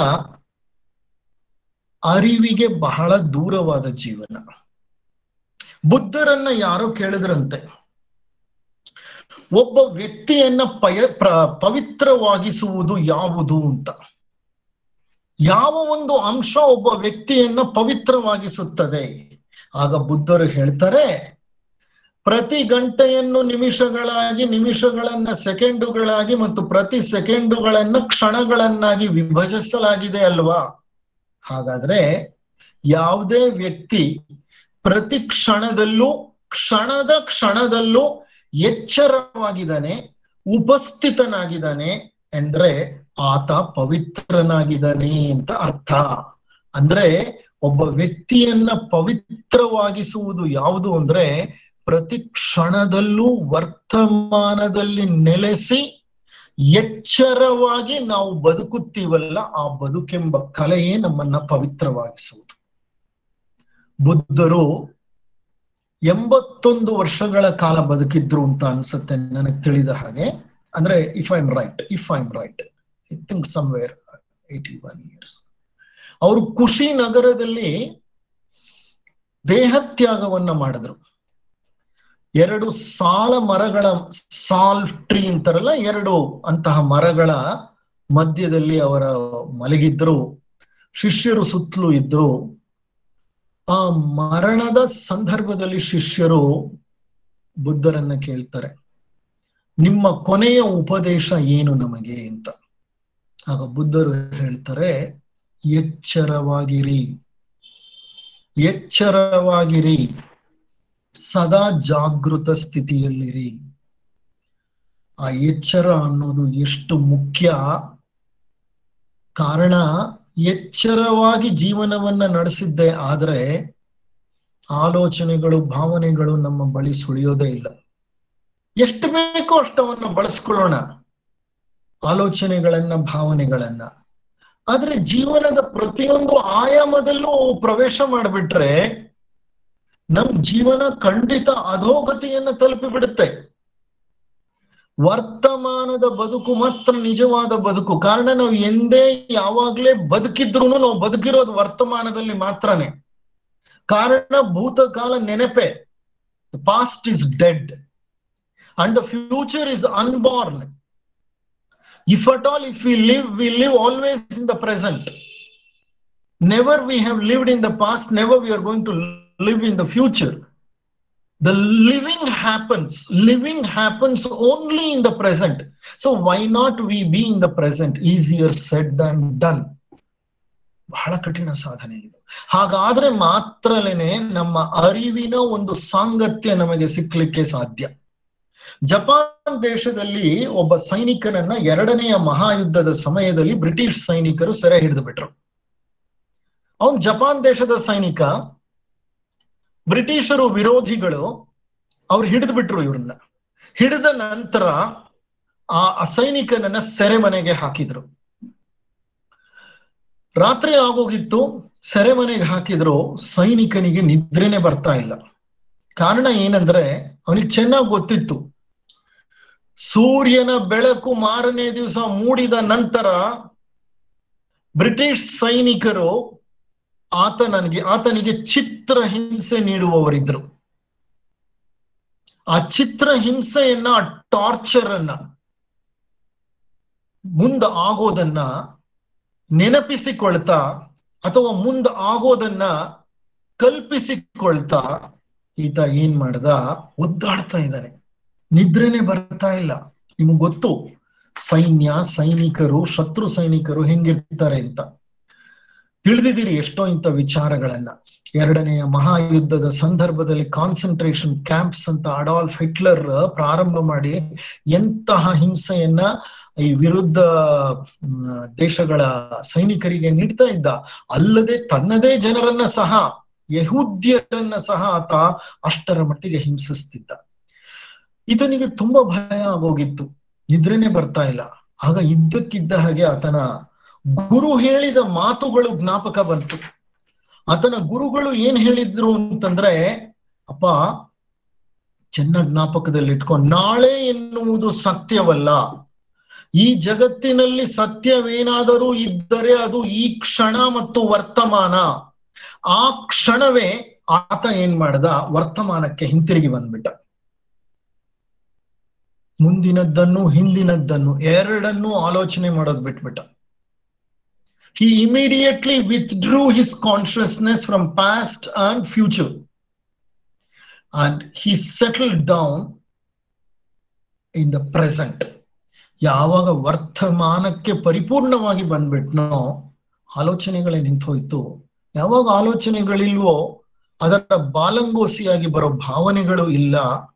ಅರಿವಿಗೆ ಬಹಳ ದೂರವಾದ ಜೀವನ ಬುದ್ಧರನ್ನ ಯಾರೋ ಕೇಳಿದ್ರಂತೆ ಒಬ್ಬ ವ್ಯಕ್ತಿಯನ್ನ ಪಯ ಪ್ರ ಪವಿತ್ರವಾಗಿಸುವುದು ಯಾವುದು ಅಂತ ಯಾವ ಒಂದು ಅಂಶ ಒಬ್ಬ ವ್ಯಕ್ತಿಯನ್ನ ಪವಿತ್ರವಾಗಿಸುತ್ತದೆ ಆಗ ಬುದ್ಧರು ಹೇಳ್ತಾರೆ ಪ್ರತಿ ಗಂಟೆಯನ್ನು ನಿಮಿಷಗಳಾಗಿ ನಿಮಿಷಗಳನ್ನ ಸೆಕೆಂಡುಗಳಾಗಿ ಮತ್ತು ಪ್ರತಿ ಸೆಕೆಂಡುಗಳನ್ನ ಕ್ಷಣಗಳನ್ನಾಗಿ ವಿಭಜಿಸಲಾಗಿದೆ ಅಲ್ವಾ ಹಾಗಾದ್ರೆ ಯಾವುದೇ ವ್ಯಕ್ತಿ ಪ್ರತಿ ಕ್ಷಣದಲ್ಲೂ ಕ್ಷಣದ ಕ್ಷಣದಲ್ಲೂ ಎಚ್ಚರವಾಗಿದ್ದಾನೆ ಉಪಸ್ಥಿತನಾಗಿದ್ದಾನೆ ಅಂದ್ರೆ ಆತ ಪವಿತ್ರನಾಗಿದ್ದಾನೆ ಅಂತ ಅರ್ಥ ಅಂದ್ರೆ ಒಬ್ಬ ವ್ಯಕ್ತಿಯನ್ನ ಪವಿತ್ರವಾಗಿಸುವುದು ಯಾವುದು ಅಂದ್ರೆ ಪ್ರತಿ ಕ್ಷಣದಲ್ಲೂ ವರ್ತಮಾನದಲ್ಲಿ ನೆಲೆಸಿ ಎಚ್ಚರವಾಗಿ ನಾವು ಬದುಕುತ್ತೀವಲ್ಲ ಆ ಬದುಕೆಂಬ ಕಲೆಯೇ ನಮ್ಮನ್ನ ಪವಿತ್ರವಾಗಿಸುವುದು ಬುದ್ಧರು ಎಂಬತ್ತೊಂದು ವರ್ಷಗಳ ಕಾಲ ಬದುಕಿದ್ರು ಅಂತ ಅನ್ಸುತ್ತೆ ನನಗೆ ತಿಳಿದ ಹಾಗೆ ಅಂದ್ರೆ if I am right if I am right I think somewhere eighty one years ಅವರು ಖುಷಿ ನಗರದಲ್ಲಿ ದೇಹತ್ಯಾಗವನ್ನ ಮಾಡಿದ್ರು ಎರಡು ಸಾಲ ಮರಗಳ ಸಾಲ್ ಟ್ರೀ ಅಂತಾರಲ್ಲ ಎರಡು ಅಂತಹ ಮರಗಳ ಮಧ್ಯದಲ್ಲಿ ಅವರ ಮಲಗಿದ್ರು ಶಿಷ್ಯರು ಸುತ್ತಲೂ ಇದ್ರು ಆ ಮರಣದ ಸಂದರ್ಭದಲ್ಲಿ ಶಿಷ್ಯರು ಬುದ್ಧರನ್ನ ಕೇಳ್ತಾರೆ ನಿಮ್ಮ ಕೊನೆಯ ಉಪದೇಶ ಏನು ನಮಗೆ ಅಂತ ಆಗ ಬುದ್ಧರು ಹೇಳ್ತಾರೆ ಎಚ್ಚರವಾಗಿರಿ ಎಚ್ಚರವಾಗಿರಿ ಸದಾ ಜಾಗೃತ ಸ್ಥಿತಿಯಲ್ಲಿರಿ ಆ ಎಚ್ಚರ ಅನ್ನೋದು ಎಷ್ಟು ಮುಖ್ಯ ಕಾರಣ ಎಚ್ಚರವಾಗಿ ಜೀವನವನ್ನ ನಡೆಸಿದ್ದೆ ಆದ್ರೆ ಆಲೋಚನೆಗಳು ಭಾವನೆಗಳು ನಮ್ಮ ಬಳಿ ಸುಳಿಯೋದೇ ಇಲ್ಲ ಎಷ್ಟು ಬೇಕೋ ಅಷ್ಟವನ್ನ ಬಳಸ್ಕೊಳ್ಳೋಣ ಆಲೋಚನೆಗಳನ್ನ ಭಾವನೆಗಳನ್ನ ಆದ್ರೆ ಜೀವನದ ಪ್ರತಿಯೊಂದು ಆಯಾಮದಲ್ಲೂ ಪ್ರವೇಶ ಮಾಡಿಬಿಟ್ರೆ ನಮ್ ಜೀವನ ಖಂಡಿತ ಅಧೋಗತಿಯನ್ನ ತಲುಪಿಬಿಡುತ್ತೆ ವರ್ತಮಾನದ ಬದುಕು ಮಾತ್ರ ನಿಜವಾದ ಬದುಕು ಕಾರಣ ನಾವು ಎಂದೇ ಯಾವಾಗ್ಲೇ ಬದುಕಿದ್ರು ನಾವು ಬದುಕಿರೋದು ವರ್ತಮಾನದಲ್ಲಿ ಮಾತ್ರನೇ ಕಾರಣ ಭೂತಕಾಲ ನೆನಪೆ past is dead and the future is unborn if at all if we live we live always in the present never we have lived in the past never we are going to live in the future the living happens living happens only in the present so why not we be in the present easier said than done ಬಹಳ ಕಠಿಣ ಸಾಧನೆ ಇದು ಹಾಗಾದ್ರೆ ಮಾತ್ರಲೇನೆ ನಮ್ಮ ಅರಿವಿನ ಒಂದು ಸಾಂಗತ್ಯ ನಮಗೆ ಸಿಕ್ಲಿಕ್ಕೆ ಸಾಧ್ಯ ಜಪಾನ್ ದೇಶದಲ್ಲಿ ಒಬ್ಬ ಸೈನಿಕನನ್ನ ಎರಡನೆಯ ಮಹಾಯುದ್ಧದ ಸಮಯದಲ್ಲಿ ಬ್ರಿಟಿಷ್ ಸೈನಿಕರು ಸೆರೆ ಹಿಡಿದು ಬಿಟ್ರು ಅವನ್ ಜಪಾನ್ ದೇಶದ ಸೈನಿಕ ಬ್ರಿಟಿಷರು ವಿರೋಧಿಗಳು ಅವ್ರು ಹಿಡಿದು ಬಿಟ್ರು ಇವ್ರನ್ನ ಹಿಡಿದ ನಂತರ ಆ ಸೈನಿಕನನ್ನ ಸೆರೆಮನೆಗೆ ಹಾಕಿದ್ರು ರಾತ್ರಿ ಆಗೋಗಿತ್ತು ಸೆರೆಮನೆಗೆ ಹಾಕಿದ್ರು ಸೈನಿಕನಿಗೆ ನಿದ್ರೆನೆ ಬರ್ತಾ ಇಲ್ಲ ಕಾರಣ ಏನಂದ್ರೆ ಅವನಿಗೆ ಚೆನ್ನಾಗಿ ಗೊತ್ತಿತ್ತು ಸೂರ್ಯನ ಬೆಳಕು ಮಾರನೇ ದಿವಸ ಮೂಡಿದ ನಂತರ ಬ್ರಿಟಿಷ್ ಸೈನಿಕರು ಆತನಿಗೆ ಆತನಿಗೆ ಚಿತ್ರ ಹಿಂಸೆ ನೀಡುವವರಿದ್ರು ಆ ಚಿತ್ರ ಹಿಂಸೆಯನ್ನ ಟಾರ್ಚರ್ ಅನ್ನ ಮುಂದ ಆಗೋದನ್ನ ನೆನಪಿಸಿಕೊಳ್ತಾ ಅಥವಾ ಮುಂದ ಆಗೋದನ್ನ ಕಲ್ಪಿಸಿಕೊಳ್ತಾ ಈತ ಏನ್ ಮಾಡ್ದ ಒದ್ದಾಡ್ತಾ ಇದ್ದಾನೆ ನಿದ್ರೆನೆ ಬರ್ತಾ ಇಲ್ಲ ನಿಮ್ಗೆ ಗೊತ್ತು ಸೈನ್ಯ ಸೈನಿಕರು ಶತ್ರು ಸೈನಿಕರು ಹೆಂಗಿರ್ತಾರೆ ಅಂತ ತಿಳಿದಿದ್ದೀರಿ ಎಷ್ಟೋ ಇಂಥ ವಿಚಾರಗಳನ್ನ ಎರಡನೆಯ ಮಹಾಯುದ್ಧದ ಸಂದರ್ಭದಲ್ಲಿ ಕಾನ್ಸಂಟ್ರೇಷನ್ ಕ್ಯಾಂಪ್ಸ್ ಅಂತ ಅಡಾಲ್ಫ್ ಹಿಟ್ಲರ್ ಪ್ರಾರಂಭ ಮಾಡಿ ಎಂತಹ ಹಿಂಸೆಯನ್ನ ಈ ವಿರುದ್ಧ ದೇಶಗಳ ಸೈನಿಕರಿಗೆ ನೀಡ್ತಾ ಇದ್ದ ಅಲ್ಲದೆ ತನ್ನದೇ ಜನರನ್ನ ಸಹ ಯಹೂದ್ಯರನ್ನ ಸಹ ಆತ ಅಷ್ಟರ ಮಟ್ಟಿಗೆ ಹಿಂಸಿಸ್ತಿದ್ದ ಈತನಿಗೆ ತುಂಬಾ ಭಯ ಆಗೋಗಿತ್ತು ನಿದ್ರೆನೆ ಬರ್ತಾ ಇಲ್ಲ ಆಗ ಇದ್ದಕ್ಕಿದ್ದ ಹಾಗೆ ಆತನ ಗುರು ಹೇಳಿದ ಮಾತುಗಳು ಜ್ಞಾಪಕ ಬಂತು ಆತನ ಗುರುಗಳು ಏನ್ ಹೇಳಿದ್ರು ಅಂತಂದ್ರೆ ಅಪ್ಪ ಚೆನ್ನಾಗಿ ಜ್ಞಾಪಕದಲ್ಲಿ ಇಟ್ಕೊಂಡು ನಾಳೆ ಎನ್ನುವುದು ಸತ್ಯವಲ್ಲ ಈ ಜಗತ್ತಿನಲ್ಲಿ ಸತ್ಯವೇನಾದರೂ ಇದ್ದರೆ ಅದು ಈ ಕ್ಷಣ ಮತ್ತು ವರ್ತಮಾನ ಆ ಕ್ಷಣವೇ ಆತ ಏನ್ ಮಾಡ್ದ ವರ್ತಮಾನಕ್ಕೆ ಹಿಂತಿರುಗಿ ಬಂದ್ಬಿಟ್ಟ ಮುಂದಿನದ್ದನ್ನು ಹಿಂದಿನದ್ದನ್ನು ಎರಡನ್ನೂ ಆಲೋಚನೆ ಮಾಡೋದ್ ಬಿಟ್ಬಿಟ್ಟ he immediately withdrew his consciousness from past and future and he settled down in the present ಯಾವಾಗ ವರ್ತಮಾನಕ್ಕೆ ಪರಿಪೂರ್ಣವಾಗಿ ಬಂದ್ಬಿಟ್ನೋ ಆಲೋಚನೆಗಳೇ ನಿಂತೋಯ್ತು ಯಾವಾಗ ಆಲೋಚನೆಗಳಿಲ್ವೋ ಅದರ ಬಾಲಂಗೋಸಿಯಾಗಿ ಬರೋ ಭಾವನೆಗಳು ಇಲ್ಲ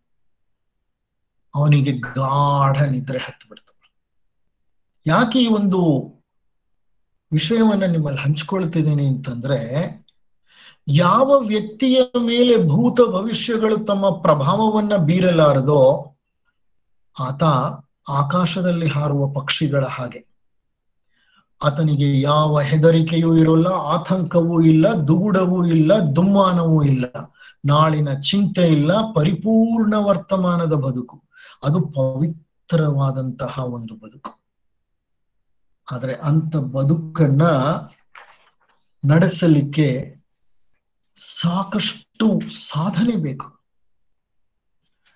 ಅವನಿಗೆ ಗಾಢ ನಿದ್ರೆ ಹತ್ತು ಬಿಡ್ತು ಯಾಕೆ ಈ ಒಂದು ವಿಷಯವನ್ನ ನಿಮ್ಮಲ್ಲಿ ಹಂಚ್ಕೊಳ್ತಿದ್ದೀನಿ ಅಂತಂದ್ರೆ ಯಾವ ವ್ಯಕ್ತಿಯ ಮೇಲೆ ಭೂತ ಭವಿಷ್ಯಗಳು ತಮ್ಮ ಪ್ರಭಾವವನ್ನ ಬೀರಲಾರದೋ ಆತ ಆಕಾಶದಲ್ಲಿ ಹಾರುವ ಪಕ್ಷಿಗಳ ಹಾಗೆ ಆತನಿಗೆ ಯಾವ ಹೆದರಿಕೆಯೂ ಇರೋಲ್ಲ ಆತಂಕವೂ ಇಲ್ಲ ದುಗುಡವೂ ಇಲ್ಲ ದುಮ್ಮಾನವೂ ಇಲ್ಲ ನಾಳಿನ ಚಿಂತೆ ಇಲ್ಲ ಪರಿಪೂರ್ಣ ವರ್ತಮಾನದ ಬದುಕು ಅದು ಪವಿತ್ರವಾದಂತಹ ಒಂದು ಬದುಕು ಆದ್ರೆ ಅಂತ ಬದುಕನ್ನ ನಡೆಸಲಿಕ್ಕೆ ಸಾಕಷ್ಟು ಸಾಧನೆ ಬೇಕು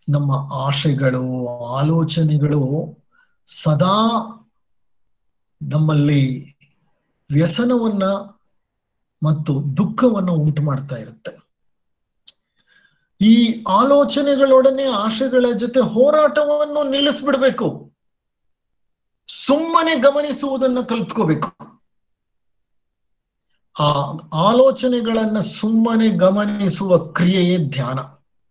ನಮ್ಮ ಆಶೆಗಳು ಆಲೋಚನೆಗಳು ಸದಾ ನಮ್ಮಲ್ಲಿ ವ್ಯಸನವನ್ನ ಮತ್ತು ದುಃಖವನ್ನು ಉಂಟು ಮಾಡ್ತಾ ಇರುತ್ತೆ ಈ ಆಲೋಚನೆಗಳೊಡನೆ ಆಶೆಗಳ ಜೊತೆ ಹೋರಾಟವನ್ನು ನಿಲ್ಲಿಸ್ಬಿಡ್ಬೇಕು ಸುಮ್ಮನೆ ಗಮನಿಸುವುದನ್ನ ಕಲ್ತ್ಕೋಬೇಕು ಆ ಆಲೋಚನೆಗಳನ್ನ ಸುಮ್ಮನೆ ಗಮನಿಸುವ ಕ್ರಿಯೆಯೇ ಧ್ಯಾನ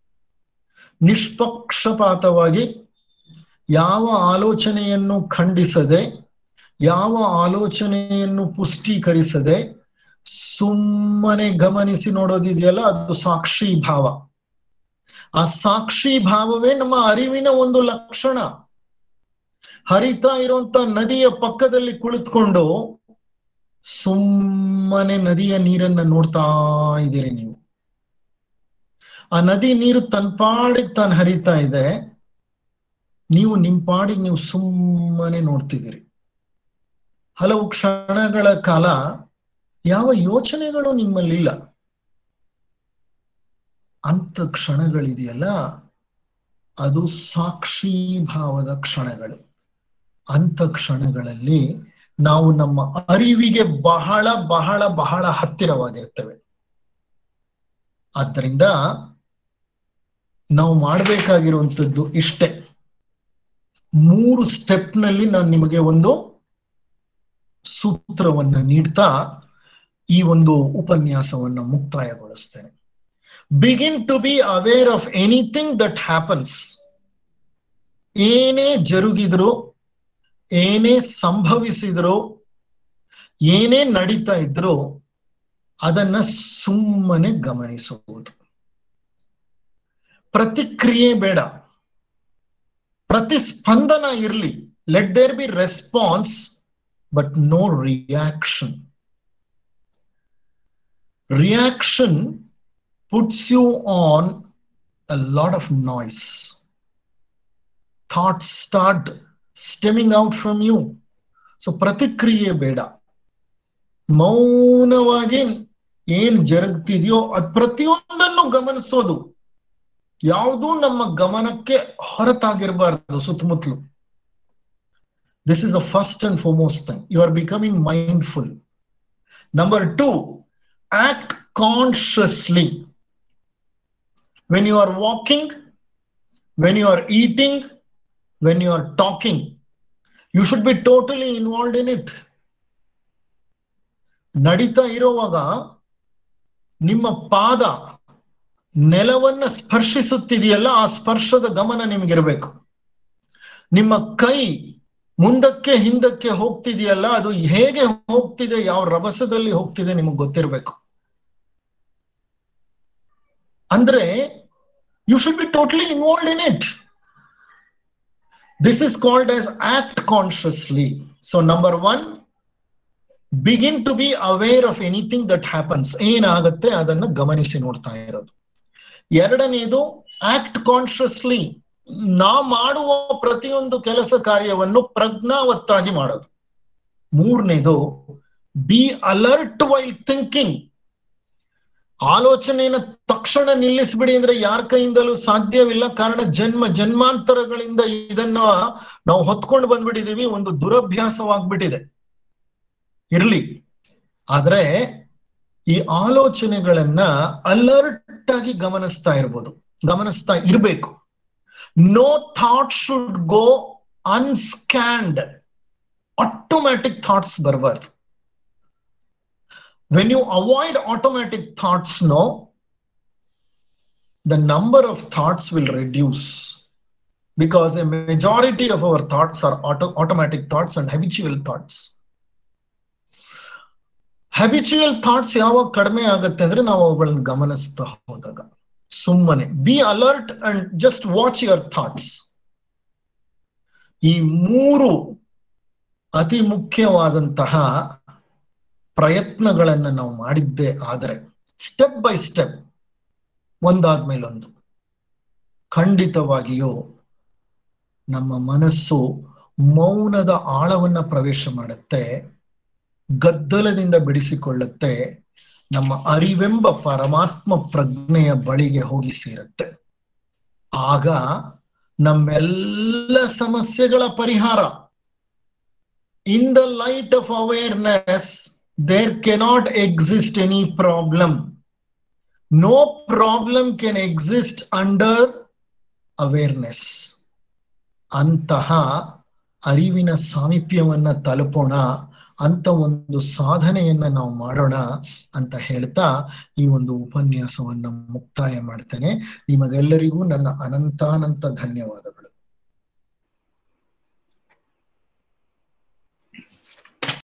ನಿಷ್ಪಕ್ಷಪಾತವಾಗಿ ಯಾವ ಆಲೋಚನೆಯನ್ನು ಖಂಡಿಸದೆ ಯಾವ ಆಲೋಚನೆಯನ್ನು ಪುಷ್ಟೀಕರಿಸದೆ ಸುಮ್ಮನೆ ಗಮನಿಸಿ ನೋಡೋದಿದೆಯಲ್ಲ ಅದು ಸಾಕ್ಷಿ ಭಾವ ಆ ಸಾಕ್ಷಿ ಭಾವವೇ ನಮ್ಮ ಅರಿವಿನ ಒಂದು ಲಕ್ಷಣ ಹರಿತಾ ಇರುವಂತ ನದಿಯ ಪಕ್ಕದಲ್ಲಿ ಕುಳಿತುಕೊಂಡು ಸುಮ್ಮನೆ ನದಿಯ ನೀರನ್ನ ನೋಡ್ತಾ ಇದ್ದೀರಿ ನೀವು ಆ ನದಿ ನೀರು ತನ್ನ ಪಾಡಿಗೆ ತಾನು ಹರಿತಾ ಇದೆ ನೀವು ನಿಮ್ ಪಾಡಿಗೆ ನೀವು ಸುಮ್ಮನೆ ನೋಡ್ತಿದ್ದೀರಿ ಹಲವು ಕ್ಷಣಗಳ ಕಾಲ ಯಾವ ಯೋಚನೆಗಳು ನಿಮ್ಮಲ್ಲಿಲ್ಲ ಅಂತ ಕ್ಷಣಗಳಿದೆಯಲ್ಲ ಅದು ಸಾಕ್ಷಿ ಭಾವದ ಕ್ಷಣಗಳು ಅಂತ ಕ್ಷಣಗಳಲ್ಲಿ ನಾವು ನಮ್ಮ ಅರಿವಿಗೆ ಬಹಳ ಬಹಳ ಬಹಳ ಹತ್ತಿರವಾಗಿರ್ತೇವೆ ಆದ್ದರಿಂದ ನಾವು ಮಾಡಬೇಕಾಗಿರುವಂಥದ್ದು ಇಷ್ಟೇ ಮೂರು ಸ್ಟೆಪ್ನಲ್ಲಿ ನಾನು ನಿಮಗೆ ಒಂದು ಸೂತ್ರವನ್ನ ನೀಡ್ತಾ ಈ ಒಂದು ಉಪನ್ಯಾಸವನ್ನ ಮುಕ್ತಾಯಗೊಳಿಸ್ತೇನೆ begin to be aware of anything that happens ಏನೇ ಜರುಗಿದ್ರು ಏನೇ ಸಂಭವಿಸಿದ್ರು ಏನೇ ನಡೀತಾ ಇದ್ರು ಅದನ್ನ ಸುಮ್ಮನೆ ಗಮನಿಸುವುದು ಪ್ರತಿಕ್ರಿಯೆ ಬೇಡ ಪ್ರತಿಸ್ಪಂದನ ಇರಲಿ let there be response but no reaction reaction puts you on a lot of noise. Thoughts start stemming out from you. So ಪ್ರತಿಕ್ರಿಯೆ ಬೇಡ ಮೌನವಾಗಿ ಏನ್ ಜರುಗ್ತಿದೆಯೋ ಅದ್ ಪ್ರತಿಯೊಂದನ್ನು ಗಮನಿಸೋದು ಯಾವುದೂ ನಮ್ಮ ಗಮನಕ್ಕೆ ಹೊರತಾಗಿರಬಾರದು ಸುತ್ತಮುತ್ತಲು this is a first and foremost thing you are becoming mindful number two act consciously when you are walking, when you are eating, when you are talking, you should be totally involved in it. ನಡೀತಾ ಇರುವಾಗ ನಿಮ್ಮ ಪಾದ ನೆಲವನ್ನ ಸ್ಪರ್ಶಿಸುತ್ತಿದೆಯಲ್ಲ ಆ ಸ್ಪರ್ಶದ ಗಮನ ನಿಮಗಿರ್ಬೇಕು ನಿಮ್ಮ ಕೈ ಮುಂದಕ್ಕೆ ಹಿಂದಕ್ಕೆ ಹೋಗ್ತಿದೆಯಲ್ಲ ಅದು ಹೇಗೆ ಹೋಗ್ತಿದೆ ಯಾವ ರಭಸದಲ್ಲಿ ಹೋಗ್ತಿದೆ ನಿಮಗೆ ಗೊತ್ತಿರಬೇಕು ಅಂದ್ರೆ you should be totally involved in it. This is called as act consciously. So, number one, begin to be aware of anything that happens. ಏನಾಗತ್ತೆ ಅದನ್ನ ಗಮನಿಸಿ ನೋಡ್ತಾ ಇರೋದು ಎರಡನೇದು ಆಕ್ಟ್ ಕಾನ್ಶಿಯಸ್ಲಿ ನಾ ಮಾಡುವ ಪ್ರತಿಯೊಂದು ಕೆಲಸ ಕಾರ್ಯವನ್ನು ಪ್ರಜ್ಞಾವತ್ತಾಗಿ ಮಾಡೋದು ಮೂರನೇದು ಬಿ ಅಲರ್ಟ್ ವೈಲ್ ಥಿಂಕಿಂಗ್ ಆಲೋಚನೆಯನ್ನ ತಕ್ಷಣ ನಿಲ್ಲಿಸ್ಬಿಡಿ ಅಂದ್ರೆ ಯಾರ ಕೈಯಿಂದಲೂ ಸಾಧ್ಯವಿಲ್ಲ ಕಾರಣ ಜನ್ಮ ಜನ್ಮಾಂತರಗಳಿಂದ ಇದನ್ನ ನಾವು ಹೊತ್ಕೊಂಡು ಬಂದ್ಬಿಟ್ಟಿದೀವಿ ಒಂದು ದುರಭ್ಯಾಸವಾಗ್ಬಿಟ್ಟಿದೆ ಇರ್ಲಿ ಆದ್ರೆ ಈ ಆಲೋಚನೆಗಳನ್ನ ಅಲರ್ಟ್ ಆಗಿ ಗಮನಿಸ್ತಾ ಇರ್ಬೋದು ಗಮನಿಸ್ತಾ ಇರ್ಬೇಕು no thought should go unscanned automatic thoughts ಬರಬಾರ್ದು when you avoid automatic thoughts no the number of thoughts will reduce because a majority of our thoughts are auto, automatic thoughts and habitual thoughts habitual thoughts ಯಾವಾಗ ಕಡಿಮೆ ಆಗುತ್ತೆ ಅಂದ್ರೆ ನಾವು ಅವುಗಳನ್ನ ಗಮನಿಸ್ತಾ ಹೋದಾಗ ಸುಮ್ಮನೆ be alert and just watch your thoughts ಈ ಮೂರು ಅತಿ ಮುಖ್ಯವಾದಂತಹ ಪ್ರಯತ್ನಗಳನ್ನ ನಾವು ಮಾಡಿದ್ದೇ ಆದರೆ ಸ್ಟೆಪ್ ಬೈ ಸ್ಟೆಪ್ ಒಂದಾದ್ಮೇಲೊಂದು ಖಂಡಿತವಾಗಿಯೂ ನಮ್ಮ ಮನಸ್ಸು ಮೌನದ ಆಳವನ್ನ ಪ್ರವೇಶ ಮಾಡುತ್ತೆ ಗದ್ದಲದಿಂದ ಬಿಡಿಸಿಕೊಳ್ಳುತ್ತೆ ನಮ್ಮ ಅರಿವೆಂಬ ಪರಮಾತ್ಮ ಪ್ರಜ್ಞೆಯ ಬಳಿಗೆ ಹೋಗಿ ಸೇರುತ್ತೆ ಆಗ ನಮ್ಮೆಲ್ಲ ಸಮಸ್ಯೆಗಳ ಪರಿಹಾರ in the light of awareness there cannot exist any problem no problem can exist under awareness ಅಂತಹ ಅರಿವಿನ ಸಾಮೀಪ್ಯವನ್ನ ತಲುಪೋಣ ಅಂತ ಒಂದು ಸಾಧನೆಯನ್ನ ನಾವು ಮಾಡೋಣ ಅಂತ ಹೇಳ್ತಾ ಈ ಒಂದು ಉಪನ್ಯಾಸವನ್ನ ಮುಕ್ತಾಯ ಮಾಡ್ತೇನೆ ನಿಮಗೆಲ್ಲರಿಗೂ ನನ್ನ ಅನಂತಾನಂತ ಧನ್ಯವಾದಗಳು